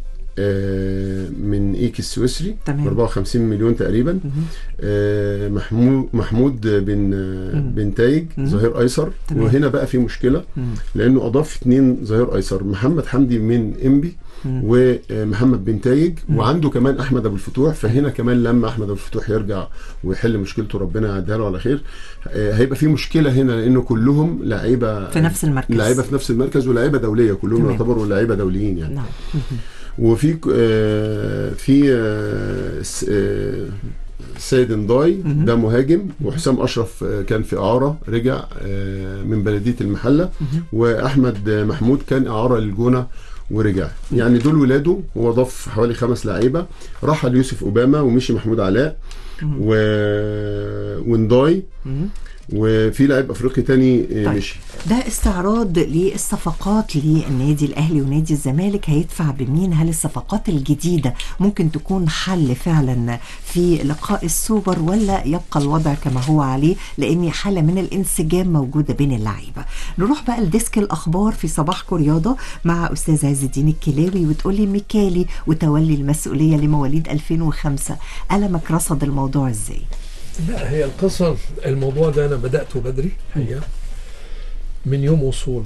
N: آه، من ايك السويسري
G: تمام.
N: ب 54 مليون تقريبا آه، محمود محمود بن بن تايج ظهير ايسر
G: تمام.
N: وهنا بقى في مشكله
G: مم.
N: لانه اضاف اثنين ظهير ايسر محمد حمدي من انبي ومحمد بن تايج وعنده كمان احمد ابو الفتوح فهنا كمان لما احمد ابو الفتوح يرجع ويحل مشكلته ربنا يعديها له على خير آه، هيبقى في مشكله هنا لانه كلهم لعيبه
G: في نفس المركز.
N: لعيبه في نفس المركز ولاعيبه دوليه كلهم
G: تمام.
N: يعتبروا لعيبه دوليين يعني
G: نعم
N: وفي آه، في آه، س- آه، سيد نداي ده مهاجم وحسام اشرف آه، كان في اعاره رجع آه، من بلديه المحله واحمد آه، محمود كان اعاره للجونه ورجع يعني دول ولاده هو ضاف حوالي خمس لعيبه رحل يوسف اوباما ومشي محمود علاء و... ونداي وفي لاعب افريقي تاني آه،
G: طيب.
N: مشي
G: ده استعراض للصفقات للنادي الاهلي ونادي الزمالك هيدفع بمين هل الصفقات الجديده ممكن تكون حل فعلا في لقاء السوبر ولا يبقى الوضع كما هو عليه لان حاله من الانسجام موجوده بين اللعيبه نروح بقى لديسك الاخبار في صباحكم رياضه مع استاذ عز الدين الكلاوي وتقولي ميكالي وتولي المسؤوليه لمواليد 2005 قلمك رصد الموضوع ازاي
H: لا هي القصة الموضوع ده أنا بدأته بدري هي من يوم وصول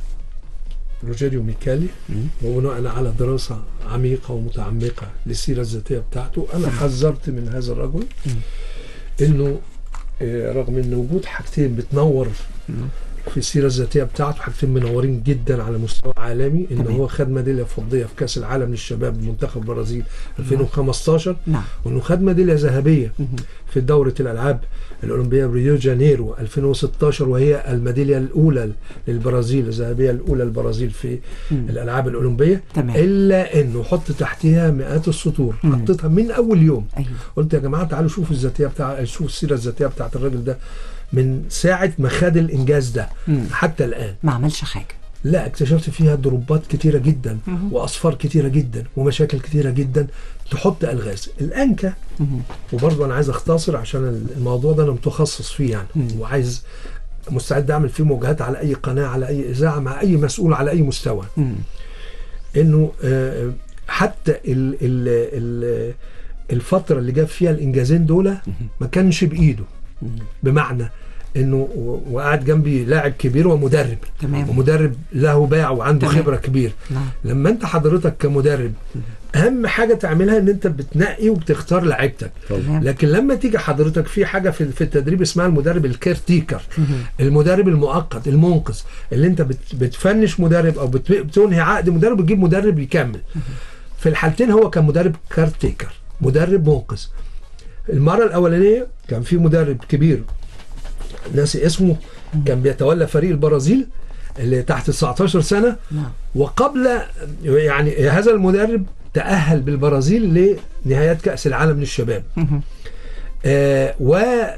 H: روجيريو ميكالي وبناء على دراسة عميقة ومتعمقة للسيرة الذاتية بتاعته أنا حذرت من هذا الرجل إنه آه، رغم إن وجود حاجتين بتنور في السيرة الذاتية بتاعته حاجتين منورين جدا على مستوى عالمي إن
G: تمام.
H: هو خد ميدالية فضية في كأس العالم للشباب منتخب البرازيل 2015
G: نعم
H: وانه خد ميداليه ذهبيه في دوره الالعاب الاولمبيه بريو جانيرو 2016 وهي الميداليه الاولى للبرازيل الذهبيه الاولى للبرازيل في
G: مم.
H: الالعاب الاولمبيه
G: تمام.
H: الا انه حط تحتها مئات السطور
G: مم.
H: حطيتها من اول يوم
G: ايوه
H: قلت يا جماعه تعالوا شوفوا الذاتيه بتاع شوفوا السيره الذاتيه بتاعت الراجل ده من ساعه ما خد الانجاز ده
G: مم.
H: حتى الان
G: ما عملش حاجه
H: لا اكتشفت فيها ضربات كتيرة جدا
G: مهم.
H: واصفار كتيرة جدا ومشاكل كتيرة جدا تحط الغاز الانكا
G: مهم.
H: وبرضه انا عايز اختصر عشان الموضوع ده انا متخصص فيه يعني
G: مم.
H: وعايز مستعد اعمل فيه مواجهات على اي قناه على اي اذاعه مع اي مسؤول على اي مستوى
G: مم.
H: انه آه، حتى ال ال ال الفتره اللي جاب فيها الانجازين دول ما كانش بايده بمعنى انه و- وقاعد جنبي لاعب كبير ومدرب
G: تمام.
H: ومدرب له باع وعنده
G: تمام.
H: خبره كبير
G: نعم
H: لما انت حضرتك كمدرب اهم حاجه تعملها ان انت بتنقي وبتختار لعيبتك
G: تمام.
H: لكن لما تيجي حضرتك في حاجه في في التدريب اسمها المدرب الكير تيكر المدرب المؤقت المنقذ اللي انت بت- بتفنش مدرب او بت- بتنهي عقد مدرب وتجيب مدرب يكمل في الحالتين هو كان مدرب كير تيكر مدرب منقذ المره الاولانيه كان في مدرب كبير ناسي اسمه كان بيتولى فريق البرازيل اللي تحت 19 سنه
G: نعم
H: وقبل يعني هذا المدرب تأهل بالبرازيل لنهايات كأس العالم للشباب
G: مهم.
H: آه و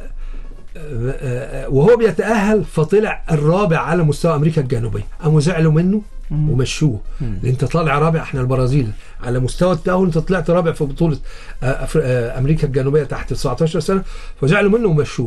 H: آه، وهو بيتأهل فطلع الرابع على مستوى أمريكا الجنوبية قاموا زعلوا منه ومشوه لأن انت طالع رابع احنا البرازيل على مستوى التأهل انت طلعت رابع في بطولة آه، أفر- آه، أمريكا الجنوبية تحت 19 سنة فزعلوا منه ومشوه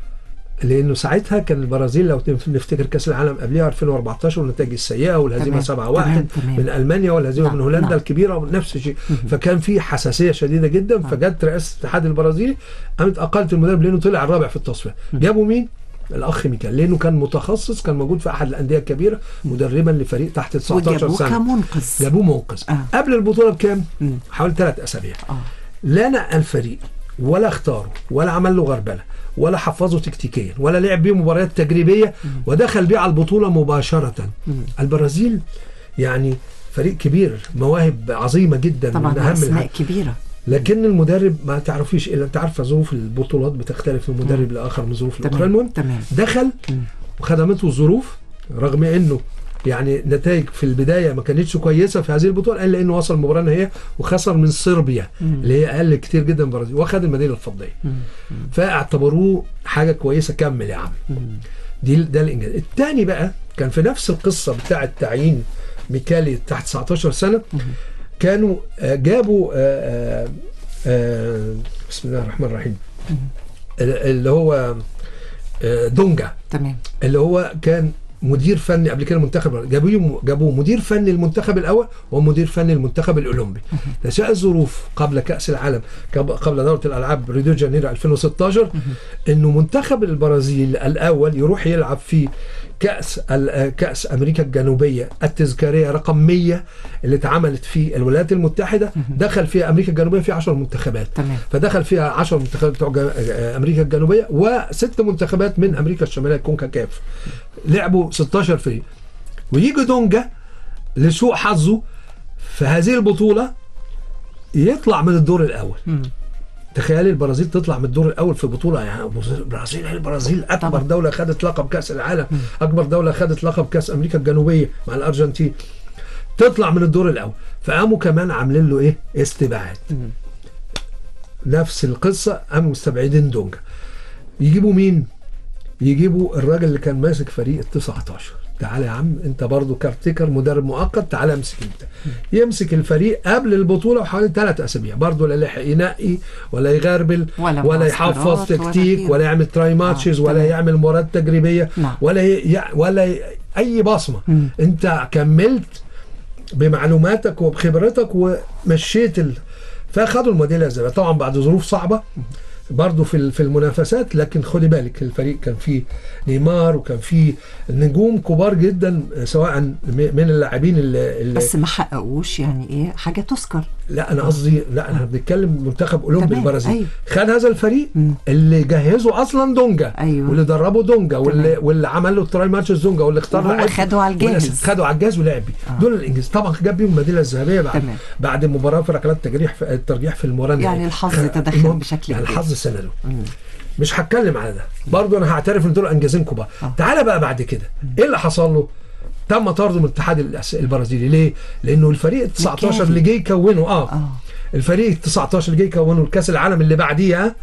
H: لانه ساعتها كان البرازيل لو تف- نفتكر كاس العالم قبلها 2014 والنتائج السيئه والهزيمه
G: تمام.
H: 7-1
G: تمام. تمام.
H: من المانيا والهزيمه
G: نعم.
H: من هولندا
G: نعم.
H: الكبيره نفس الشيء فكان في حساسيه شديده جدا فجت رئاسه الاتحاد البرازيلي قامت اقلت المدرب لانه طلع الرابع في التصفيه جابوا مين؟ الاخ ميكال لانه كان متخصص كان موجود في احد الانديه الكبيره مدربا لفريق تحت 19
G: وجابوه
H: سنه
G: كمنقذ
H: جابوه منقذ
G: آه.
H: قبل البطوله بكام؟
G: مم.
H: حوالي ثلاث اسابيع
G: اه
H: لا نقى الفريق ولا اختاره ولا عمل له غربله ولا حفظه تكتيكيا ولا لعب بيه مباريات تجريبيه ودخل بيه على البطوله مباشره البرازيل يعني فريق كبير مواهب عظيمه جدا
G: طبعا
H: من اهم
G: اسماء
H: الحاجات
G: كبيره
H: لكن المدرب ما تعرفيش الا انت عارفه ظروف البطولات بتختلف من مدرب لاخر من ظروف الاخرى
G: تمام
H: المهم
G: تمام
H: دخل وخدمته الظروف رغم انه يعني نتائج في البدايه ما كانتش كويسه في هذه البطوله الا انه وصل المباراه النهائيه وخسر من صربيا اللي هي اقل كتير جدا من البرازيل واخد الميداليه الفضيه فاعتبروه حاجه كويسه كمل يا عم دي ده الانجاز الثاني بقى كان في نفس القصه بتاعه تعيين ميكالي تحت 19 سنه كانوا آه، جابوا آه، آه، آه، بسم الله الرحمن الرحيم اللي هو آه، دونجا
G: تمام
H: اللي هو كان مدير فني قبل كده المنتخب جابوه جابوه مدير فني المنتخب الاول ومدير فني المنتخب الاولمبي تشاء الظروف قبل كاس العالم قبل قبل دوره الالعاب ريو دي جانيرو 2016 انه منتخب البرازيل الاول يروح يلعب في كاس ال- كاس امريكا الجنوبيه التذكاريه رقم 100 اللي اتعملت في الولايات المتحده دخل فيها امريكا الجنوبيه في 10 منتخبات
G: تمام
H: فدخل فيها 10 منتخبات بتوع جا- آه، امريكا الجنوبيه وست منتخبات من امريكا الشماليه كونكاكاف لعبوا 16 فريق ويجي دونجا لسوء حظه في هذه البطوله يطلع من الدور الاول
G: مم.
H: تخيلي البرازيل تطلع من الدور الاول في بطوله يعني البرازيل هي البرازيل اكبر
G: طبعا.
H: دوله خدت لقب كاس العالم اكبر دوله خدت لقب كاس امريكا الجنوبيه مع الارجنتين تطلع من الدور الاول فقاموا كمان عاملين له ايه استبعاد
G: مم.
H: نفس القصه قاموا مستبعدين دونجا يجيبوا مين يجيبوا الراجل اللي كان ماسك فريق ال 19 تعالى يا عم انت برضو كارتيكر مدرب مؤقت تعالى امسك انت يمسك الفريق قبل البطوله بحوالي ثلاث اسابيع برضو لا لحق ينقي ولا يغربل
G: ولا
H: ولا
G: معسكرات
H: يحفظ
G: ولا
H: تكتيك
G: غيره.
H: ولا يعمل تراي ماتشز ولا
G: تمام.
H: يعمل مباريات تجريبيه
G: نعم.
H: ولا ي... ولا ي... اي بصمه انت كملت بمعلوماتك وبخبرتك ومشيت ال... فاخدوا الميداليه الذهبيه طبعا بعد ظروف صعبه برضه في ال- في المنافسات لكن خدي بالك الفريق كان فيه نيمار وكان فيه نجوم كبار جدا سواء م- من اللاعبين اللي, اللي
G: بس ما حققوش يعني ايه حاجه تذكر
H: لا انا قصدي لا انا بنتكلم منتخب اولمبي
G: تمام،
H: البرازيل
G: أيوة.
H: خد هذا الفريق اللي جهزه اصلا دونجا
G: أيوة.
H: واللي دربه دونجا واللي واللي عمل له التراي ماتشز دونجا واللي اختار
G: وهو
H: لعيبته
G: خده على الجاهز.
H: والأس- خده على الجهاز ولعب بيه دول الانجاز طبعا جاب بيهم الميداليه الذهبيه بعد
G: تمام.
H: بعد مباراه في ركلات الترجيح في الترجيح في المباراه
G: يعني
H: النهائية.
G: الحظ
H: خ-
G: تدخل
H: المهم،
G: بشكل
H: يعني
G: كبير.
H: الحظ سنده مش هتكلم على ده برضه انا هعترف ان دول انجازين كبار تعالى بقى بعد كده ايه اللي حصل له تم طرده من الاتحاد الأس- البرازيلي ليه لانه الفريق ال 19 اللي جه يكونه اه, الفريق ال 19 اللي جه يكونه الكاس العالم اللي بعديها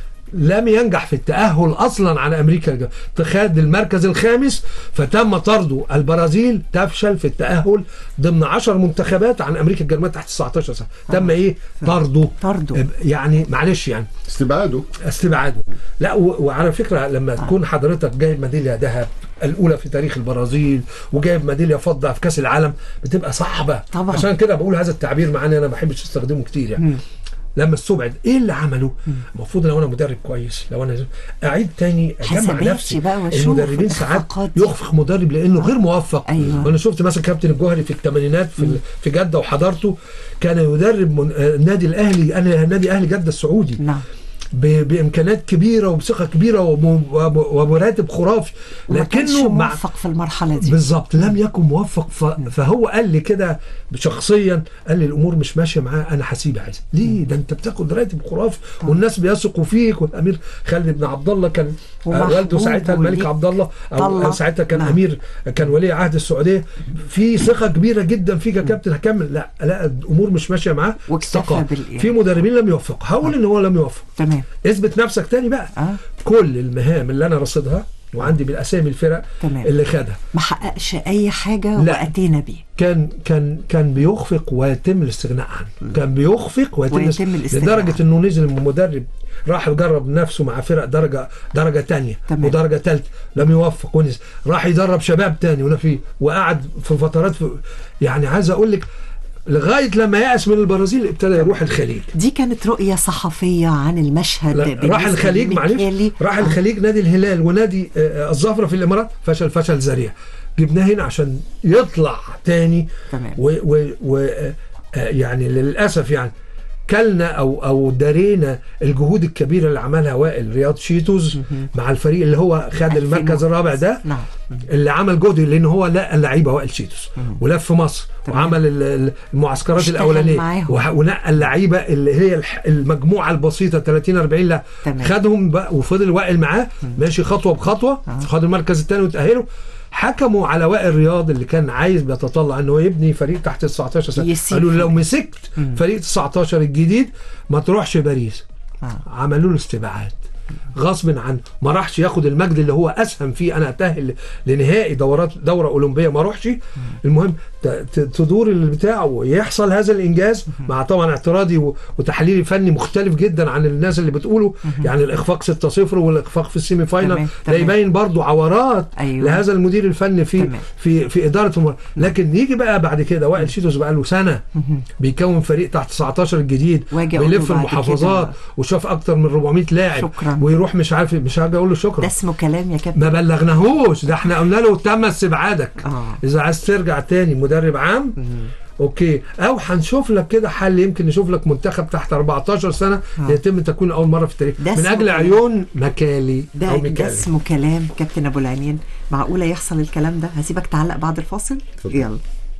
H: لم ينجح في التأهل أصلا على أمريكا الجنوبية خد المركز الخامس فتم طرده البرازيل تفشل في التأهل ضمن 10 منتخبات عن أمريكا الجنوبية تحت 19 سنة تم إيه طرده
G: طرده
H: يعني معلش يعني
N: استبعاده
H: استبعاده لا و- وعلى فكرة لما تكون حضرتك جايب ميدالية ذهب الأولى في تاريخ البرازيل وجايب ميدالية فضة في كأس العالم بتبقى صعبة
G: طبعا.
H: عشان كده بقول هذا التعبير معانا أنا ما بحبش استخدمه كتير يعني لما استبعد ايه اللي عمله المفروض لو انا مدرب كويس لو انا اعيد تاني اجمع
G: حساباتي
H: نفسي
G: بقى وأشوف
H: المدربين ساعات
G: الإخفاقات دي.
H: يخفق مدرب لانه غير موفق
G: أيوة.
H: وانا شفت مثلا كابتن الجوهري في الثمانينات في ال- في جده وحضرته كان يدرب من آه، النادي الاهلي انا نادي اهلي جده السعودي
G: نعم
H: ب- بامكانات كبيره وبثقه كبيره وب- وب- وبراتب خرافي
G: وما كانش
H: لكنه مع
G: موفق في المرحله دي
H: بالظبط لم يكن موفق ف... فهو قال لي كده شخصيا قال لي الامور مش ماشيه معاه انا هسيب عايز ليه ده انت بتاخد راتب خرافي والناس بيثقوا فيك والامير خالد بن عبد الله كان آه،
G: ومحبوب
H: والده ساعتها الملك
G: وليه-
H: عبد الله او
G: طلع.
H: ساعتها كان
G: نعم.
H: امير كان ولي عهد السعوديه في ثقه كبيره جدا فيك يا كابتن هكمل لا لا الامور مش ماشيه معاه
G: واكتفى
H: استقال.
G: بال-
H: في مدربين لم يوفقوا هقول ان هو لم يوفق
G: تمام
H: اثبت نفسك تاني بقى
G: آه.
H: كل المهام اللي انا رصدها وعندي بالاسامي الفرق
G: تمام.
H: اللي خدها
G: ما حققش اي حاجه
H: لا.
G: واتينا بيه
H: كان كان كان بيخفق ويتم الاستغناء عنه كان بيخفق ويتم,
G: ويتم الاستغناء
H: لدرجه انه نزل من مدرب راح يجرب نفسه مع فرق درجه درجه تانية
G: تمام.
H: ودرجه ثالثه لم يوفق ونزل راح يدرب شباب تاني ولا في وقعد في فترات في يعني عايز اقول لك لغايه لما يأس من البرازيل ابتدى يروح الخليج
G: دي كانت رؤيه صحفيه عن المشهد
H: لا،
G: بالنسبة
H: راح الخليج معلش
G: لميكالي.
H: راح
G: آه.
H: الخليج نادي الهلال ونادي آه، الظفره في الامارات فشل فشل ذريع جبناه هنا عشان يطلع تاني
G: تمام.
H: و, و, و آه، آه، يعني للاسف يعني كلنا او او دارينا الجهود الكبيره اللي عملها وائل رياض شيتوز مع الفريق اللي هو خد المركز الرابع ده
G: نعم
H: اللي عمل جهد لان هو لقى اللعيبه وائل شيتوس ولف مصر وعمل ال- ال- المعسكرات
G: اشتغل
H: الاولانيه
G: معاهم.
H: وح- ونقى اللعيبه اللي هي الح- المجموعه البسيطه 30 40 لا
G: تمام.
H: خدهم بقى وفضل وائل معاه ماشي خطوه بخطوه خد المركز الثاني وتاهلوا حكموا على وائل رياض اللي كان عايز بيتطلع انه يبني فريق تحت 19 سنه
G: يسيب
H: قالوا له لو
G: فريق.
H: مسكت فريق 19 الجديد ما تروحش باريس
G: آه.
H: عملوا له استبعاد غصب عنه ما راحش ياخد المجد اللي هو اسهم فيه انا اتاهل لنهائي دورات دوره اولمبيه ما اروحش المهم ت- ت- تدور البتاع ويحصل هذا الانجاز مع طبعا اعتراضي و- وتحليلي فني مختلف جدا عن الناس اللي بتقوله يعني الاخفاق 6-0 والاخفاق في السيمي فاينال
G: تمام،
H: ده
G: تمام.
H: يبين برضو عورات
G: أيوة.
H: لهذا المدير الفني في
G: تمام.
H: في في اداره المر... لكن يجي بقى بعد كده وائل شيتوس بقى له سنه بيكون فريق تحت 19 الجديد
G: واجي أقول له
H: بيلف
G: بعد
H: المحافظات
G: كده-
H: وشاف اكتر من 400 لاعب
G: شكراً.
H: ويروح مش عارف مش هاجي اقول له شكرا
G: ده اسمه كلام يا كابتن
H: ما بلغناهوش ده احنا قلنا له تم استبعادك
G: آه.
H: اذا عايز ترجع تاني مدرب عام اوكي او هنشوف لك كده حل يمكن نشوف لك منتخب تحت 14 سنه
G: آه.
H: يتم تكوين اول مره في التاريخ
G: ده
H: من
G: اسمه
H: اجل
G: كلام.
H: عيون مكالي
G: ده
H: او
G: ده
H: ميكالي
G: اسمه كلام كابتن ابو العينين معقوله يحصل الكلام ده هسيبك تعلق بعد الفاصل يلا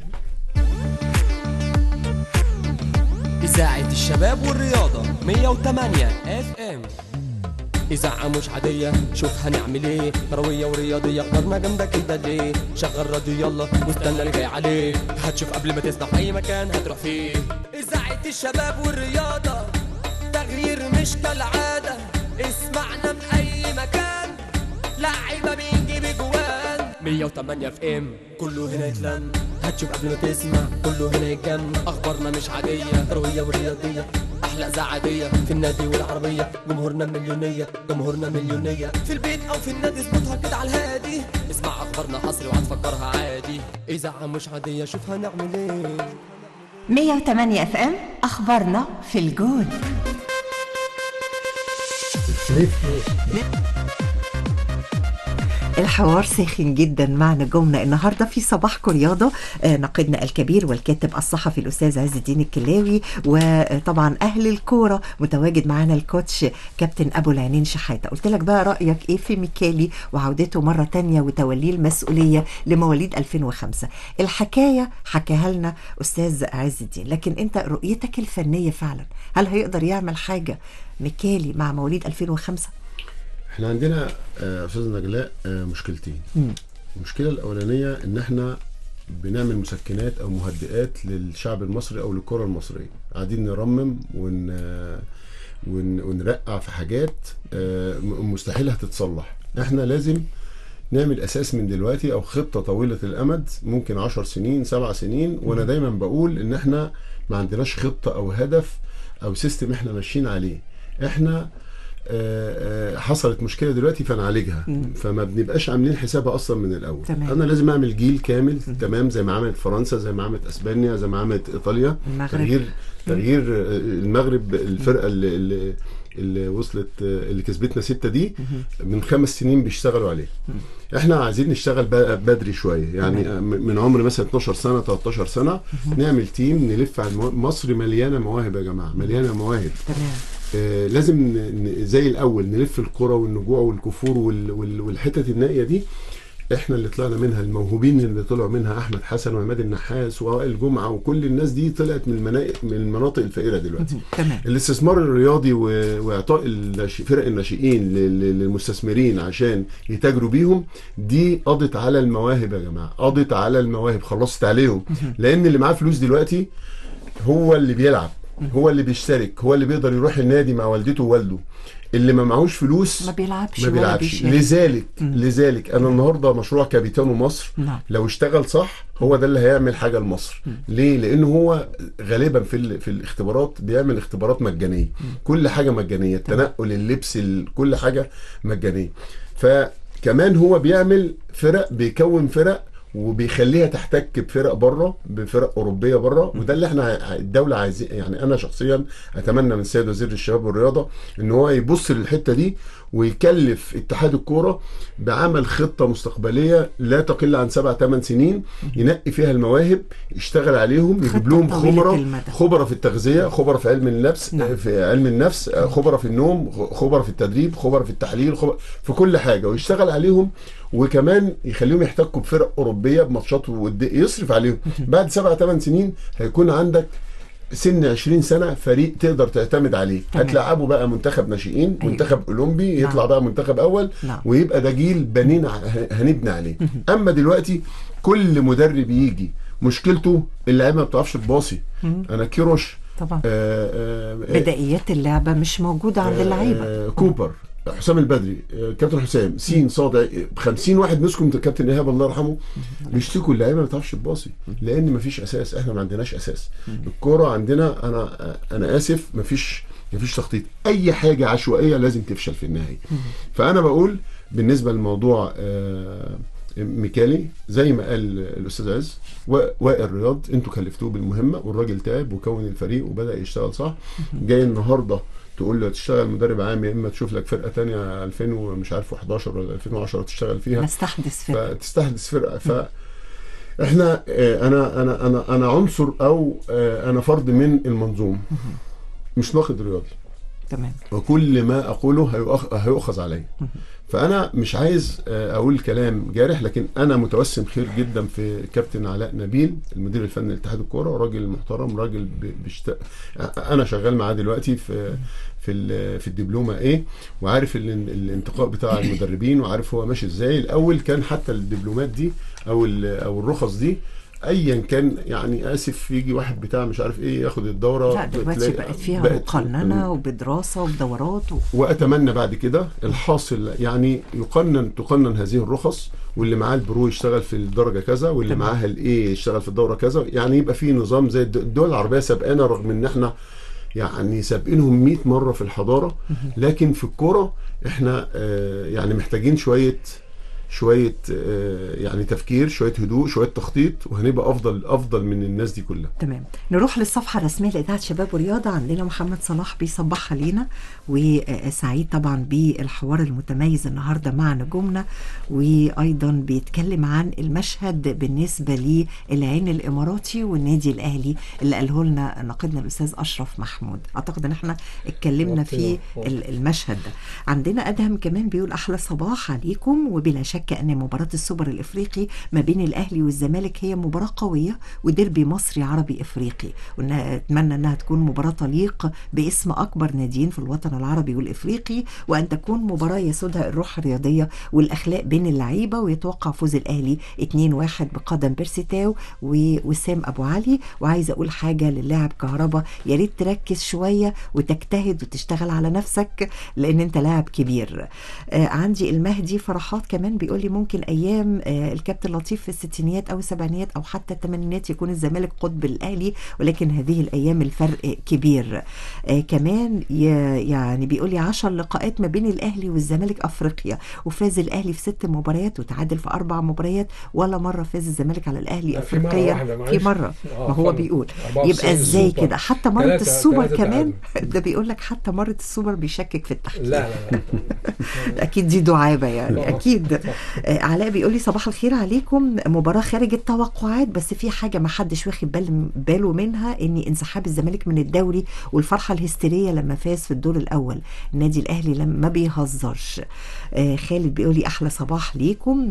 L: إذاعة الشباب والرياضة 108 اف ام إذاعة مش عادية شوف هنعمل ايه كروية ورياضية اخترنا جنبك كده ليه شغل راديو يلا واستنى اللي جاي عليه هتشوف قبل ما تسمع في أي مكان هتروح فيه إذاعة الشباب والرياضة تغيير مش كالعادة اسمعنا في أي مكان لعيبه بيجيب اجوان 108 في ام كله هنا يتلم هتشوف قبل ما تسمع كله هنا يتجمع اخبارنا مش عاديه رويه ورياضيه احلى اذاعه عاديه في النادي والعربيه جمهورنا مليونيه جمهورنا مليونيه في البيت او في النادي اظبطها كده على الهادي اسمع اخبارنا حصري وهتفكرها عادي اذاعه مش عاديه شوف هنعمل ايه
G: 108 اف ام اخبارنا في الجول الحوار ساخن جدا مع نجومنا النهارده في صباحكم رياضه آه، ناقدنا الكبير والكاتب الصحفي الاستاذ عز الدين الكلاوي وطبعا اهل الكوره متواجد معانا الكوتش كابتن ابو العينين شحاته قلت لك بقى رايك ايه في ميكالي وعودته مره تانية وتوليه المسؤوليه لمواليد 2005 الحكايه حكاها لنا استاذ عز الدين لكن انت رؤيتك الفنيه فعلا هل هيقدر يعمل حاجه ميكالي مع مواليد 2005
N: احنا عندنا آه، استاذ نجلاء آه، مشكلتين المشكله الاولانيه ان احنا بنعمل مسكنات او مهدئات للشعب المصري او للكره المصريه قاعدين نرمم ون آه، ون ونرقع في حاجات آه، م- مستحيل هتتصلح احنا لازم نعمل اساس من دلوقتي او خطه طويله الامد ممكن 10 سنين سبع سنين وانا دايما بقول ان احنا ما عندناش خطه او هدف او سيستم احنا ماشيين عليه احنا آه، آه، حصلت مشكله دلوقتي فنعالجها فما بنبقاش عاملين حسابها اصلا من الاول
G: تمام.
N: انا لازم اعمل جيل كامل تمام زي ما عملت فرنسا زي ما عملت اسبانيا زي ما عملت ايطاليا
G: المغرب.
N: تغيير تغيير آه، المغرب الفرقه اللي, اللي اللي وصلت آه، اللي كسبتنا ستة دي من خمس سنين بيشتغلوا عليه احنا عايزين نشتغل بقى بدري شويه يعني آه، م- من عمر مثلا 12 سنه 13 سنه نعمل تيم نلف على المو... مصر مليانه مواهب يا جماعه مليانه مواهب
G: تمام
N: آه، لازم ن- ن- زي الاول نلف القرى والنجوع والكفور وال- وال- والحتت النائيه دي احنا اللي طلعنا منها الموهوبين اللي طلعوا منها احمد حسن وعماد النحاس ووائل جمعه وكل الناس دي طلعت من المناطق من المناطق الفقيره دلوقتي
G: تمام
N: الاستثمار الرياضي و- واعطاء الناشئ- فرق الناشئين لل- لل- للمستثمرين عشان يتاجروا بيهم دي قضت على المواهب يا جماعه قضت على المواهب خلصت عليهم لان اللي معاه فلوس دلوقتي هو اللي بيلعب هو اللي بيشترك هو اللي بيقدر يروح النادي مع والدته ووالده اللي ما معهوش فلوس
G: ما بيلعبش
N: ما
G: ولا
N: بيلعبش
G: بيشارك.
N: لذلك لذلك انا النهارده مشروع كابيتانو مصر
G: نعم.
N: لو اشتغل صح هو ده اللي هيعمل حاجه لمصر ليه لان هو غالبا في ال- في الاختبارات بيعمل اختبارات مجانيه كل حاجه مجانيه التنقل اللبس ال- كل حاجه مجانيه فكمان هو بيعمل فرق بيكون فرق وبيخليها تحتك بفرق بره بفرق اوروبيه بره وده اللي احنا ع- الدوله عايزين يعني انا شخصيا اتمنى من السيد وزير الشباب والرياضه ان هو يبص للحته دي ويكلف اتحاد الكوره بعمل خطه مستقبليه لا تقل عن سبع ثمان سنين ينقي فيها المواهب يشتغل عليهم يجيب لهم
G: طويلة
N: خبره
G: المدى.
N: خبره في التغذيه خبره في علم النفس
G: نعم.
N: في علم النفس خبره في النوم خبره في التدريب خبره في التحليل خبره في كل حاجه ويشتغل عليهم وكمان يخليهم يحتكوا بفرق اوروبيه بماتشات ود- يصرف عليهم بعد سبع ثمان سنين هيكون عندك سن 20 سنه فريق تقدر تعتمد عليه
G: تمام.
N: هتلعبه بقى منتخب ناشئين
G: أيوة.
N: منتخب اولمبي يطلع
G: نعم.
N: بقى منتخب اول
G: نعم.
N: ويبقى ده جيل بنين ع- هنبني عليه اما دلوقتي كل مدرب يجي مشكلته اللعيبه ما بتعرفش تباصي انا كيروش
G: طبعا
N: آه آه آه
G: بدائيات اللعبه مش موجوده عند اللعيبه
N: آه كوبر حسام البدري آه كابتن حسام سين صاد 50 واحد مسكوا من كابتن ايهاب الله يرحمه بيشتكوا اللعيبه ما بتعرفش تباصي لان ما فيش اساس احنا ما عندناش اساس الكوره عندنا انا انا اسف ما فيش ما فيش تخطيط اي حاجه عشوائيه لازم تفشل في النهايه فانا بقول بالنسبه لموضوع آه ميكالي زي ما قال الاستاذ عز و- وائل رياض انتوا كلفتوه بالمهمه والراجل تعب وكون الفريق وبدا يشتغل صح جاي النهارده تقول له تشتغل مدرب عام يا اما تشوف لك فرقه تانية 2000 ومش عارف 11 ولا 2010 تشتغل فيها
G: نستحدث فرق
N: فتستحدث فرقه ف احنا آه، انا انا انا انا عنصر او آه، انا فرد من المنظومه مش ناقد رياضي
G: تمام
N: وكل ما اقوله هيؤخ- هيؤخذ علي فانا مش عايز آه، اقول كلام جارح لكن انا متوسم خير جدا في كابتن علاء نبيل المدير الفني لاتحاد الكوره راجل محترم راجل ب- بيشت... انا شغال معاه دلوقتي في في ال- في الدبلومه ايه وعارف ال- الانتقاء بتاع المدربين وعارف هو ماشي ازاي الاول كان حتى الدبلومات دي او ال- او الرخص دي ايا كان يعني اسف يجي واحد بتاع مش عارف ايه ياخد الدوره
G: لا دلوقتي
N: تلاقي-
G: بقت فيها
N: بقت-
G: مقننه وبدراسه وبدورات و...
N: واتمنى بعد كده الحاصل يعني يقنن تقنن هذه الرخص واللي معاه البرو يشتغل في الدرجه كذا واللي
G: تمام.
N: معاها الايه يشتغل في الدوره كذا يعني يبقى في نظام زي الد- الدول العربيه سابقانا رغم ان احنا يعني سابقينهم 100 مره في الحضاره لكن في الكوره احنا آه، يعني محتاجين شويه شويه آه، يعني تفكير شويه هدوء شويه تخطيط وهنبقى افضل افضل من الناس دي كلها
G: تمام نروح للصفحة الرسمية لإذاعة شباب ورياضة عندنا محمد صلاح بيصبحها لينا وسعيد طبعا بالحوار المتميز النهاردة مع نجومنا وأيضا بيتكلم عن المشهد بالنسبة للعين الإماراتي والنادي الأهلي اللي قاله لنا ناقدنا الأستاذ أشرف محمود أعتقد إن احنا اتكلمنا في ال- المشهد ده عندنا أدهم كمان بيقول أحلى صباح عليكم وبلا شك أن مباراة السوبر الإفريقي ما بين الأهلي والزمالك هي مباراة قوية وديربي مصري عربي إفريقي ونتمنى أنها تكون مباراة تليق باسم أكبر ناديين في الوطن العربي والإفريقي وأن تكون مباراة يسودها الروح الرياضية والأخلاق بين اللعيبة ويتوقع فوز الأهلي 2-1 بقدم بيرسيتاو ووسام أبو علي وعايزة أقول حاجة للاعب كهربا يا ريت تركز شوية وتجتهد وتشتغل على نفسك لأن أنت لاعب كبير آه عندي المهدي فرحات كمان بيقول لي ممكن أيام آه الكابتن لطيف في الستينيات أو السبعينيات أو حتى الثمانينات يكون الزمالك قطب الأهلي ولكن هذه الأيام الفرق كبير آه كمان ي- يعني بيقول لي 10 لقاءات ما بين الأهلي والزمالك أفريقيا وفاز الأهلي في ست مباريات وتعادل في أربع مباريات ولا مرة فاز الزمالك على الأهلي
H: لا، في مرة
G: أفريقيا
H: واحدة،
G: في
H: معلش.
G: مرة
H: آه،
G: ما هو
H: فعلا.
G: بيقول
H: 94
G: يبقى ازاي
H: السوبر.
G: كده حتى مرة
H: تلاتة-
G: السوبر
H: تلاتة
G: كمان ده بيقول لك حتى مرة السوبر بيشكك في التحكيم
H: لا لا
G: اكيد دي دعابه يعني
H: طبعا.
G: اكيد آه، علاء بيقول لي صباح الخير عليكم مباراه خارج التوقعات بس في حاجه ما حدش واخد بال باله منها ان انسحاب الزمالك من الدوري والفرحه الهستيريه لما فاز في الدور الاول النادي الاهلي لما ما بيهزرش آه، خالد بيقول لي احلى صباح ليكم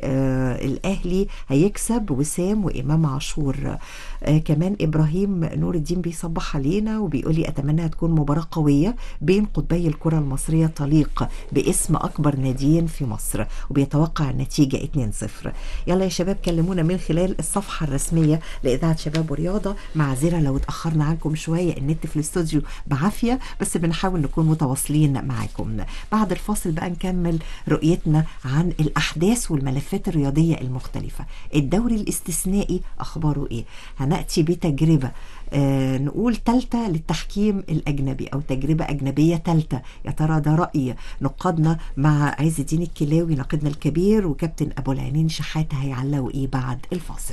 G: والاهلي هيكسب وسام وامام عاشور آه، كمان ابراهيم نور الدين بيصبح علينا وبيقول لي اتمنى تكون مباراه قويه بين قطبي الكره المصريه تليق باسم اكبر ناديين في مصر وبيتوقع النتيجه 2-0 يلا يا شباب كلمونا من خلال الصفحه الرسميه لاذاعه شباب ورياضه معذره لو اتاخرنا عنكم شويه النت في الاستوديو بعافيه بس بنحاول نكون متواصلين معاكم بعد الفاصل بقى نكمل رؤيتنا عن الاحداث والملفات الرياضيه المختلفه الدوري الاستثنائي اخباره ايه هناتي بتجربه آه نقول تالتة للتحكيم الأجنبي أو تجربة أجنبية تالتة يا ترى ده رأي نقادنا مع عز الدين الكلاوي ناقدنا الكبير وكابتن أبو العينين شحاتة هيعلقوا إيه بعد الفاصل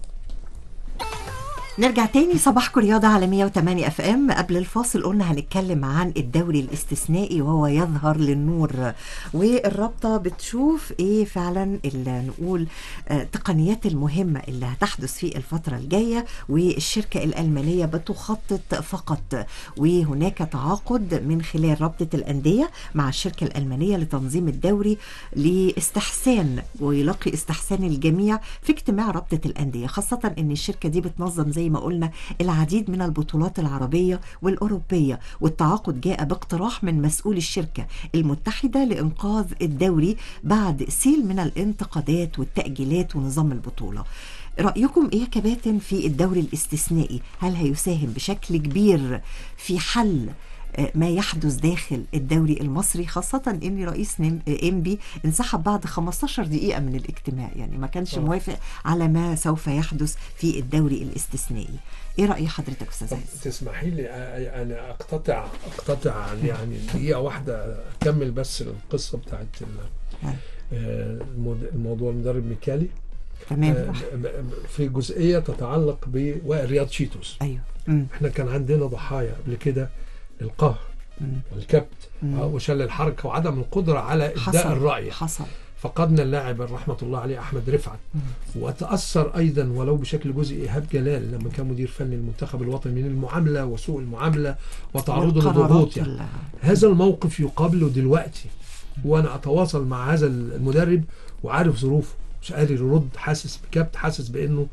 G: نرجع تاني صباحكم رياضة على 108 اف ام قبل الفاصل قلنا هنتكلم عن الدوري الاستثنائي وهو يظهر للنور والرابطة بتشوف ايه فعلا اللي نقول آه، التقنيات المهمة اللي هتحدث في الفترة الجاية والشركة الألمانية بتخطط فقط وهناك تعاقد من خلال رابطة الأندية مع الشركة الألمانية لتنظيم الدوري لاستحسان ويلاقي استحسان الجميع في اجتماع رابطة الأندية خاصة أن الشركة دي بتنظم زي ما قلنا العديد من البطولات العربية والأوروبية والتعاقد جاء باقتراح من مسؤول الشركة المتحدة لإنقاذ الدوري بعد سيل من الانتقادات والتأجيلات ونظام البطولة رأيكم إيه يا كباتن في الدوري الاستثنائي هل هيساهم بشكل كبير في حل آه، ما يحدث داخل الدوري المصري خاصة ان رئيس نم- آه، انبي انسحب بعد 15 دقيقة من الاجتماع يعني ما كانش
H: آه.
G: موافق على ما سوف يحدث في الدوري الاستثنائي ايه رأي حضرتك استاذ
H: طب
G: عز
H: تسمحي لي أ- انا اقتطع اقتطع يعني دقيقه واحده اكمل بس القصه بتاعت ال- آه، المود- الموضوع المدرب ميكالي
G: تمام.
H: آه، ب- ب- في جزئيه تتعلق برياض شيتوس
G: ايوه مم.
H: احنا كان عندنا ضحايا قبل كده القهر
G: مم.
H: والكبت
G: مم.
H: آه، وشل الحركه وعدم القدره على ابداء
G: حصل
H: الراي
G: حصل
H: فقدنا اللاعب رحمه الله عليه احمد رفعت وتاثر ايضا ولو بشكل جزئي ايهاب جلال لما كان مدير فني المنتخب الوطني من المعامله وسوء المعامله وتعرضه
G: والقرارات
H: لضغوط يعني
G: ال-
H: هذا الموقف يقابله دلوقتي وانا اتواصل مع هذا المدرب وعارف ظروفه مش قادر يرد حاسس بكبت حاسس بانه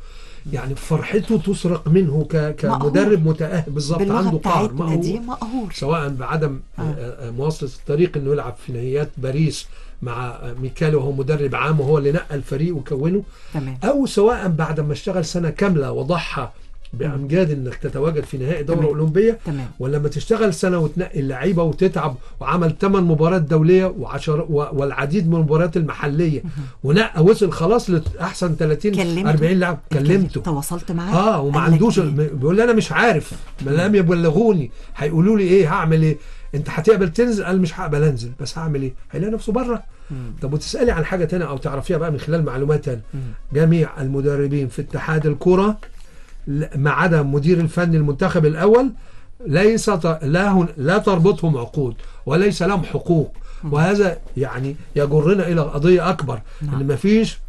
H: يعني فرحته تسرق منه ك... كمدرب متاهل بالظبط
G: باللغة
H: عنده قهر
G: بتاعتنا دي مقهور
H: سواء بعدم آه. آه، مواصله الطريق انه يلعب في نهائيات باريس مع آه، ميكالي وهو مدرب عام وهو اللي نقى الفريق وكونه
G: تمام
H: او سواء بعد ما اشتغل سنه كامله وضحى بامجاد انك تتواجد في نهائي دوره
G: تمام.
H: اولمبيه
G: تمام
H: ولما تشتغل سنه وتنقي اللعيبه وتتعب وعمل 8 مباريات دوليه وعشر و- والعديد من المباريات المحليه ونقى وصل خلاص لاحسن 30
G: كلمته؟
H: 40 لاعب كلمته
G: تواصلت معاه
H: اه وما
G: قال لك
H: عندوش
G: إيه؟
H: بيقول لي انا مش عارف ما لم يبلغوني هيقولوا لي ايه هعمل ايه انت هتقبل تنزل قال مش هقبل انزل بس هعمل ايه هيلاقي نفسه بره طب وتسالي عن حاجه تانية او تعرفيها بقى من خلال معلومات تانية جميع المدربين في اتحاد الكره ل- ما عدا مدير الفني المنتخب الاول ليس ت- لا هن- لا تربطهم عقود وليس لهم حقوق وهذا يعني يجرنا الى قضيه اكبر ان مفيش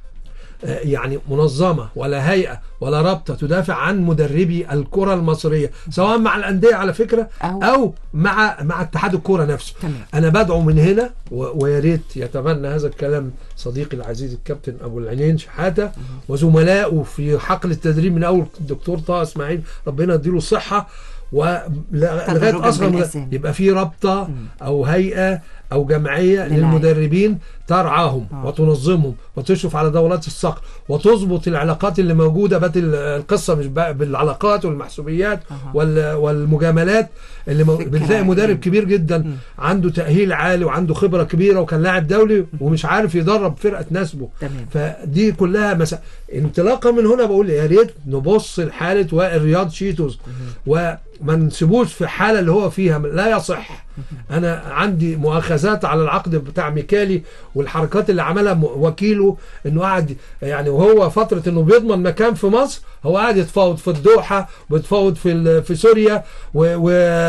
H: آه، يعني منظمه ولا هيئه ولا رابطه تدافع عن مدربي الكره المصريه سواء مع الانديه على فكره
G: أو-
H: او مع مع اتحاد الكره نفسه
G: تمام.
H: انا بدعو من هنا و- ويا ريت يتبنى هذا الكلام صديقي العزيز الكابتن ابو العينين شحاته وزملائه في حقل التدريب من اول الدكتور طه اسماعيل ربنا يديله الصحه ولغايه
G: تدرجاً
H: اصلا
G: بالأسامي.
H: يبقى في رابطه او هيئه او جمعيه
G: للعيب.
H: للمدربين ترعاهم
G: آه.
H: وتنظمهم وتشرف على دورات الصقر وتظبط العلاقات اللي موجوده بات ال- القصه مش بقى بالعلاقات والمحسوبيات وال- والمجاملات اللي مو...
G: فكرة.
H: بتلاقي مدرب كبير جدا عنده تاهيل عالي وعنده خبره كبيره وكان لاعب دولي ومش عارف يدرب فرقه تناسبه
G: تمام
H: فدي كلها مسا... انطلاقا من هنا بقول يا ريت نبص لحاله وائل رياض شيتوز وما نسيبوش في الحاله اللي هو فيها لا يصح انا عندي مؤاخذات على العقد بتاع ميكالي والحركات اللي عملها م- وكيله انه قاعد يعني وهو فتره انه بيضمن مكان في مصر هو قاعد يتفاوض في الدوحه ويتفاوض في ال- في سوريا و-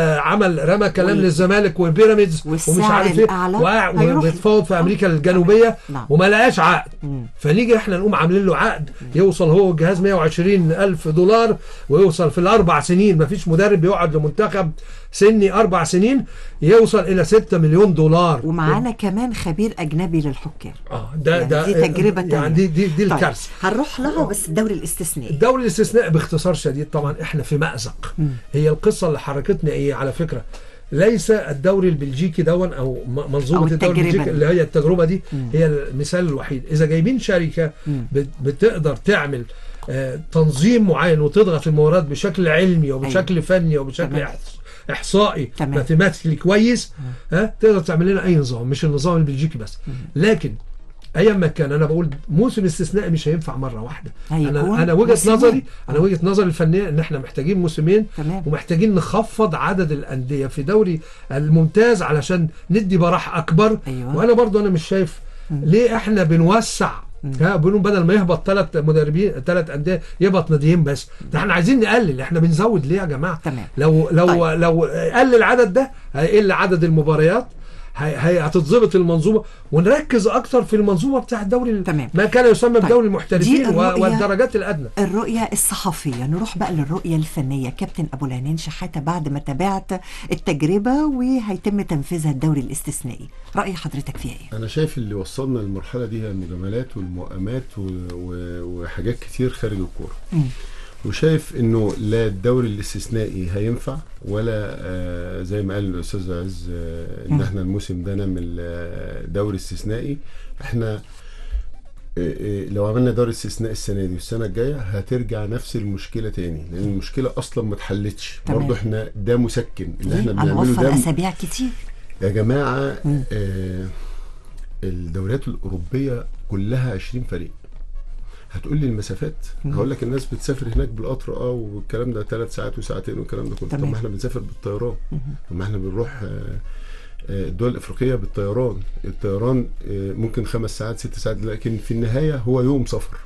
H: وعمل رمى كلام
G: وال-
H: للزمالك وبيراميدز ومش
G: والسعر
H: عارف ايه
G: الأعلى
H: وقاع-
G: هيروح
H: وبيتفاوض في امريكا الجنوبيه
G: نعم.
H: وما لقاش عقد
G: مم.
H: فنيجي احنا نقوم عاملين له عقد يوصل هو الجهاز 120 الف دولار ويوصل في الاربع سنين ما فيش مدرب يقعد لمنتخب سني اربع سنين يوصل الى 6 مليون دولار
G: ومعانا كمان خبير اجنبي للحكام
H: اه ده
G: يعني
H: ده
G: دي تجربة
H: يعني
G: تانية.
H: دي دي, دي
G: طيب
H: الكارثه
G: هنروح لها بس الدوري الاستثنائي
H: الدوري الاستثنائي باختصار شديد طبعا احنا في مأزق هي القصه اللي حركتنا ايه على فكره ليس الدوري البلجيكي دون او م- منظومه
G: أو
H: الدوري
G: التجربة
H: البلجيكي
G: دي.
H: اللي هي التجربه دي هي المثال الوحيد اذا جايبين شركه بت- بتقدر تعمل آه، تنظيم معين وتضغط المباريات بشكل علمي وبشكل
G: أيوة.
H: فني وبشكل
G: تمام.
H: إحص- احصائي
G: تمام.
H: ماثيماتيكلي كويس ها تقدر تعمل لنا اي نظام مش النظام البلجيكي بس لكن ايا ما كان انا بقول موسم استثنائي مش هينفع مره واحده
G: هيكون
H: انا انا وجهه
G: موسمين.
H: نظري انا وجهه نظري الفنيه ان احنا محتاجين موسمين
G: تمام.
H: ومحتاجين نخفض عدد الانديه في دوري الممتاز علشان ندي براح اكبر
G: أيوة.
H: وانا برضو انا مش شايف ليه احنا بنوسع ها بنقول بدل ما يهبط ثلاث مدربين ثلاث انديه يهبط ناديين بس ده احنا عايزين نقلل احنا بنزود ليه يا جماعه
G: تمام.
H: لو لو
G: طيب.
H: لو قل العدد ده هيقل عدد المباريات هي- هي- هتتظبط المنظومه ونركز اكتر في المنظومه بتاع الدوري ال-
G: تمام.
H: ما كان يسمى
G: طيب.
H: بدوري
G: دي
H: المحترفين و-
G: الرؤية-
H: والدرجات الادنى
G: الرؤية الصحفية نروح بقى للرؤية الفنية كابتن أبو العنين شحاتة بعد ما تابعت التجربة وهيتم تنفيذها الدوري الاستثنائي رأي حضرتك فيها إيه؟
N: انا شايف اللي وصلنا للمرحله دي هي المجاملات والمؤامات و... و... وحاجات كتير خارج الكوره
G: مم.
N: وشايف انه لا الدوري الاستثنائي هينفع ولا آه زي ما قال الاستاذ عز آه ان
G: مم.
N: احنا الموسم ده نعمل آه دوري استثنائي احنا آه، آه، لو عملنا دوري استثنائي السنه دي والسنه الجايه هترجع نفس المشكله تاني لان المشكله اصلا ما اتحلتش
G: تمام.
N: برضه احنا ده مسكن اللي احنا
G: ليه؟
N: بنعمله
G: هنوفر
N: ده
G: أسابيع كتير
N: يا جماعة
G: مم.
N: آه الدوريات الأوروبية كلها 20 فريق هتقول لي المسافات
G: مم.
N: هقول لك الناس بتسافر هناك بالقطر اه والكلام ده ثلاث ساعات وساعتين والكلام ده كله طب
G: تمام.
N: ما احنا بنسافر بالطيران طب ما احنا بنروح آه، آه، الدول الافريقيه بالطيران الطيران آه، ممكن خمس ساعات ست ساعات لكن في النهايه هو يوم سفر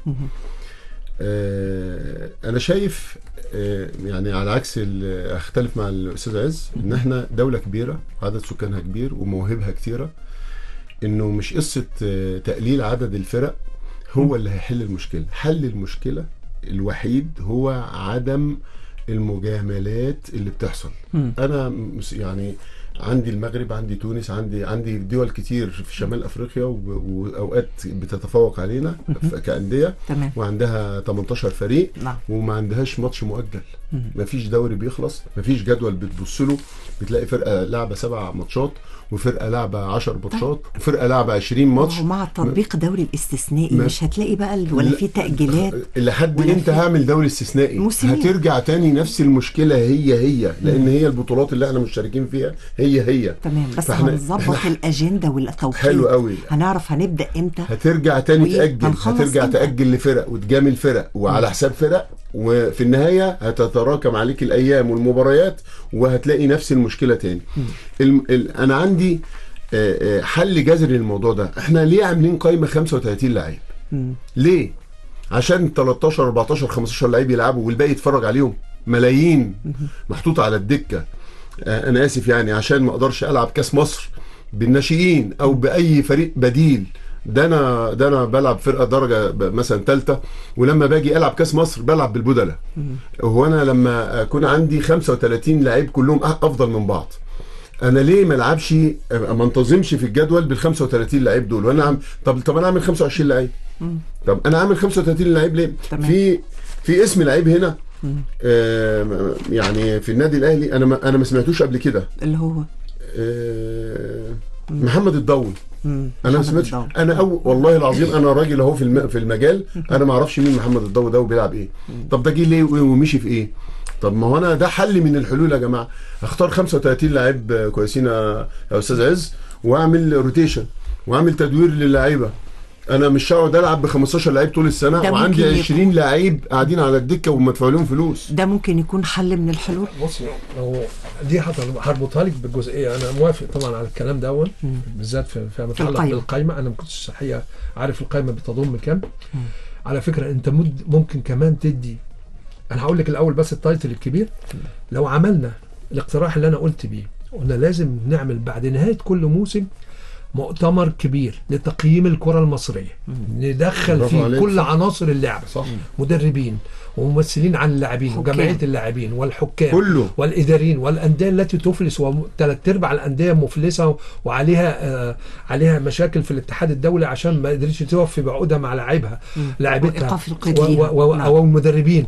N: آه، انا شايف آه، يعني على عكس ال- اختلف مع الاستاذ عز ان احنا دوله كبيره عدد سكانها كبير ومواهبها كتيره انه مش قصه آه، تقليل عدد الفرق هو اللي هيحل المشكله حل المشكله الوحيد هو عدم المجاملات اللي بتحصل
G: مم.
N: انا مس- يعني عندي المغرب عندي تونس عندي عندي دول كتير في شمال افريقيا و- واوقات بتتفوق علينا ف- كانديه
G: تمام.
N: وعندها 18 فريق
G: نعم.
N: وما عندهاش ماتش مؤجل
G: مم.
N: مفيش دوري بيخلص مفيش جدول بتبص له بتلاقي فرقه لعبه سبع ماتشات وفرقه لعبه 10 ماتشات وفرقه لعبه 20 ماتش
G: ومع التطبيق دوري الاستثنائي
N: ما-
G: مش هتلاقي بقى ال- ولا
N: لا.
G: في تأجيلات
N: لحد
G: ولا
N: امتى
G: في-
N: هعمل دوري استثنائي
G: موسمين.
N: هترجع تاني نفس المشكله هي هي لان هي البطولات اللي احنا مشتركين فيها هي هي
G: تمام بس
N: فإحنا-
G: هنظبط الأجندة والتوقيت
N: حلو قوي.
G: هنعرف هنبدأ امتى
N: هترجع تاني
G: وإيه؟
N: تأجل
G: هنخلص
N: هترجع
G: إمتى؟
N: تأجل لفرق وتجامل فرق وعلى حساب فرق وفي النهاية هتتراكم عليك الأيام والمباريات وهتلاقي نفس المشكلة تاني الم... ال... أنا عندي آه، آه، حل جذري للموضوع ده احنا ليه عاملين قائمة 35 لعيب
G: مم.
N: ليه عشان 13 14 15 لعيب يلعبوا والباقي يتفرج عليهم ملايين محطوطة على الدكة آه، انا اسف يعني عشان ما اقدرش العب كاس مصر بالناشئين او باي فريق بديل ده انا ده انا بلعب فرقه درجه ب- مثلا ثالثه ولما باجي العب كاس مصر بلعب بالبدله هو انا لما اكون عندي 35 لعيب كلهم أ- افضل من بعض انا ليه ما العبش ما انتظمش في الجدول بال 35 لعيب دول وانا عم طب طب انا اعمل 25 لعيب طب انا عامل 35 لعيب ليه
G: تمام.
N: في في اسم لعيب هنا آه يعني في النادي الاهلي انا ما انا ما سمعتوش قبل كده
G: اللي هو
N: آه محمد الضوي
G: مم.
N: انا ما
G: محمد
N: سمعتش
G: الضوء.
N: انا أو والله العظيم انا راجل اهو في الم... في المجال انا ما اعرفش مين محمد الضوء ده وبيلعب ايه طب ده جه ليه و- ومشي في ايه طب ما هو انا ده حل من الحلول يا جماعه اختار 35 لاعب آه، كويسين يا يا استاذ عز واعمل روتيشن واعمل تدوير للعيبه انا مش هقعد العب ب 15 لعيب طول السنه
G: ده
N: وعندي
G: ممكن
N: 20 لعيب قاعدين على الدكه ومدفوع لهم فلوس
G: ده ممكن يكون حل من الحلول
H: بصي هو دي هط- هربطها لك بالجزئيه انا موافق طبعا على الكلام ده بالذات في فيما يتعلق
G: القايمة.
H: بالقايمه انا ما كنتش الحقيقه عارف القايمه بتضم كام على فكره انت مد ممكن كمان تدي انا هقول لك الاول بس التايتل الكبير لو عملنا الاقتراح اللي انا قلت بيه قلنا لازم نعمل بعد نهايه كل موسم مؤتمر كبير لتقييم الكره المصريه ندخل
N: برافو
H: فيه
N: عليك،
H: كل
N: صح.
H: عناصر اللعبه
N: صح
H: مدربين وممثلين عن اللاعبين
G: حكام.
H: وجمعيه اللاعبين والحكام
N: كله.
H: والاداريين والانديه التي تفلس وثلاث ارباع الانديه مفلسه وعليها آه عليها مشاكل في الاتحاد الدولي عشان ما قدرتش توفي بعقودها مع لاعبها لاعبتها
G: وإيقاف القيد ليها.
H: و- و-
G: نعم.
H: او المدربين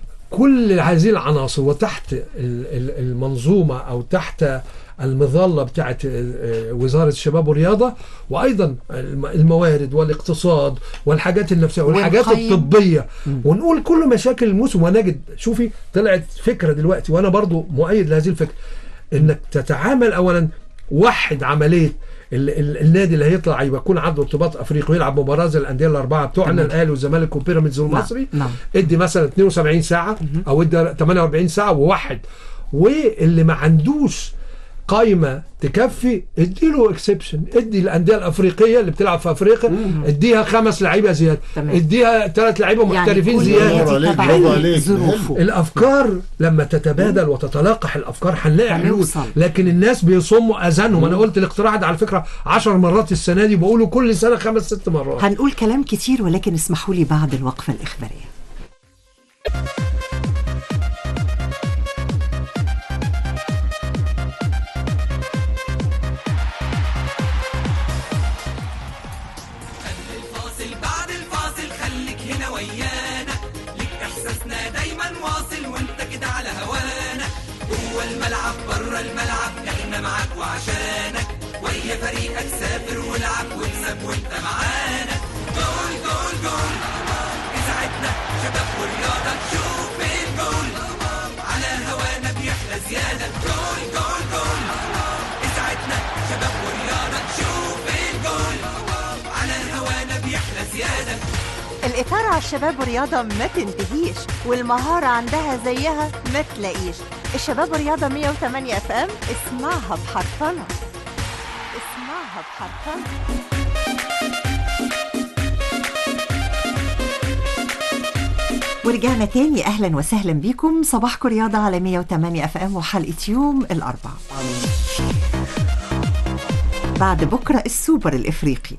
H: كل هذه العناصر وتحت ال- ال- المنظومه او تحت المظله بتاعت آه، وزاره الشباب والرياضه وايضا الم- الموارد والاقتصاد والحاجات النفسيه والحاجات
G: ونقيم.
H: الطبيه ونقول كل مشاكل الموسم ونجد شوفي طلعت فكره دلوقتي وانا برضو مؤيد لهذه الفكره انك تتعامل اولا وحد عمليه ال ال النادي اللي هيطلع يبقى يكون عنده ارتباط افريقي ويلعب مباراه زي الانديه الاربعه بتوعنا
G: تمام.
H: الاهلي والزمالك وبيراميدز والمصري
G: نعم.
H: ادي مثلا 72 ساعه او ادي 48 ساعه ووحد واللي ما عندوش قايمه تكفي اديله اكسبشن ادي الانديه الافريقيه اللي بتلعب في افريقيا اديها خمس لعيبه زياده
G: تمام.
H: اديها ثلاث لعيبه محترفين
G: كل
H: زياده
N: برافو
G: نادي
N: عليك،
G: تبع
N: برافو عليك.
G: ظروفه
H: الافكار لما تتبادل وتتلاقح الافكار هنلاقي حلول
G: هنوصل.
H: لكن الناس بيصموا اذانهم انا قلت الاقتراح ده على فكره 10 مرات السنه دي بقوله كل سنه خمس ست مرات
G: هنقول كلام كتير ولكن اسمحوا لي بعد الوقفة الإخبارية
O: الفاصل بعد الفاصل خليك هنا ويانا ليك احساسنا دايما واصل وانت كده على هوانا جوه الملعب بره الملعب احنا معاك وعشانك ويا فريقك سافر والعب واكسب وانت معانا جول جول جول اسعدنا شباب ورياضه شوف الجول على هوانا بيحلى زياده جول جول جول اسعدنا شباب ورياضه شوف الجول على هوانا بيحلى زياده
P: الإثارة على الشباب والرياضة ما تنتهيش والمهارة عندها زيها ما تلاقيش الشباب والرياضة 108 اف ام اسمعها بحرفنة اسمعها بحرفنة
G: ورجعنا تاني اهلا وسهلا بيكم صباحكم رياضه على 108 اف ام وحلقه يوم الاربعاء بعد بكره السوبر الافريقي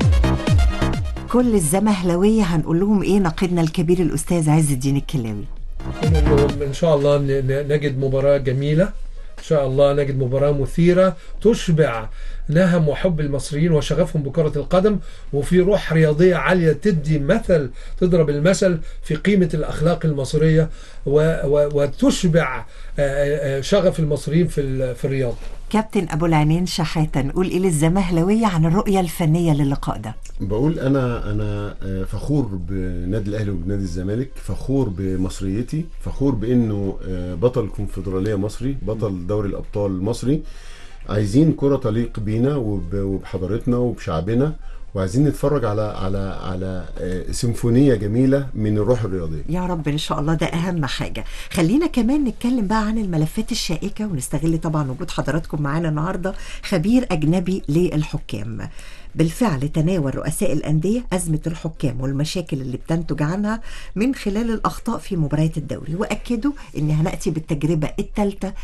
G: كل الزمهلويه هنقول لهم ايه ناقدنا الكبير الاستاذ عز الدين الكلاوي
H: ان شاء الله ن- ن- نجد مباراه جميله ان شاء الله نجد مباراه مثيره تشبع نهم وحب المصريين وشغفهم بكره القدم وفي روح رياضيه عاليه تدي مثل تضرب المثل في قيمه الاخلاق المصريه و و وتشبع آه، آه، شغف المصريين في ال- في الرياضه
G: كابتن ابو العينين شحاته نقول ايه للزمهلويه عن الرؤيه الفنيه للقاء ده
N: بقول انا انا آه، فخور بنادي الاهلي وبنادي الزمالك فخور بمصريتي فخور بانه آه، بطل كونفدراليه مصري بطل دوري الابطال مصري عايزين كره تليق بينا وب- وبحضارتنا وبشعبنا وعايزين نتفرج على على على آه، سيمفونيه جميله من الروح الرياضيه
G: يا رب ان شاء الله ده اهم حاجه خلينا كمان نتكلم بقى عن الملفات الشائكه ونستغل طبعا وجود حضراتكم معانا النهارده خبير اجنبي للحكام بالفعل تناول رؤساء الأندية أزمة الحكام والمشاكل اللي بتنتج عنها من خلال الأخطاء في مباريات الدوري وأكدوا أن هنأتي بالتجربة الثالثة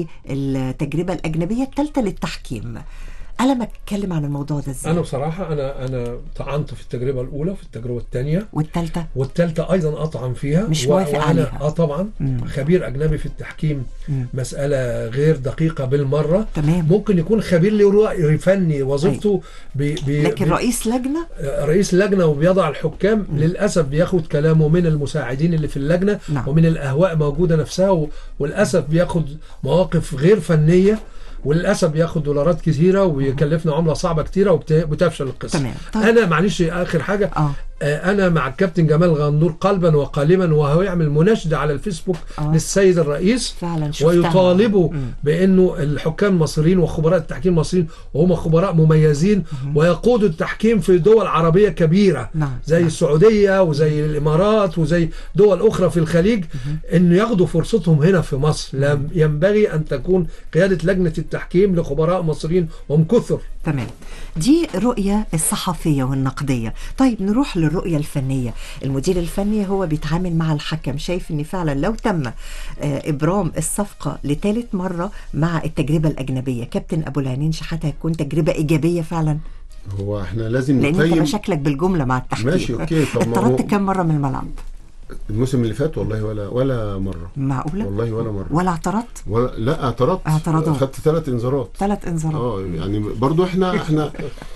G: للتجربة الأجنبية الثالثة للتحكيم أنا ما أتكلم عن الموضوع ده إزاي
H: انا بصراحه انا انا طعنت في التجربه الاولى في التجربه الثانيه
G: والثالثه
H: والثالثه ايضا اطعن فيها
G: مش
H: و-
G: موافق
H: وأنا-
G: عليها.
H: اه طبعا
G: مم.
H: خبير اجنبي في التحكيم
G: مم.
H: مساله غير دقيقه بالمره
G: تمام.
H: ممكن يكون خبير له راي فني وظيفته بي بي
G: لكن
H: بي
G: رئيس لجنة
H: رئيس لجنه وبيضع الحكام للاسف بياخد كلامه من المساعدين اللي في اللجنه
G: نعم.
H: ومن الاهواء موجوده نفسها و- وللاسف بياخد مواقف غير فنيه وللاسف بياخد دولارات كثيره ويكلفنا عمله صعبه كتيره وبت- وبتفشل القصه
G: تمام. طيب.
H: انا معلش اخر حاجه
G: آه.
H: آه، انا مع الكابتن جمال غندور قلبا وقالبا وهو يعمل مناشده على الفيسبوك
G: آه.
H: للسيد الرئيس
G: فعلا شفتها.
H: ويطالبوا
G: مم.
H: بانه الحكام المصريين وخبراء التحكيم المصريين وهم خبراء مميزين ويقودوا التحكيم في دول عربيه كبيره
G: نعم.
H: زي السعوديه وزي الامارات وزي دول اخرى في الخليج انه ياخدوا فرصتهم هنا في مصر لا ينبغي ان تكون قياده لجنه التحكيم لخبراء مصريين وهم كثر
G: تمام دي رؤية الصحفية والنقدية طيب نروح للرؤية الفنية المدير الفني هو بيتعامل مع الحكم شايف ان فعلا لو تم آه، ابرام الصفقة لثالث مرة مع التجربة الاجنبية كابتن ابو العينين شحاتة هتكون تجربة ايجابية فعلا
N: هو احنا لازم
G: لان انت
N: نقيم
G: مشاكلك بالجملة مع التحكيم
N: ماشي، أوكي، طب ما هو-
G: اتطردت كم مرة من الملعب
N: الموسم اللي فات والله ولا ولا مره
G: معقولة
N: والله ولا مره
G: ولا اعترضت
N: ولا لا اعترضت
G: اعتراضات.
N: خدت ثلاث انذارات
G: ثلاث انذارات
N: اه يعني برضو احنا احنا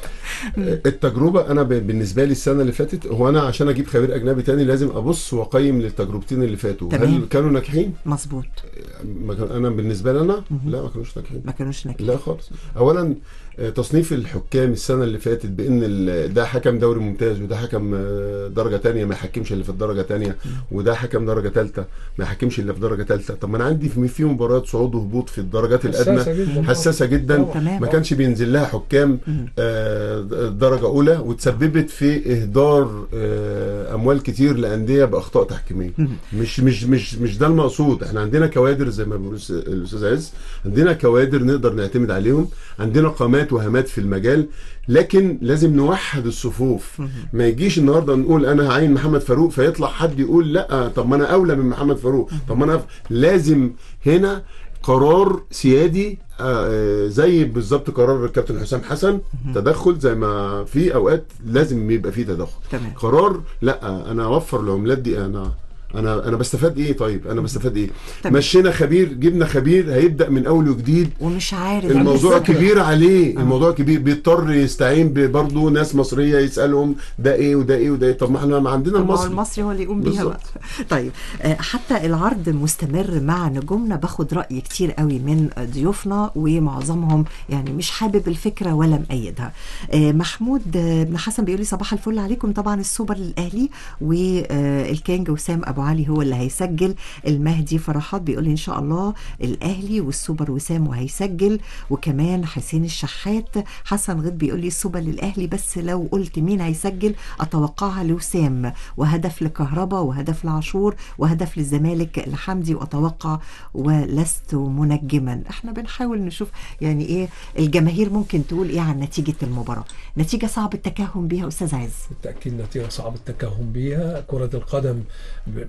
N: التجربه انا ب- بالنسبه لي السنه اللي فاتت هو انا عشان اجيب خبير اجنبي تاني لازم ابص واقيم للتجربتين اللي فاتوا
G: تمام.
N: هل كانوا ناجحين
G: مظبوط
N: ما كان انا بالنسبه لي انا لا ما كانوش ناجحين
G: ما كانوش ناجحين
N: لا خالص اولا آه، تصنيف الحكام السنه اللي فاتت بان ال- ده حكم دوري ممتاز وده حكم آه، درجه تانية ما يحكمش اللي في الدرجه تانية وده حكم درجه ثالثه ما يحكمش اللي في درجه ثالثه طب ما انا عندي في في مباريات صعود وهبوط في الدرجات
H: حساسة
N: الادنى
H: جداً.
N: حساسه جدا
G: تمام.
N: ما كانش بينزل لها حكام آه، درجه اولى وتسببت في اهدار آه، اموال كتير لانديه باخطاء تحكيميه مش مش مش مش ده المقصود احنا عندنا كوادر زي ما بيقول الأس- الاستاذ عز عندنا كوادر نقدر نعتمد عليهم عندنا قامات وهامات في المجال لكن لازم نوحد الصفوف ما يجيش النهارده نقول انا هعين محمد فاروق فيطلع حد يقول لا طب ما انا اولى من محمد فاروق طب ما انا أف- لازم هنا قرار سيادي آه، آه، زي بالظبط قرار الكابتن حسام حسن تدخل زي ما في اوقات لازم يبقى في تدخل
G: تمام.
N: قرار لا انا اوفر العملات دي انا انا انا بستفاد ايه طيب انا بستفاد ايه
G: تمام.
N: مشينا خبير جبنا خبير هيبدا من اول وجديد
G: ومش عارف
N: الموضوع
G: الفكرة.
N: كبير عليه الموضوع كبير بيضطر يستعين برضه ناس مصريه يسالهم ده ايه وده ايه وده ايه طب ما احنا ما عندنا
G: طب ما هو
N: المصري
G: المصري هو اللي يقوم بيها بقى
N: بالظبط.
G: طيب آه، حتى العرض مستمر مع نجومنا باخد رأي كتير قوي من ضيوفنا ومعظمهم يعني مش حابب الفكرة ولا مأيدها آه، محمود آه، بن حسن بيقول لي صباح الفل عليكم طبعا السوبر للأهلي والكينج وسام أبو علي هو اللي هيسجل المهدي فرحات بيقول لي إن شاء الله الأهلي والسوبر وسام وهيسجل وكمان حسين الشحات حسن غد بيقول لي السوبر للأهلي بس لو قلت مين هيسجل أتوقعها لوسام وهدف لكهربا وهدف لعاشور وهدف للزمالك لحمدي وأتوقع ولست منجما احنا بنحاول نشوف يعني ايه الجماهير ممكن تقول ايه عن نتيجة المباراة نتيجة صعب التكهن بيها أستاذ عز
H: بالتاكيد نتيجه صعب التكهن بيها كره القدم ب-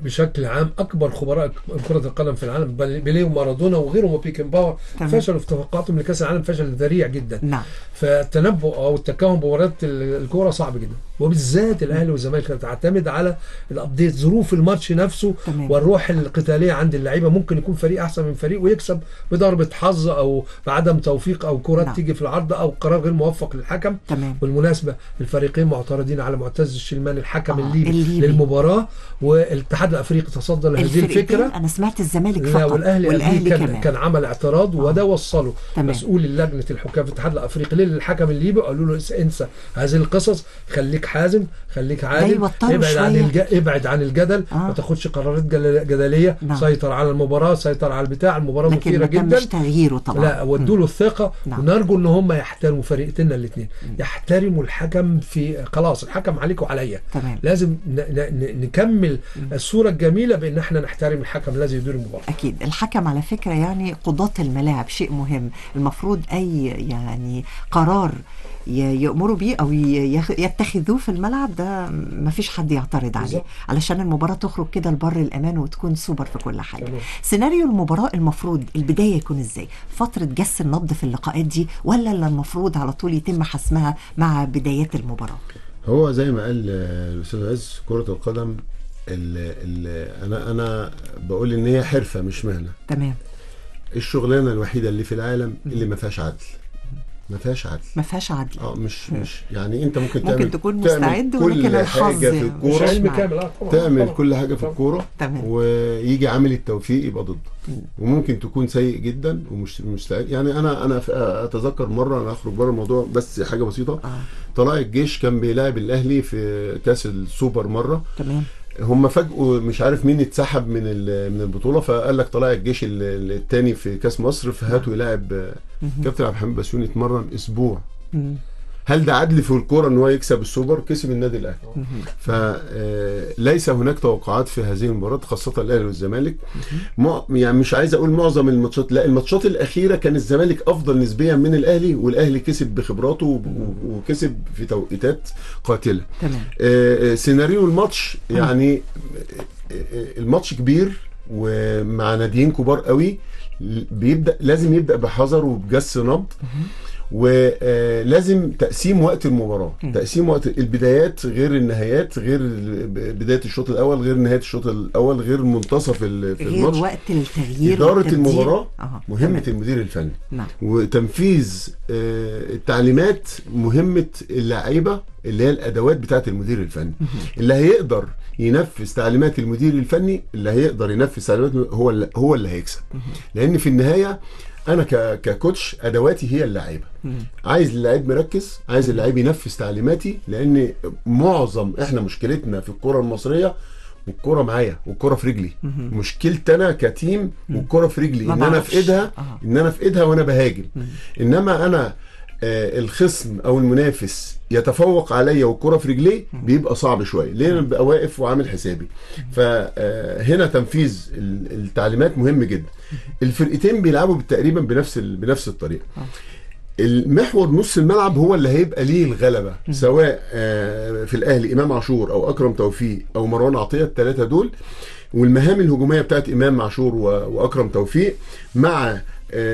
H: بشكل عام اكبر خبراء كره القدم في العالم بل- بيليه ومارادونا وغيرهم وبيكن باور
G: تمام.
H: فشلوا في توقعاتهم لكاس العالم فشل ذريع جدا
G: نعم
H: فالتنبؤ او التكهن بمباريات ال- الكوره صعب جدا وبالذات الاهلي والزمالك تعتمد على الابديت ظروف الماتش نفسه
G: تمام.
H: والروح القتاليه عند اللعيبه ممكن يكون فريق احسن من فريق ويكسب بضربه حظ او بعدم توفيق او كرات
G: نعم.
H: تيجي في العرض او قرار غير موفق للحكم
G: تمام
H: بالمناسبه الفريقين معترضين على معتز الشلماني الحكم
G: آه،
H: الليبي,
G: الليبي.
H: للمباراه والاتحاد الافريقي تصدى لهذه
G: الفرقتين
H: الفكره
G: انا سمعت الزمالك
H: لا
G: فقط
H: والاهلي
G: والاهلي
H: قبليه كان
G: كمان
H: كان عمل اعتراض وده وصله
G: تمام.
H: مسؤول لجنه الحكام في الاتحاد الافريقي للحكم الليبي قالوا له انسى هذه القصص خليك حازم خليك عادل
G: يوتروا
H: ابعد عن
G: شوية.
H: الج... ابعد عن الجدل
G: آه.
H: ما تاخدش قرارات جل- جدليه
G: نعم.
H: سيطر على المباراه سيطر على البتاع المباراه
G: لكن
H: مثيره
G: ما
H: جدا
G: تمش تغييره طبعا
H: لا ودوا له الثقه
G: نعم.
H: ونرجو ان هم يحترموا فريقتنا الاثنين يحترموا الحكم في خلاص الحكم عليك وعليا
G: تمام
H: لازم ن... ن... ن- نكمل الصوره الجميله بان احنا نحترم الحكم الذي يدير المباراه
G: أكيد الحكم على فكرة يعني قضاة الملاعب شيء مهم المفروض أي يعني قرار ي- يأمروا بيه أو ي- يخ- يتخذوه في الملعب ده ما فيش حد يعترض عليه
H: بالظبط.
G: علشان المباراة تخرج كده لبر الأمان وتكون سوبر في كل حاجة
H: تمام.
G: سيناريو المباراة المفروض البداية يكون إزاي فترة جس النبض في اللقاءات دي ولا اللي المفروض على طول يتم حسمها مع بدايات المباراة
N: هو زي ما قال آه، الاستاذ عز كره القدم ال ال انا انا بقول ان هي حرفه مش مهنه
G: تمام
N: الشغلانه الوحيده اللي في العالم اللي ما فيهاش عدل ما فيهاش عدل
G: ما فيهاش عدل
N: اه مش مش يعني انت ممكن
G: ممكن
N: تعمل
G: تكون
N: تعمل
G: مستعد
N: كل
G: ولكن الحظ
N: حاجه في
G: يعني
H: مش
N: الكوره
H: علم
G: معاك.
H: كامل اه طبعا
N: تعمل
H: طبعاً.
N: كل حاجه في الكوره
G: تمام.
N: ويجي عامل التوفيق يبقى ضدك وممكن تكون سيء جدا ومش مستعد يعني انا انا ف- اتذكر مره انا اخرج بره الموضوع بس حاجه بسيطه
G: آه.
N: طلائع الجيش كان بيلاعب الاهلي في كاس السوبر مره
G: تمام
N: هم فاجئوا مش عارف مين اتسحب من ال- من البطوله فقال لك طلائع الجيش ال- ال- التاني في كاس مصر فهاتوا يلاعب آه، كابتن عبد الحميد بسيوني اتمرن اسبوع
G: مم.
N: هل ده عدل في الكوره ان هو يكسب السوبر كسب النادي الاهلي فليس هناك توقعات في هذه المباراه خاصه الاهلي والزمالك مع- يعني مش عايز اقول معظم الماتشات لا الماتشات الاخيره كان الزمالك افضل نسبيا من الاهلي والاهلي كسب بخبراته و- و- وكسب في توقيتات قاتله
G: تمام
N: آه، آه، سيناريو الماتش يعني آه، آه، الماتش كبير ومع ناديين كبار قوي بيبدا لازم يبدا بحذر وبجس نبض ولازم تقسيم وقت المباراه تقسيم وقت البدايات غير النهايات غير ال- بدايه الشوط الاول غير نهايه الشوط الاول غير منتصف ال- في
G: غير
N: الماتش
G: وقت التغيير
N: إدارة
G: والتبديل.
N: المباراة
G: آه.
N: مهمة
G: تمام.
N: المدير الفني
G: نعم
N: وتنفيذ آه، التعليمات مهمة اللعيبة اللي هي الأدوات بتاعة المدير الفني اللي هيقدر ينفذ تعليمات المدير الفني اللي هيقدر ينفذ تعليمات هو اللي هو اللي هيكسب لأن في النهاية أنا ك- ككوتش أدواتي هي اللعيبة عايز اللعيب مركز عايز اللعيب ينفذ تعليماتي لأن معظم إحنا مشكلتنا في الكرة المصرية والكرة معايا والكرة في رجلي مشكلتي انا كتيم والكرة في رجلي
G: ما
N: ان انا
G: بعرفش.
N: في ايدها
G: آه.
N: ان انا في ايدها وانا بهاجم انما انا آه الخصم او المنافس يتفوق عليا والكرة في رجليه بيبقى صعب شويه ليه انا ببقى واقف وعامل حسابي فهنا تنفيذ ال- التعليمات مهم جدا الفرقتين بيلعبوا تقريبا بنفس ال- بنفس الطريقه المحور نص الملعب هو اللي هيبقى ليه الغلبه سواء آه، في الاهلي امام عاشور او اكرم توفيق او مروان عطيه الثلاثه دول والمهام الهجوميه بتاعت امام عاشور و- واكرم توفيق مع آه،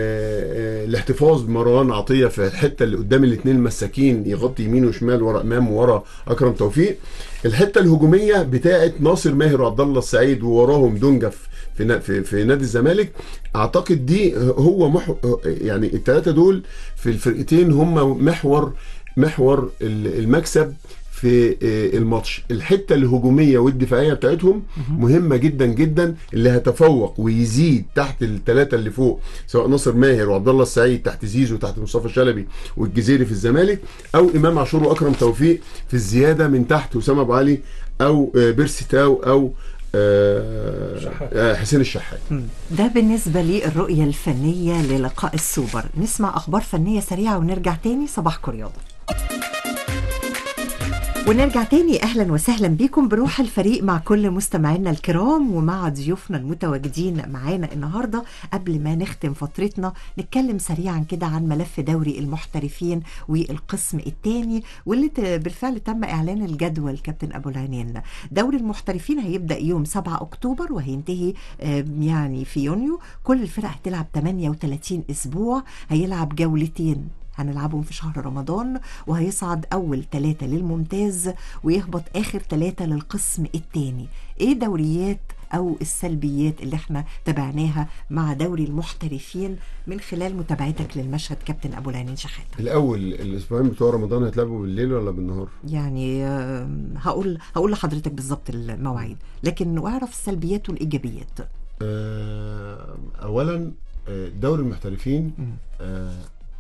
N: آه، الاحتفاظ بمروان عطيه في الحته اللي قدام الاثنين المساكين يغطي يمين وشمال ورا امام وورا اكرم توفيق الحته الهجوميه بتاعت ناصر ماهر وعبد الله السعيد ووراهم دونجف في نا- في, في نادي الزمالك اعتقد دي هو مح يعني الثلاثه دول في الفرقتين هم محور محور ال- المكسب في آه، الماتش الحته الهجوميه والدفاعيه بتاعتهم مهمه جدا جدا اللي هتفوق ويزيد تحت الثلاثه اللي فوق سواء ناصر ماهر وعبد الله السعيد تحت زيزو تحت مصطفى شلبي والجزيري في الزمالك او امام عاشور واكرم توفيق في الزياده من تحت اسامه ابو علي او آه، بيرسي تاو او آه،
H: شحات.
N: آه، حسين الشحات
G: ده بالنسبة للرؤية الفنية للقاء السوبر نسمع أخبار فنية سريعة ونرجع تاني صباحكم رياضة ونرجع تاني اهلا وسهلا بكم بروح الفريق مع كل مستمعينا الكرام ومع ضيوفنا المتواجدين معانا النهارده قبل ما نختم فترتنا نتكلم سريعا كده عن ملف دوري المحترفين والقسم الثاني واللي ت- بالفعل تم اعلان الجدول كابتن ابو العينين دوري المحترفين هيبدا يوم 7 اكتوبر وهينتهي آه، يعني في يونيو كل الفرق هتلعب 38 اسبوع هيلعب جولتين هنلعبهم في شهر رمضان وهيصعد أول ثلاثة للممتاز ويهبط آخر ثلاثة للقسم الثاني إيه دوريات أو السلبيات اللي احنا تابعناها مع دوري المحترفين من خلال متابعتك للمشهد كابتن أبو العينين شحاتة
N: الاول الاسبوعين بتوع رمضان هيتلعبوا بالليل ولا بالنهار
G: يعني آم، هقول هقول لحضرتك بالظبط المواعيد لكن واعرف السلبيات والإيجابيات
N: آه، اولا آه، دوري المحترفين آه،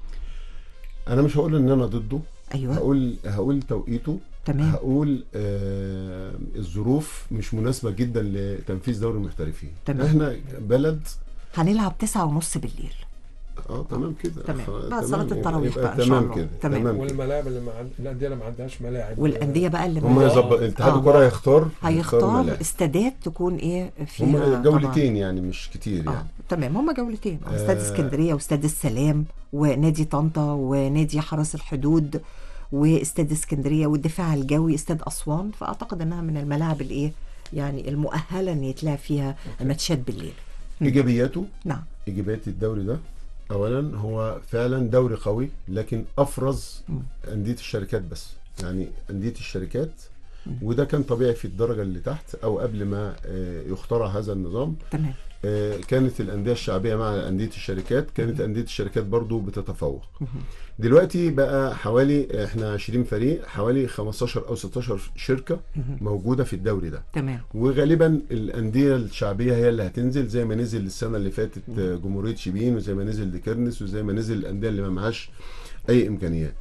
N: انا مش هقول ان انا ضده
G: ايوه
N: هقول هقول توقيته
G: تمام.
N: هقول آه الظروف مش مناسبه جدا لتنفيذ دوري المحترفين
G: تمام.
N: احنا بلد
G: هنلعب تسعة ونص بالليل
N: اه تمام كده
G: تمام.
N: خ-
G: بعد صلاة
N: تمام،
G: التراويح
N: يبقى
G: بقى إن شاء
N: تمام
G: الله.
N: كده
G: تمام.
N: تمام كده.
H: والملاعب اللي مع الانديه اللي ما عندهاش ملاعب
G: والأندية بقى اللي
N: هم
G: ما-
N: يظبط اتحاد
G: آه.
N: الكره هيختار
G: هيختار
N: ملاعب.
G: استادات تكون ايه فيها
N: هم
G: طبعاً.
N: جولتين يعني مش كتير يعني
G: تمام هما جولتين
N: آه.
G: استاد اسكندريه واستاد السلام ونادي طنطا ونادي حرس الحدود واستاد اسكندريه والدفاع الجوي استاد اسوان فاعتقد انها من الملاعب الايه يعني المؤهله ان يتلعب فيها ماتشات بالليل
N: ايجابياته
G: نعم
N: ايجابيات الدوري ده اولا هو فعلا دوري قوي لكن افرز انديه الشركات بس يعني انديه الشركات وده كان طبيعي في الدرجه اللي تحت او قبل ما آه، يخترع هذا النظام
G: تمام
N: آه، كانت الانديه الشعبيه مع انديه الشركات كانت انديه الشركات برضو بتتفوق دلوقتي بقى حوالي احنا 20 فريق حوالي 15 او 16 شركه موجوده في الدوري ده
G: تمام
N: وغالبا الانديه الشعبيه هي اللي هتنزل زي ما نزل السنه اللي فاتت آه، جمهوريه شبين وزي ما نزل ديكرنس وزي ما نزل الانديه اللي ما معهاش اي امكانيات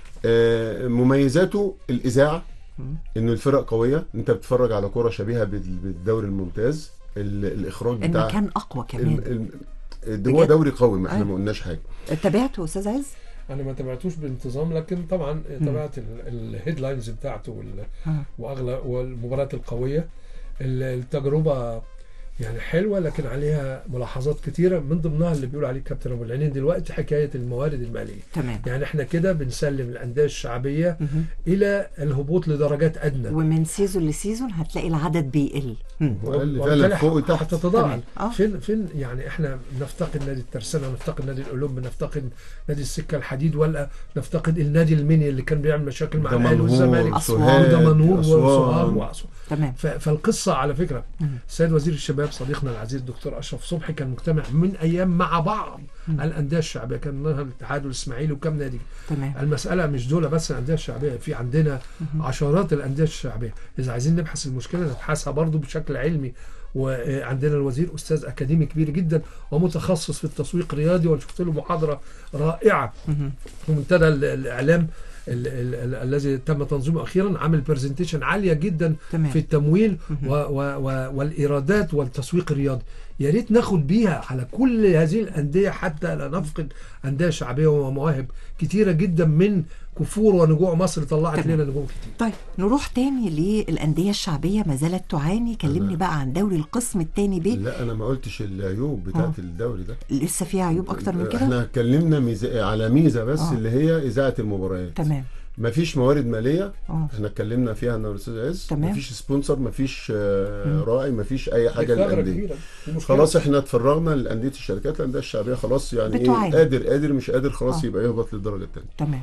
N: آه، مميزاته الاذاعه انه الفرق قويه انت بتتفرج على كره شبيهه بال- بالدوري الممتاز ال- الاخراج بتاع
G: المكان اقوى كمان
N: ال- ال- ده هو
G: بجد؟
N: دوري قوي ما احنا
G: أيوة.
N: ما قلناش حاجه
G: تابعته استاذ عز
H: انا ما تابعتوش بانتظام لكن طبعا تابعت الهيدلاينز بتاعته وال-
G: آه.
H: واغلى والمباريات القويه ال- التجربه يعني حلوه لكن عليها ملاحظات كتيره من ضمنها اللي بيقول عليه كابتن ابو العينين دلوقتي حكايه الموارد الماليه
G: تمام
H: يعني احنا كده بنسلم الانديه الشعبيه الى الهبوط لدرجات ادنى
G: ومن سيزون لسيزون هتلاقي العدد بيقل مم.
N: وقال
H: وبالتالي
N: فعلا فوق وتحت
H: هتتضاعف
G: تمام. آه.
H: فين فين يعني احنا نفتقد نادي الترسانه نفتقد نادي الاولمب نفتقد نادي السكه الحديد ولا نفتقد النادي المني اللي كان بيعمل مشاكل مع الاهلي
N: دمنهور،
H: والزمالك
N: سوهاج،
H: ودمنهور
N: أسوان.
H: وسوهاج واسوان
G: تمام
H: ف- فالقصه على فكره السيد وزير الشباب صديقنا العزيز الدكتور اشرف صبحي كان مجتمع من ايام مع بعض الانديه الشعبيه كان منها الاتحاد والاسماعيلي وكم نادي
G: تمام
H: المسألة مش دول بس الأندية الشعبية في عندنا عشرات الأندية الشعبية إذا عايزين نبحث المشكلة نبحثها برضو بشكل علمي وعندنا الوزير أستاذ أكاديمي كبير جدا ومتخصص في التسويق الرياضي وأنا شفت له محاضرة رائعة في منتدى ال- الإعلام ال- ال- ال- الذي تم تنظيمه أخيرا عامل برزنتيشن عالية جدا
G: تمام.
H: في التمويل و و و والإيرادات والتسويق الرياضي يا ريت ناخد بيها على كل هذه الأندية حتى لا نفقد أندية شعبية ومواهب كتيرة جدا من كفور ونجوع مصر طلعت
G: تمام.
H: لنا نجوم كتير
G: طيب نروح تاني للأندية الشعبية ما زالت تعاني كلمني بقى عن دوري القسم الثاني ب
N: لا انا ما قلتش العيوب بتاعت الدوري ده
G: لسه فيها عيوب أكتر من كده
N: احنا اتكلمنا ميزة على ميزه بس
G: آه.
N: اللي هي اذاعه المباريات
G: تمام
N: مفيش موارد ماليه
G: اه
N: احنا اتكلمنا فيها انا والاستاذ عز
G: تمام.
N: مفيش سبونسر مفيش آه، راعي مفيش اي حاجه
H: دي ثغرة
N: للانديه
H: كبيرة. دي مشكلة.
N: خلاص احنا اتفرغنا لانديه الشركات الانديه الشعبيه خلاص يعني
G: بتعاني.
N: ايه قادر قادر مش قادر خلاص
G: آه.
N: يبقى يهبط للدرجه الثانيه
G: تمام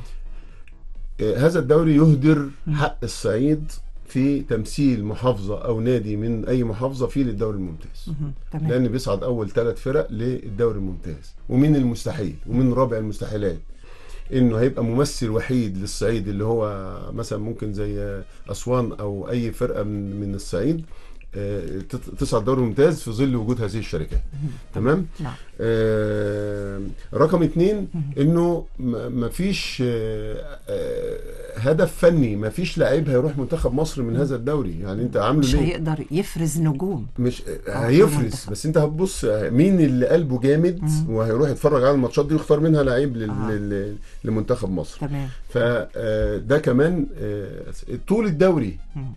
N: هذا الدوري يهدر حق الصعيد في تمثيل محافظه او نادي من اي محافظه فيه للدوري الممتاز
G: مهم. تمام
N: لان بيصعد اول ثلاث فرق للدوري الممتاز ومن المستحيل ومن رابع المستحيلات انه هيبقى ممثل وحيد للصعيد اللي هو مثلا ممكن زي اسوان او اي فرقه من من الصعيد آه، تت- تصعد دوري ممتاز في ظل وجود هذه الشركات تمام
G: نعم
N: آه، رقم اتنين انه ما فيش آه، آه، هدف فني ما فيش لعيب هيروح منتخب مصر من هذا الدوري يعني انت عامله
G: مش
N: ليه
G: هيقدر يفرز نجوم
N: مش
G: آه،
N: هيفرز بس انت هتبص مين اللي قلبه جامد وهيروح يتفرج على الماتشات دي ويختار منها لعيب لل- لل- لمنتخب مصر
G: تمام
N: فده كمان آه، طول الدوري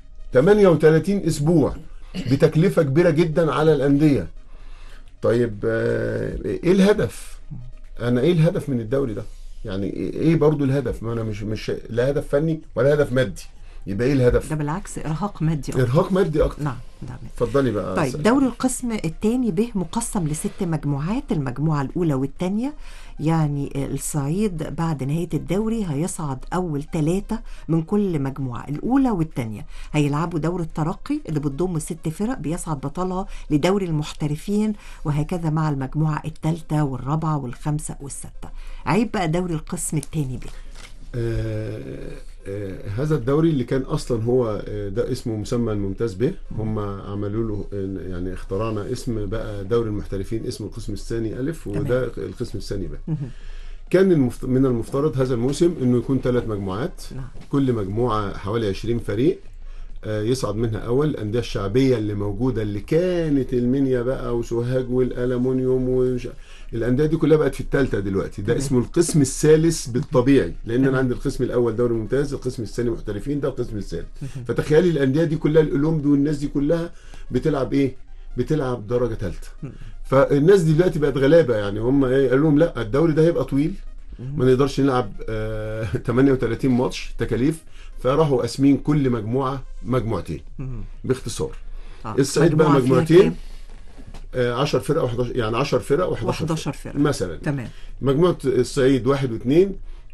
N: 38 اسبوع بتكلفه كبيره جدا على الانديه طيب آه، ايه الهدف انا ايه الهدف من الدوري ده يعني ايه إيه برضو الهدف ما انا مش مش لا هدف فني ولا هدف مادي يبقى ايه الهدف
G: ده بالعكس ارهاق مادي أكتر.
N: ارهاق مادي اكتر
G: نعم نعم
N: اتفضلي بقى
G: طيب
N: سأل.
G: دوري القسم الثاني به مقسم لست مجموعات المجموعة الأولى والثانية يعني الصعيد بعد نهاية الدوري هيصعد أول ثلاثة من كل مجموعة الأولى والثانية هيلعبوا دور الترقي اللي بتضم ست فرق بيصعد بطلها لدوري المحترفين وهكذا مع المجموعة الثالثة والرابعة والخامسة والستة عيب بقى دوري القسم الثاني به
N: آه، آه، هذا الدوري اللي كان اصلا هو آه، ده اسمه مسمى الممتاز به هم عملوا له آه، يعني اخترعنا اسم بقى دوري المحترفين اسم القسم الثاني الف وده القسم الثاني ب كان المفت... من المفترض هذا الموسم انه يكون ثلاث مجموعات
G: نعم.
N: كل مجموعه حوالي 20 فريق آه، يصعد منها اول الانديه الشعبيه اللي موجوده اللي كانت المنيا بقى وسوهاج والالومنيوم وش... الانديه دي كلها بقت في الثالثه دلوقتي ده
G: تمام.
N: اسمه القسم الثالث بالطبيعي لان انا عندي القسم الاول دوري ممتاز القسم الثاني محترفين ده القسم الثالث فتخيلي الانديه دي كلها الاولمبي والناس دي كلها بتلعب ايه بتلعب درجه ثالثه فالناس دي دلوقتي بقت غلابه يعني هم ايه قالوا لهم لا الدوري ده هيبقى طويل ما نقدرش نلعب آه 38 ماتش تكاليف فراحوا قاسمين كل مجموعه مجموعتين باختصار
G: آه.
N: الصعيد بقى
G: مجموعة فيها
N: مجموعتين
G: كام؟
N: 10 فرق و11 يعني 10 فرق و11
G: و11 فرقة.
N: مثلا
G: تمام
N: مجموعه الصعيد واحد واثنين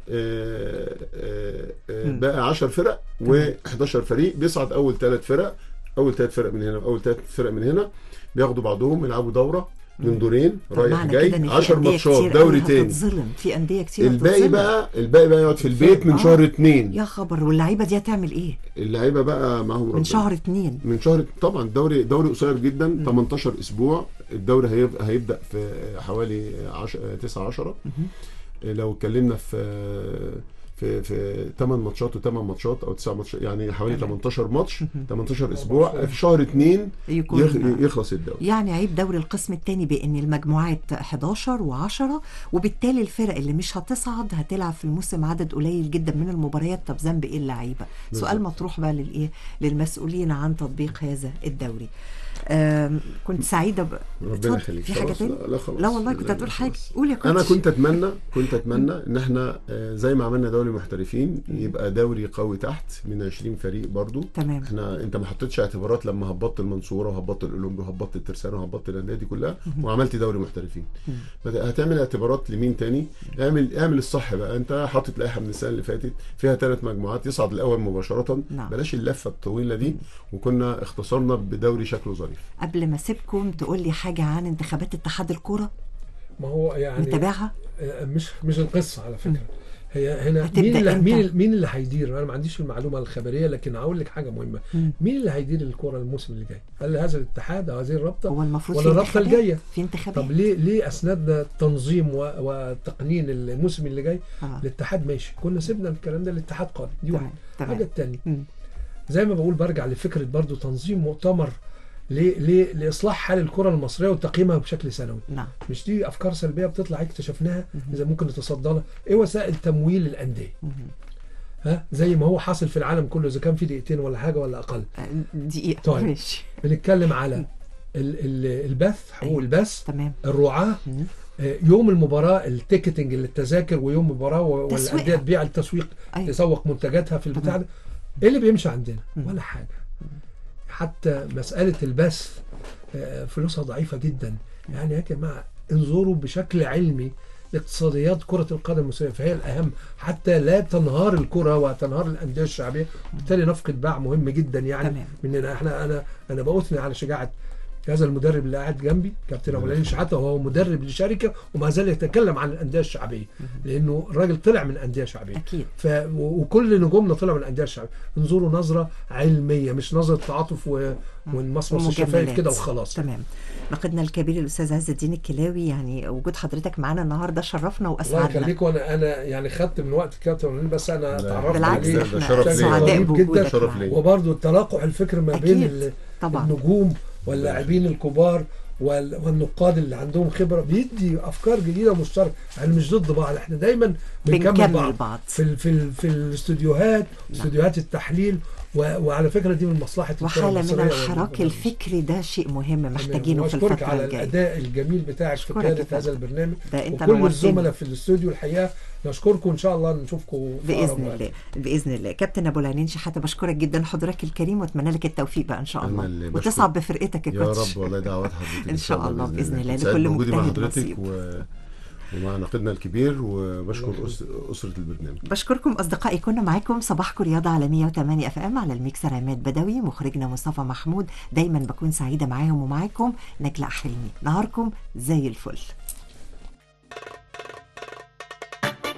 N: آه، آه، آه،
G: مم.
N: بقى 10 فرق و11 فريق بيصعد اول ثلاث فرق اول ثلاث فرق من هنا واول ثلاث فرق من هنا بياخدوا بعضهم يلعبوا دوره من دورين
G: طب
N: رايح
G: معنى كده إن
N: جاي
G: في
N: 10
G: أندية
N: ماتشات
G: كتير
N: دوري
G: قوي
N: تاني
G: هتتظلم في أندية كتير
N: الباقي
G: هتتظلم.
N: بقى الباقي بقى يقعد في البيت من
G: آه.
N: شهر اتنين
G: يا خبر واللعيبة دي هتعمل إيه؟
N: اللعيبه بقى ما هو
G: من
N: ربنا.
G: شهر اتنين
N: من شهر طبعا دوري دوري قصير جدا 18 اسبوع الدوري هيب- هيبدا في حوالي 10 9 10 لو اتكلمنا في في في 8 ماتشات و8 ماتشات او 9 ماتشات يعني حوالي 18 ماتش 18 اسبوع في شهر 2
G: يكون-
N: يخ يخلص الدوري
G: يعني عيب دوري القسم الثاني بان المجموعات 11 و10 وبالتالي الفرق اللي مش هتصعد هتلعب في الموسم عدد قليل جدا من المباريات طب ذنب ايه اللعيبه سؤال
N: بالظبط.
G: مطروح بقى للايه للمسؤولين عن تطبيق هذا الدوري آم، كنت سعيده ب...
N: ربنا
G: اتفضل،
N: يخليك
G: في حاجه
N: خلاص،
G: تاني
N: لا, لا خلاص
G: لا والله كنت
N: لا،
G: هتقول
N: لا،
G: حاجه
N: خلاص.
G: قول يا كوتش
N: انا كنت اتمنى كنت اتمنى ان احنا آه، زي ما عملنا دوري محترفين يبقى دوري قوي تحت من 20 فريق برضو
G: تمام.
N: احنا انت ما حطيتش اعتبارات لما هبطت المنصوره وهبطت الاولمبي وهبطت الترسانه وهبطت الانديه دي كلها وعملت دوري محترفين فت- هتعمل اعتبارات لمين تاني اعمل اعمل الصح بقى انت حاطط لائحه من السنه اللي فاتت فيها ثلاث مجموعات يصعد الاول مباشره
G: نعم.
N: بلاش اللفه الطويله دي وكنا اختصرنا بدوري شكله ظريف
G: قبل ما اسيبكم تقول لي حاجه عن انتخابات اتحاد الكوره
H: ما هو يعني
G: متابعها
H: آه، مش مش القصه على فكره هي هنا
G: هتبدأ
H: مين اللي
G: إمتى؟
H: مين مين اللي هيدير انا ما عنديش المعلومه الخبريه لكن هقول لك حاجه مهمه
G: مم.
H: مين اللي هيدير الكوره الموسم اللي جاي هل هذا الاتحاد او هذه الرابطه
G: هو المفروض
H: ولا
G: في
H: الرابطه
G: انتخابات؟
H: الجايه
G: في انتخابات
H: طب ليه ليه اسندنا التنظيم و- وتقنين الموسم اللي جاي
G: آه.
H: الاتحاد ماشي كنا سيبنا الكلام ده الاتحاد قادم دي
G: تمام،
H: واحده
G: تمام.
H: الحاجه الثانيه
G: مم.
H: زي ما بقول برجع لفكره برضو تنظيم مؤتمر ل- ل- لاصلاح حال الكره المصريه وتقييمها بشكل سنوي
G: نعم
H: مش دي افكار سلبيه بتطلع اكتشفناها اذا ممكن نتصدى لها ايه وسائل تمويل الانديه ها زي ما هو حاصل في العالم كله اذا كان في دقيقتين ولا حاجه ولا اقل
G: دقيقه
H: طيب
G: ماشي
H: بنتكلم على ال- ال- البث حقوق البث
G: تمام
H: الرعاه آه، يوم المباراه التيكتنج للتذاكر ويوم المباراه و-
G: تسويقها.
H: والانديه تبيع التسويق
G: أيوة.
H: تسوق منتجاتها في البتاع ده ايه اللي بيمشي عندنا ولا حاجه حتى مساله البث آه، فلوسها ضعيفه جدا يعني يا جماعه انظروا بشكل علمي لاقتصاديات كرة القدم المصرية فهي الأهم حتى لا تنهار الكرة وتنهار الأندية الشعبية وبالتالي نفقد باع مهم جدا يعني
G: تمام.
H: مننا احنا أنا أنا بأثني على شجاعة هذا المدرب اللي قاعد جنبي كابتن ابو العين شحاته وهو مدرب لشركه وما زال يتكلم عن الانديه الشعبيه لانه الراجل طلع من انديه شعبيه
G: اكيد
H: ف... و- وكل نجومنا طلع من الانديه الشعبيه انظروا نظره علميه مش نظره تعاطف و... والمصمص الشفايف
G: ومجاملات.
H: كده وخلاص
G: تمام ناقدنا الكبير الاستاذ عز الدين الكلاوي يعني وجود حضرتك معانا النهارده شرفنا
H: الله
G: واسعدنا
H: يخليك وانا انا يعني خدت من وقت كابتن ابو العين بس انا اتعرفت
G: بالعكس،
H: عليه
G: إحنا
H: بشكل
G: سعداء
H: غريب
G: بوجودك
H: جدا
G: شرف ليا.
H: وبرضه تلاقح الفكر ما بين
G: أكيد،
H: ال-
G: طبعا.
H: النجوم واللاعبين الكبار وال- والنقاد اللي عندهم خبره بيدي افكار جديده مشتركه يعني مش ضد بعض احنا دايما بنكمل
G: بنكمل
H: بعض,
G: بعض.
H: في ال في ال في الاستوديوهات استوديوهات التحليل و- وعلى فكره دي من مصلحه الكرة
G: وحاله من
H: المصرية
G: الحراك
H: وال-
G: الفكري ده شيء مهم محتاجينه في
H: واشكرك
G: الفتره
H: على
G: الجايه
H: الاداء الجميل بتاعك في
G: أشكرك يا
H: قياده
G: فندم.
H: هذا البرنامج
G: ده أنت
H: وكل
G: نورتني.
H: الزملاء في الاستوديو الحقيقه نشكركم ان شاء الله نشوفكم في أقرب
G: باذن
H: وقت.
G: الله باذن الله كابتن ابو العينين شحاته بشكرك جدا حضورك الكريم واتمنى لك التوفيق بقى ان شاء
N: أنا
G: الله
N: اللي بشكر-
G: وتصعد بفرقتك يا
N: يا
G: كوتش
N: رب والله دعوات حضرتك
G: ان شاء الله باذن الله
N: كنت سعيد
G: لكل
N: بوجودي مع
G: مجتهد
N: حضرتك
G: نصيب
N: و... ومع ناقدنا الكبير وبشكر أس... اسره البرنامج
G: بشكركم اصدقائي كنا معاكم صباحكم رياضه على 108 اف ام على الميكسر عماد بدوي مخرجنا مصطفى محمود دايما بكون سعيده معاهم ومعاكم نجلاء حلمي نهاركم زي الفل